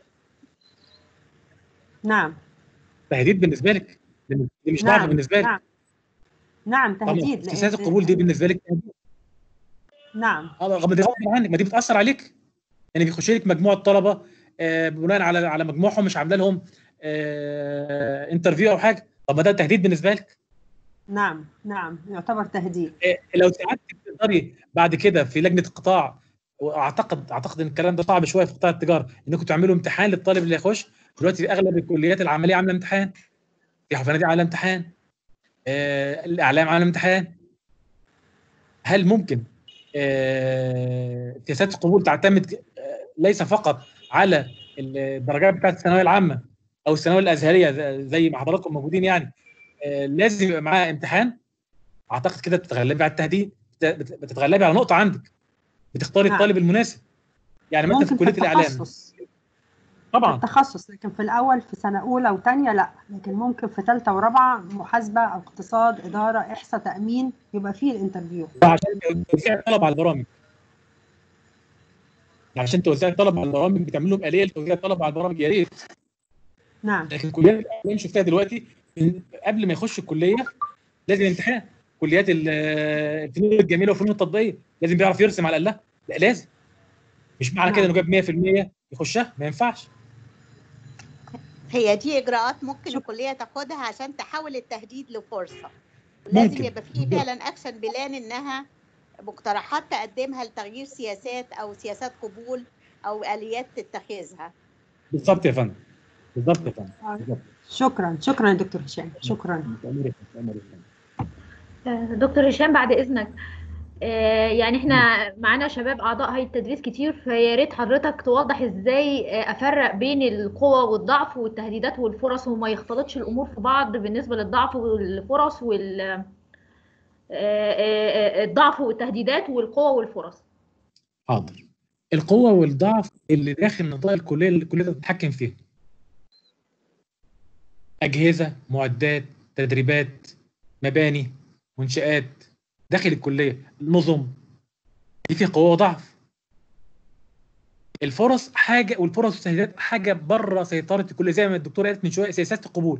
نعم تهديد بالنسبه لك دي مش ضعف نعم بالنسبه لك نعم نعم طبعا تهديد سياسات لأن- القبول دي بالنسبه لك تهديد نعم اه ما دي غصب عنك ما دي بتاثر عليك يعني بيخش لك مجموعه طلبه آه، بناء على على مجموعهم مش عامله لهم آه، انترفيو او حاجه طب ما ده تهديد بالنسبه لك نعم نعم يعتبر تهديد آه، لو ساعدتك تقدري بعد كده في لجنه القطاع واعتقد اعتقد ان الكلام ده صعب شويه في قطاع التجاره انكم تعملوا امتحان للطالب اللي هيخش دلوقتي اغلب الكليات العمليه عامله امتحان في فنادق عامله امتحان آه، الاعلام عامله امتحان هل ممكن آه، سياسات القبول تعتمد آه، ليس فقط على الدرجات بتاعت الثانويه العامه او الثانويه الازهريه زي- زي ما حضراتكم موجودين يعني آه، لازم يبقى معاها امتحان اعتقد كده بتتغلبي على التهديد بت- بت- بتتغلبي على نقطه عندك بتختاري نعم. الطالب المناسب يعني مثلا في ممكن كليه في الاعلام التخصص طبعا التخصص لكن في الاول في سنه اولى وثانيه لا لكن ممكن في ثالثه ورابعه محاسبه او اقتصاد اداره احصاء تامين يبقى فيه الانترفيو عشان توزيع الطلب على البرامج عشان توزيع الطلب على البرامج بتعمل لهم اليه لتوزيع الطلب على البرامج يا ريت نعم لكن كليات الاعلام شفتها دلوقتي إن قبل ما يخش الكليه لازم امتحان كليات ال- الفنون الجميله والفنون التطبيقيه لازم بيعرف يرسم على الاقل لا لازم مش معنى كده انه جاب 100% يخشها ما ينفعش هي دي اجراءات ممكن الكليه تاخدها عشان تحول التهديد لفرصه لازم ممكن. يبقى فيه فعلا اكشن بلان انها مقترحات تقدمها لتغيير سياسات او سياسات قبول او اليات تتخذها بالظبط يا فندم بالظبط يا فندم بالظبط شكرا شكرا يا دكتور هشام شكرا تأمري- تأمري. آه، دكتور هشام بعد اذنك آه، يعني احنا معانا شباب اعضاء هيئه التدريس كتير فيا ريت حضرتك توضح ازاي آه، افرق بين القوه والضعف والتهديدات والفرص وما يختلطش الامور في بعض بالنسبه للضعف والفرص وال آه، آه، آه، الضعف والتهديدات والقوه والفرص حاضر القوه والضعف اللي داخل نطاق الكليه اللي الكليه تتحكم فيها اجهزه معدات تدريبات مباني منشآت داخل الكليه نظم دي فيها قوه وضعف الفرص حاجه والفرص والتهديدات حاجه بره سيطره الكليه زي ما الدكتوره قالت من شويه سياسات القبول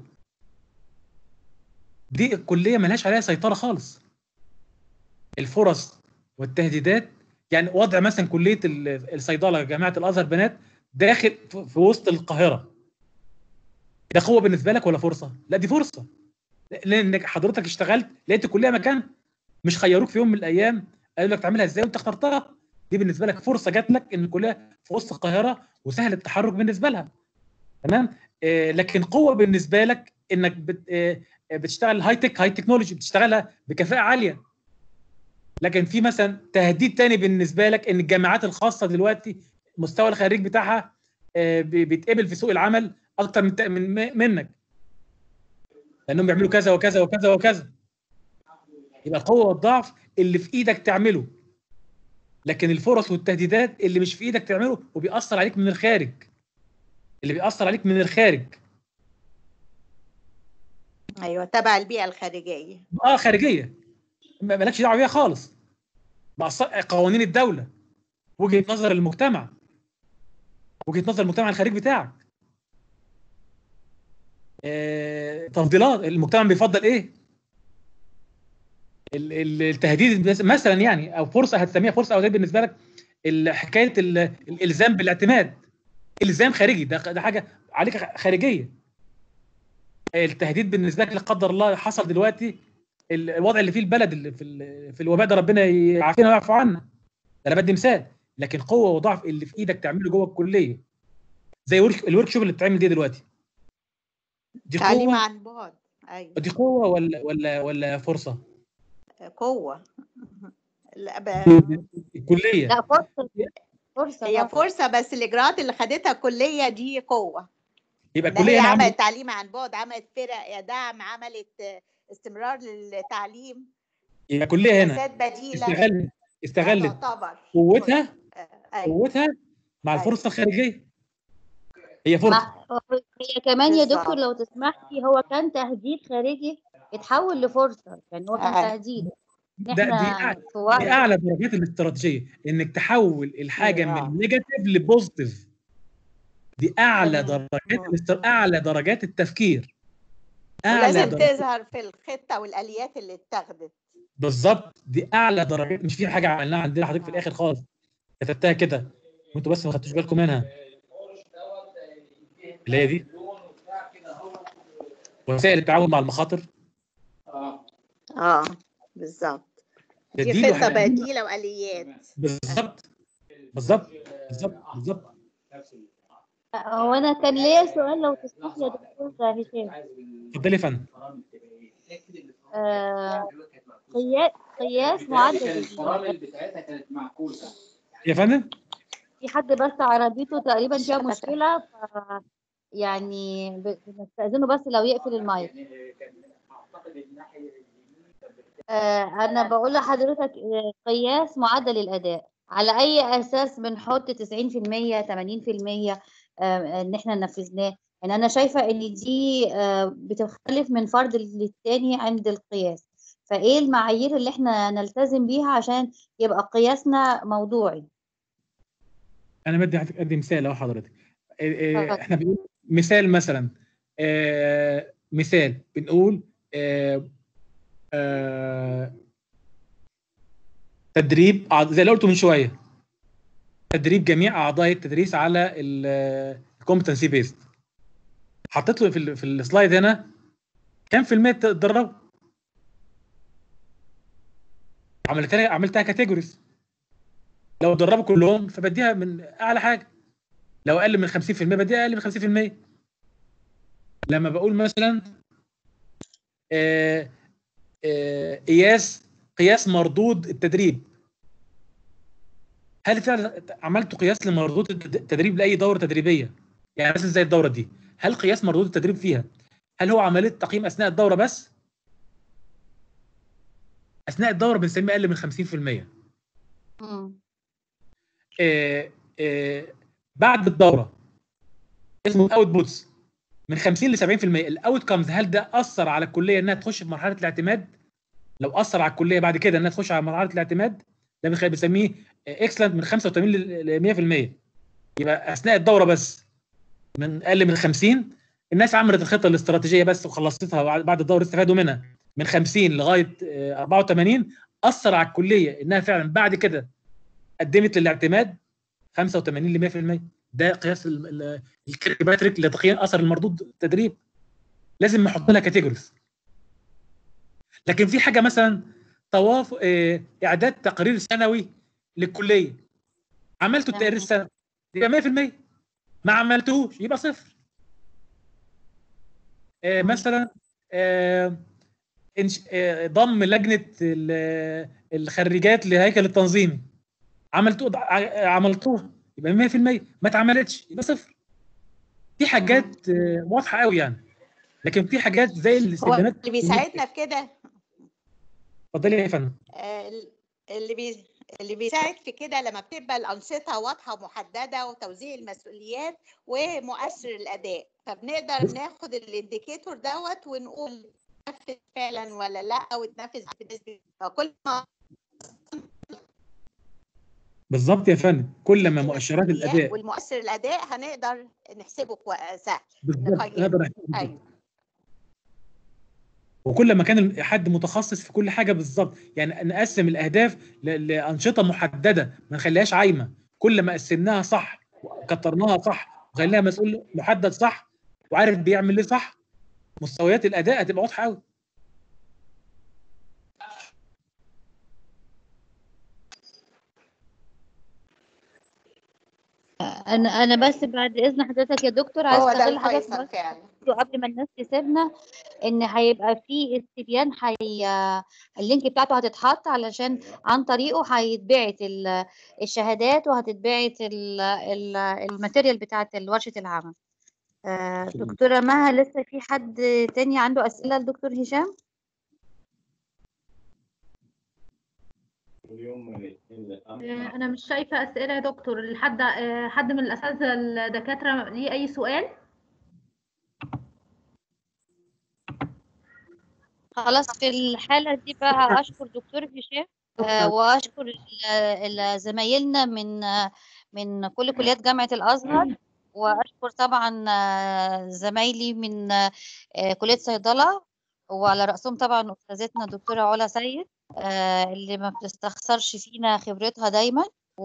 دي الكليه ملهاش عليها سيطره خالص الفرص والتهديدات يعني وضع مثلا كليه ال- الصيدله جامعه الازهر بنات داخل في في وسط القاهره ده قوه بالنسبه لك ولا فرصه؟ لا دي فرصه لانك حضرتك اشتغلت لقيت الكليه مكان مش خيروك في يوم من الايام قالوا لك تعملها ازاي وانت اخترتها دي بالنسبه لك فرصه جات لك ان الكليه في وسط القاهره وسهل التحرك بالنسبه لها تمام آه لكن قوه بالنسبه لك انك بت آه بتشتغل هاي تك هاي تكنولوجي بتشتغلها بكفاءه عاليه لكن في مثلا تهديد تاني بالنسبه لك ان الجامعات الخاصه دلوقتي مستوى الخريج بتاعها آه، بي- بيتقبل في سوق العمل اكتر من من منك لانهم بيعملوا كذا وكذا وكذا وكذا يبقى القوه والضعف اللي في ايدك تعمله لكن الفرص والتهديدات اللي مش في ايدك تعمله وبيأثر عليك من الخارج اللي بيأثر عليك من الخارج ايوه تبع البيئه الخارجيه اه خارجيه ما- مالكش دعوه بيها خالص بأثر قوانين الدوله وجهه نظر المجتمع وجهه نظر المجتمع الخارجي بتاعك آه، تفضيلات المجتمع بيفضل ايه ال- ال- التهديد بس- مثلا يعني او فرصه هتسميها فرصه او زي بالنسبه لك ال- حكايه ال- الالزام بالاعتماد الزام خارجي ده ده حاجه عليك خ- خارجيه التهديد بالنسبه لك لا قدر الله حصل دلوقتي ال- الوضع اللي فيه البلد اللي في ال- في الوباء ده ربنا يعافينا ويعفو عنا ده انا بدي مثال لكن قوه وضعف اللي في ايدك تعمله جوه الكليه زي ورك- الورك شوب اللي بتتعمل دي دلوقتي دي تعليم قوه عن بعد ايوه دي قوه ولا ولا ولا فرصه قوه لا ب... الكليه لا فرصه فرصه هي طبعا. فرصه بس الاجراءات اللي خدتها الكليه دي قوه يبقى ان الكليه هي هنا عملت عملت تعليم عن بعد عملت فرق دعم عملت آه، استمرار للتعليم يبقى الكليه هنا سياسات بديله استغلت استغلت تعتبر قوتها ايوه قوتها مع الفرصه الخارجيه هي فرصه مع- هي كمان يا بالظبط. دكتور لو تسمحي هو كان تهديد خارجي اتحول لفرصه يعني هو كان أيوة. تهديد ده ان دي احنا أع- في وقت دي اعلى درجات الاستراتيجيه انك تحول الحاجه آه. من نيجاتيف لبوزيتيف دي اعلى تمام. درجات الاستر... اعلى درجات التفكير اعلى ولازم درجات تظهر في الخطه والاليات اللي اتخذت بالظبط دي اعلى درجات مش في حاجه عملناها عندنا حضرتك في الاخر خالص كتبتها كده وانتوا بس ما خدتوش بالكم منها اللي هي دي وسائل التعامل مع المخاطر اه بالظبط دي تديله خطه حاجة. بديله واليات بالظبط بالظبط بالظبط بالظبط هو انا كان ليا سؤال لو تسمح لي يا دكتور هشام اتفضلي يا فندم آه، قياس قياس معدل ال- بتاعتها كانت معكوسه يا فندم في حد بس عربيته تقريبا فيها مشكله ف يعني ب- بنستأذنه بس لو يقفل المايك آه، أنا بقول لحضرتك آه، قياس معدل الأداء على أي أساس بنحط 90% 80% آه، إن إحنا نفذناه يعني أنا شايفة إن دي آه، بتختلف من فرد للتاني عند القياس فإيه المعايير اللي إحنا نلتزم بيها عشان يبقى قياسنا موضوعي انا بدي ادي مثال اهو حضرتك آه، آه، اتفضل. احنا بنقول مثال مثلا آه، مثال بنقول آه، آه، تدريب أعض- زي اللي قلته من شويه تدريب جميع اعضاء التدريس على الكومبتنسي بيست حطيت له في ال- في السلايد هنا كام في المية تدربوا عملتها عملتها كاتيجوريز لو دربوا كلهم فبديها من اعلى حاجه لو اقل من 50% بديها اقل من 50% لما بقول مثلا آه، آه، قياس قياس مردود التدريب هل فعلا عملتوا قياس لمردود التدريب لاي دوره تدريبيه يعني مثلا زي الدوره دي هل قياس مردود التدريب فيها هل هو عمليه تقييم اثناء الدوره بس اثناء الدوره بنسميه اقل من 50% مم. آه، آه، بعد الدوره اسمه اوت بوتس من 50 ل 70% الاوت كامز هل ده اثر على الكليه انها تخش في مرحله الاعتماد لو اثر على الكليه بعد كده انها تخش على مرحله الاعتماد ده بنخ- بنسميه اكسلنت من 85 ل 100% يبقى اثناء الدوره بس من اقل من 50 الناس عملت الخطه الاستراتيجيه بس وخلصتها بعد بعد الدوره استفادوا منها من 50 لغايه آه، 84 اثر على الكليه انها فعلا بعد كده قدمت للاعتماد 85 ل 100% ده قياس ال- ال- الكريباتريك لتقييم اثر المردود التدريب لازم نحط لها كاتيجوريز لكن في حاجه مثلا طواف آه، اعداد تقرير سنوي للكليه عملتوا التقرير السنوي يبقى 100% ما عملتوش يبقى صفر آه، مثلا آه، إنش- آه، ضم لجنه ال- الخريجات لهيكل التنظيمي عملتوه ع- عملتوه يبقى 100% ما اتعملتش يبقى صفر في حاجات آه، واضحه قوي يعني لكن في حاجات زي هو الاستبيانات اللي بيساعدنا في كده اتفضلي يا فندم آه، اللي بي اللي بيساعد في كده لما بتبقى الأنشطة واضحة ومحددة وتوزيع المسؤوليات ومؤشر الأداء فبنقدر ناخد الانديكيتور دوت ونقول اتنفذ فعلا ولا لا أو اتنفذ بنسبة فكل ما بالظبط يا فندم كل ما مؤشرات الاداء والمؤشر الأداء هنقدر نحسبه كوي- سهل بالظبط نقيمه نقدر نحسبه بالظبط. أيوه وكل ما كان حد متخصص في كل حاجه بالظبط يعني نقسم الاهداف ل- لانشطه محدده ما نخليهاش عايمه كل ما قسمناها صح وكترناها صح وخليناها مسؤول محدد صح وعارف بيعمل ايه صح مستويات الاداء هتبقى واضحه قوي انا انا بس بعد اذن حضرتك يا دكتور عايز هو ده استغل حضرتك الفيصل بس فعلا قبل ما الناس تسيبنا ان هيبقى في استبيان حي... اللينك بتاعته هتتحط علشان عن طريقه هيتبعت ال- الشهادات وهتتبعت ال- ال- الماتيريال بتاعت ورشة العمل آه، دكتورة مها لسه في حد تاني عنده أسئلة لدكتور هشام؟ آه، أنا مش شايفة أسئلة يا دكتور لحد آه، حد من الأساتذة الدكاترة ليه أي سؤال؟ خلاص في الحالة دي بقى أشكر دكتور هشام آه، وأشكر ال- ال- زمايلنا من آه، من كل كليات جامعة الأزهر وأشكر طبعا آه، زمايلي من آه، كلية صيدلة وعلى رأسهم طبعا أستاذتنا الدكتورة علا سيد آه، اللي ما بتستخسرش فينا خبرتها دايما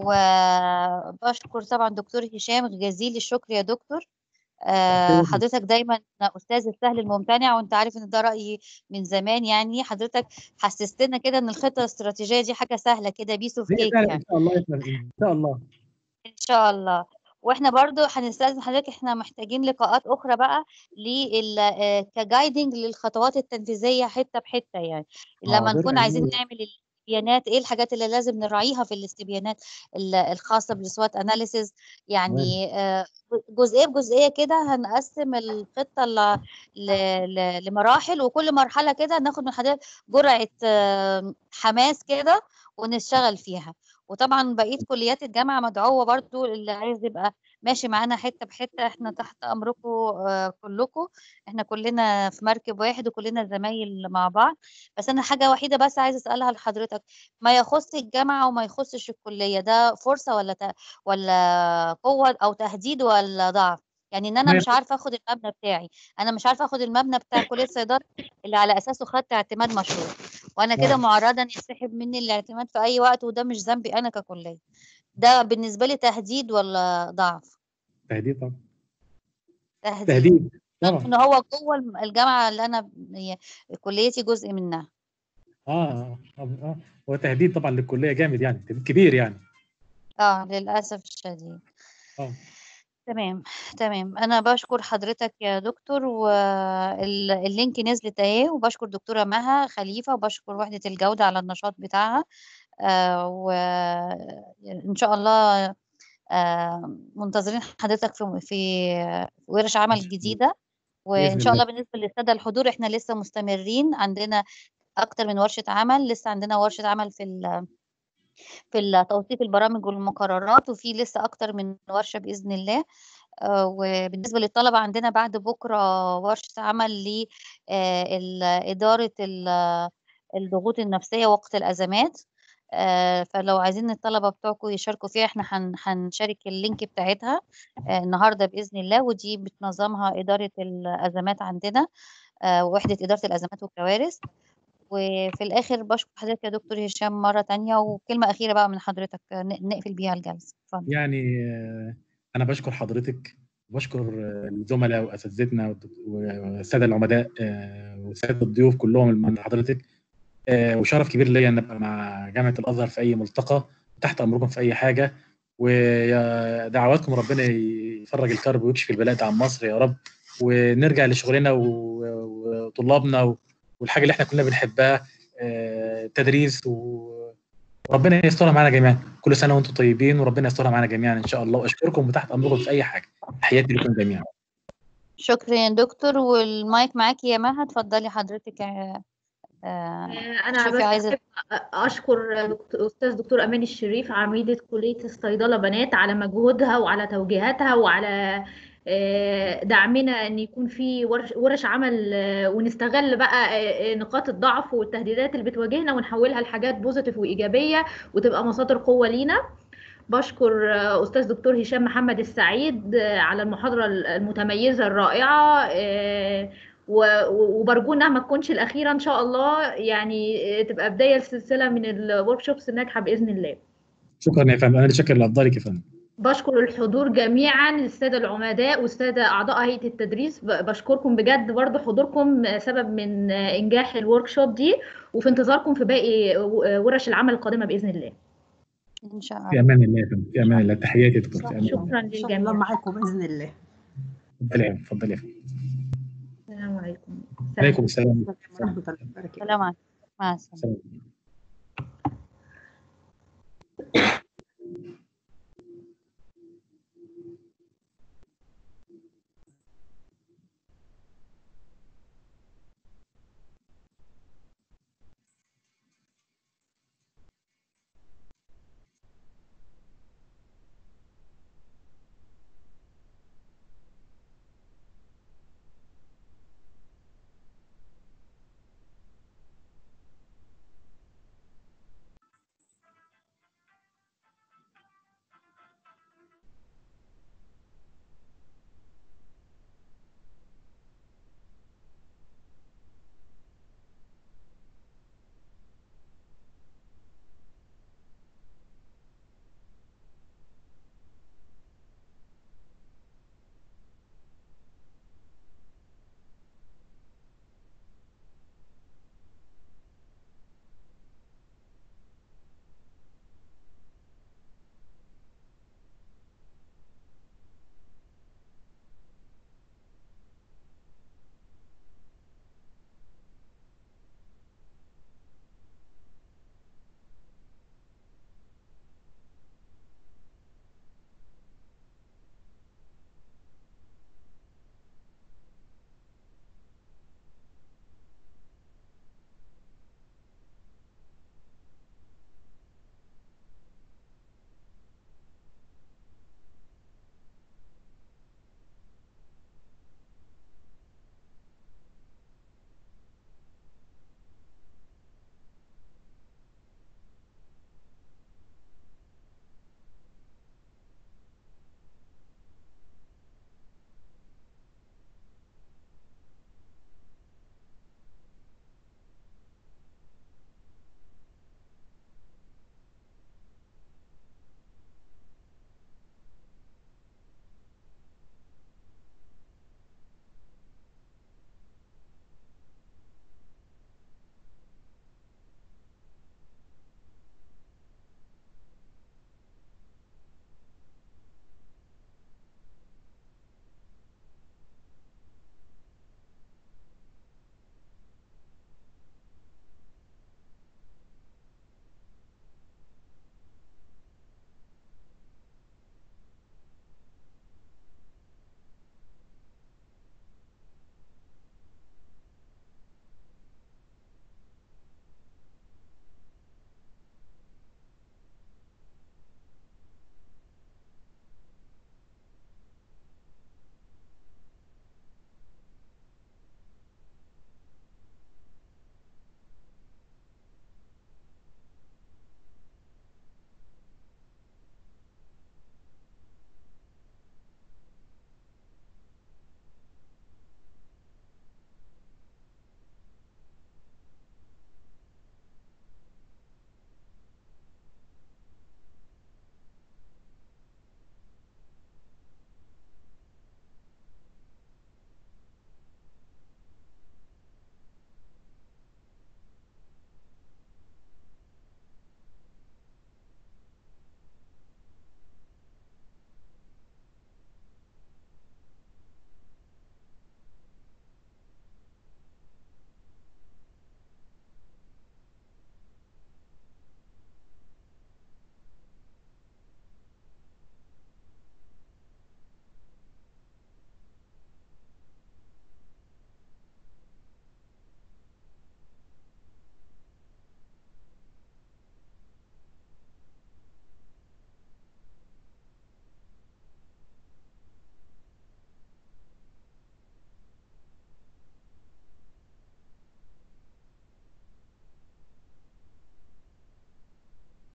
وبشكر طبعا دكتور هشام جزيل الشكر يا دكتور آه، حضرتك دايما استاذ السهل الممتنع وانت عارف ان ده رايي من زمان يعني حضرتك حسستنا كده ان الخطه الاستراتيجيه دي حاجه سهله كده بيس اوف هي كيك فعلا ان يعني شاء الله يا فندم ان شاء الله ان شاء الله واحنا برضو هنستاذن حضرتك احنا محتاجين لقاءات اخرى بقى لل آه، كجايدنج للخطوات التنفيذيه حته بحته يعني لما حاضر نكون عايزين عينيا نعمل الاستبيانات ايه الحاجات اللي لازم نراعيها في الاستبيانات ال- الخاصه بالسوات اناليسيز تمام يعني آه، جزئيه بجزئيه كده هنقسم الخطه ل- ل- ل- لمراحل وكل مرحله كده ناخد من حضرتك جرعه آه، حماس كده ونشتغل فيها وطبعا بقيه كليات الجامعه مدعوه برضو اللي عايز يبقى ماشي معانا حته بحته احنا تحت امركم آه، كلكم احنا كلنا في مركب واحد وكلنا زمايل مع بعض بس انا حاجه وحيده بس عايزه اسالها لحضرتك ما يخص الجامعه وما يخصش الكليه ده فرصه ولا ت... ولا قوه او تهديد ولا ضعف يعني ان انا ما مش عارفه اخد المبنى بتاعي انا مش عارفه اخد المبنى بتاع كليه صيدله اللي على اساسه خدت اعتماد مشروع وانا كده آه. معرضه ان يسحب مني الاعتماد في اي وقت وده مش ذنبي انا ككليه ده بالنسبه لي تهديد ولا ضعف تهديد طبعا تهديد تهديد رغم طبعا ان هو جوه الم- الجامعه اللي انا هي كليتي جزء منها اه اه اه آه. هو تهديد طبعا للكليه جامد يعني تهديد كبير يعني اه للاسف الشديد اه تمام تمام انا بشكر حضرتك يا دكتور واللينك نزلت اهي وبشكر دكتوره مها خليفه وبشكر وحده الجوده على النشاط بتاعها آه وان شاء الله آه منتظرين حضرتك في في ورش عمل جديده وان باذن شاء الله الله بالنسبه للساده الحضور احنا لسه مستمرين عندنا اكتر من ورشه عمل لسه عندنا ورشه عمل في ال في توثيق البرامج والمقررات وفي لسه اكتر من ورشه باذن الله آه، وبالنسبه للطلبه عندنا بعد بكره ورشه عمل لاداره الضغوط النفسيه وقت الازمات آه، فلو عايزين الطلبه بتوعكم يشاركوا فيها احنا هن- هنشارك اللينك بتاعتها آه، النهارده باذن الله ودي بتنظمها اداره الازمات عندنا آه، ووحده اداره الازمات والكوارث وفي الآخر بشكر حضرتك يا دكتور هشام مرة تانية وكلمة أخيرة بقى من حضرتك ن- نقفل بيها الجلسة اتفضل يعني آه، انا بشكر حضرتك وبشكر آه، الزملاء واساتذتنا والدك- والساده العمداء آه، والساده الضيوف كلهم من حضرتك آه، وشرف كبير ليا ان ابقى مع جامعه الازهر في اي ملتقى تحت امركم في اي حاجه ودعواتكم ربنا يفرج الكرب ويكشف البلاء ده عن مصر يا رب ونرجع لشغلنا و- وطلابنا و- والحاجه اللي احنا كلنا بنحبها آه، التدريس و- وربنا يسترها معانا جميعا كل سنه وانتم طيبين وربنا يسترها معانا جميعا ان شاء الله واشكركم وتحت امركم في اي حاجه تحياتي لكم جميعا شكرا يا دكتور والمايك معاكي يا مها اتفضلي حضرتك آه، آه، انا شوفي بس عايزة أحب اشكر دكتور- استاذ دكتور امان الشريف عميده كليه الصيدله بنات على مجهودها وعلى توجيهاتها وعلى آه، دعمنا ان يكون في ورش, ورش عمل آه، ونستغل بقى آه، آه، نقاط الضعف والتهديدات اللي بتواجهنا ونحولها لحاجات بوزيتيف وايجابيه وتبقى مصادر قوه لينا بشكر آه، استاذ دكتور هشام محمد السعيد آه، على المحاضره المتميزه الرائعه آه، و- و- وبرجو انها ما تكونش الاخيره ان شاء الله يعني آه، تبقى بدايه لسلسله من الورك شوبس الناجحه باذن الله شكرا يا فندم انا اللي شاكر لافضلك يا فندم بشكر الحضور جميعا الساده العمداء والساده اعضاء هيئه التدريس ب- بشكركم بجد برضو حضوركم آه، سبب من آه، انجاح الورك شوب دي وفي انتظاركم في باقي آه، ورش العمل القادمه باذن الله ان شاء في امان الله يا فندم في امان الله تحياتي يا دكتور في امان الله شكرا ان شاء الله للجميع معاكم باذن الله اتفضلي يا فندم اتفضلي يا فندم السلام عليكم عليكم السلام ورحمه الله وبركاته سلام عليكم مع السلامه السلام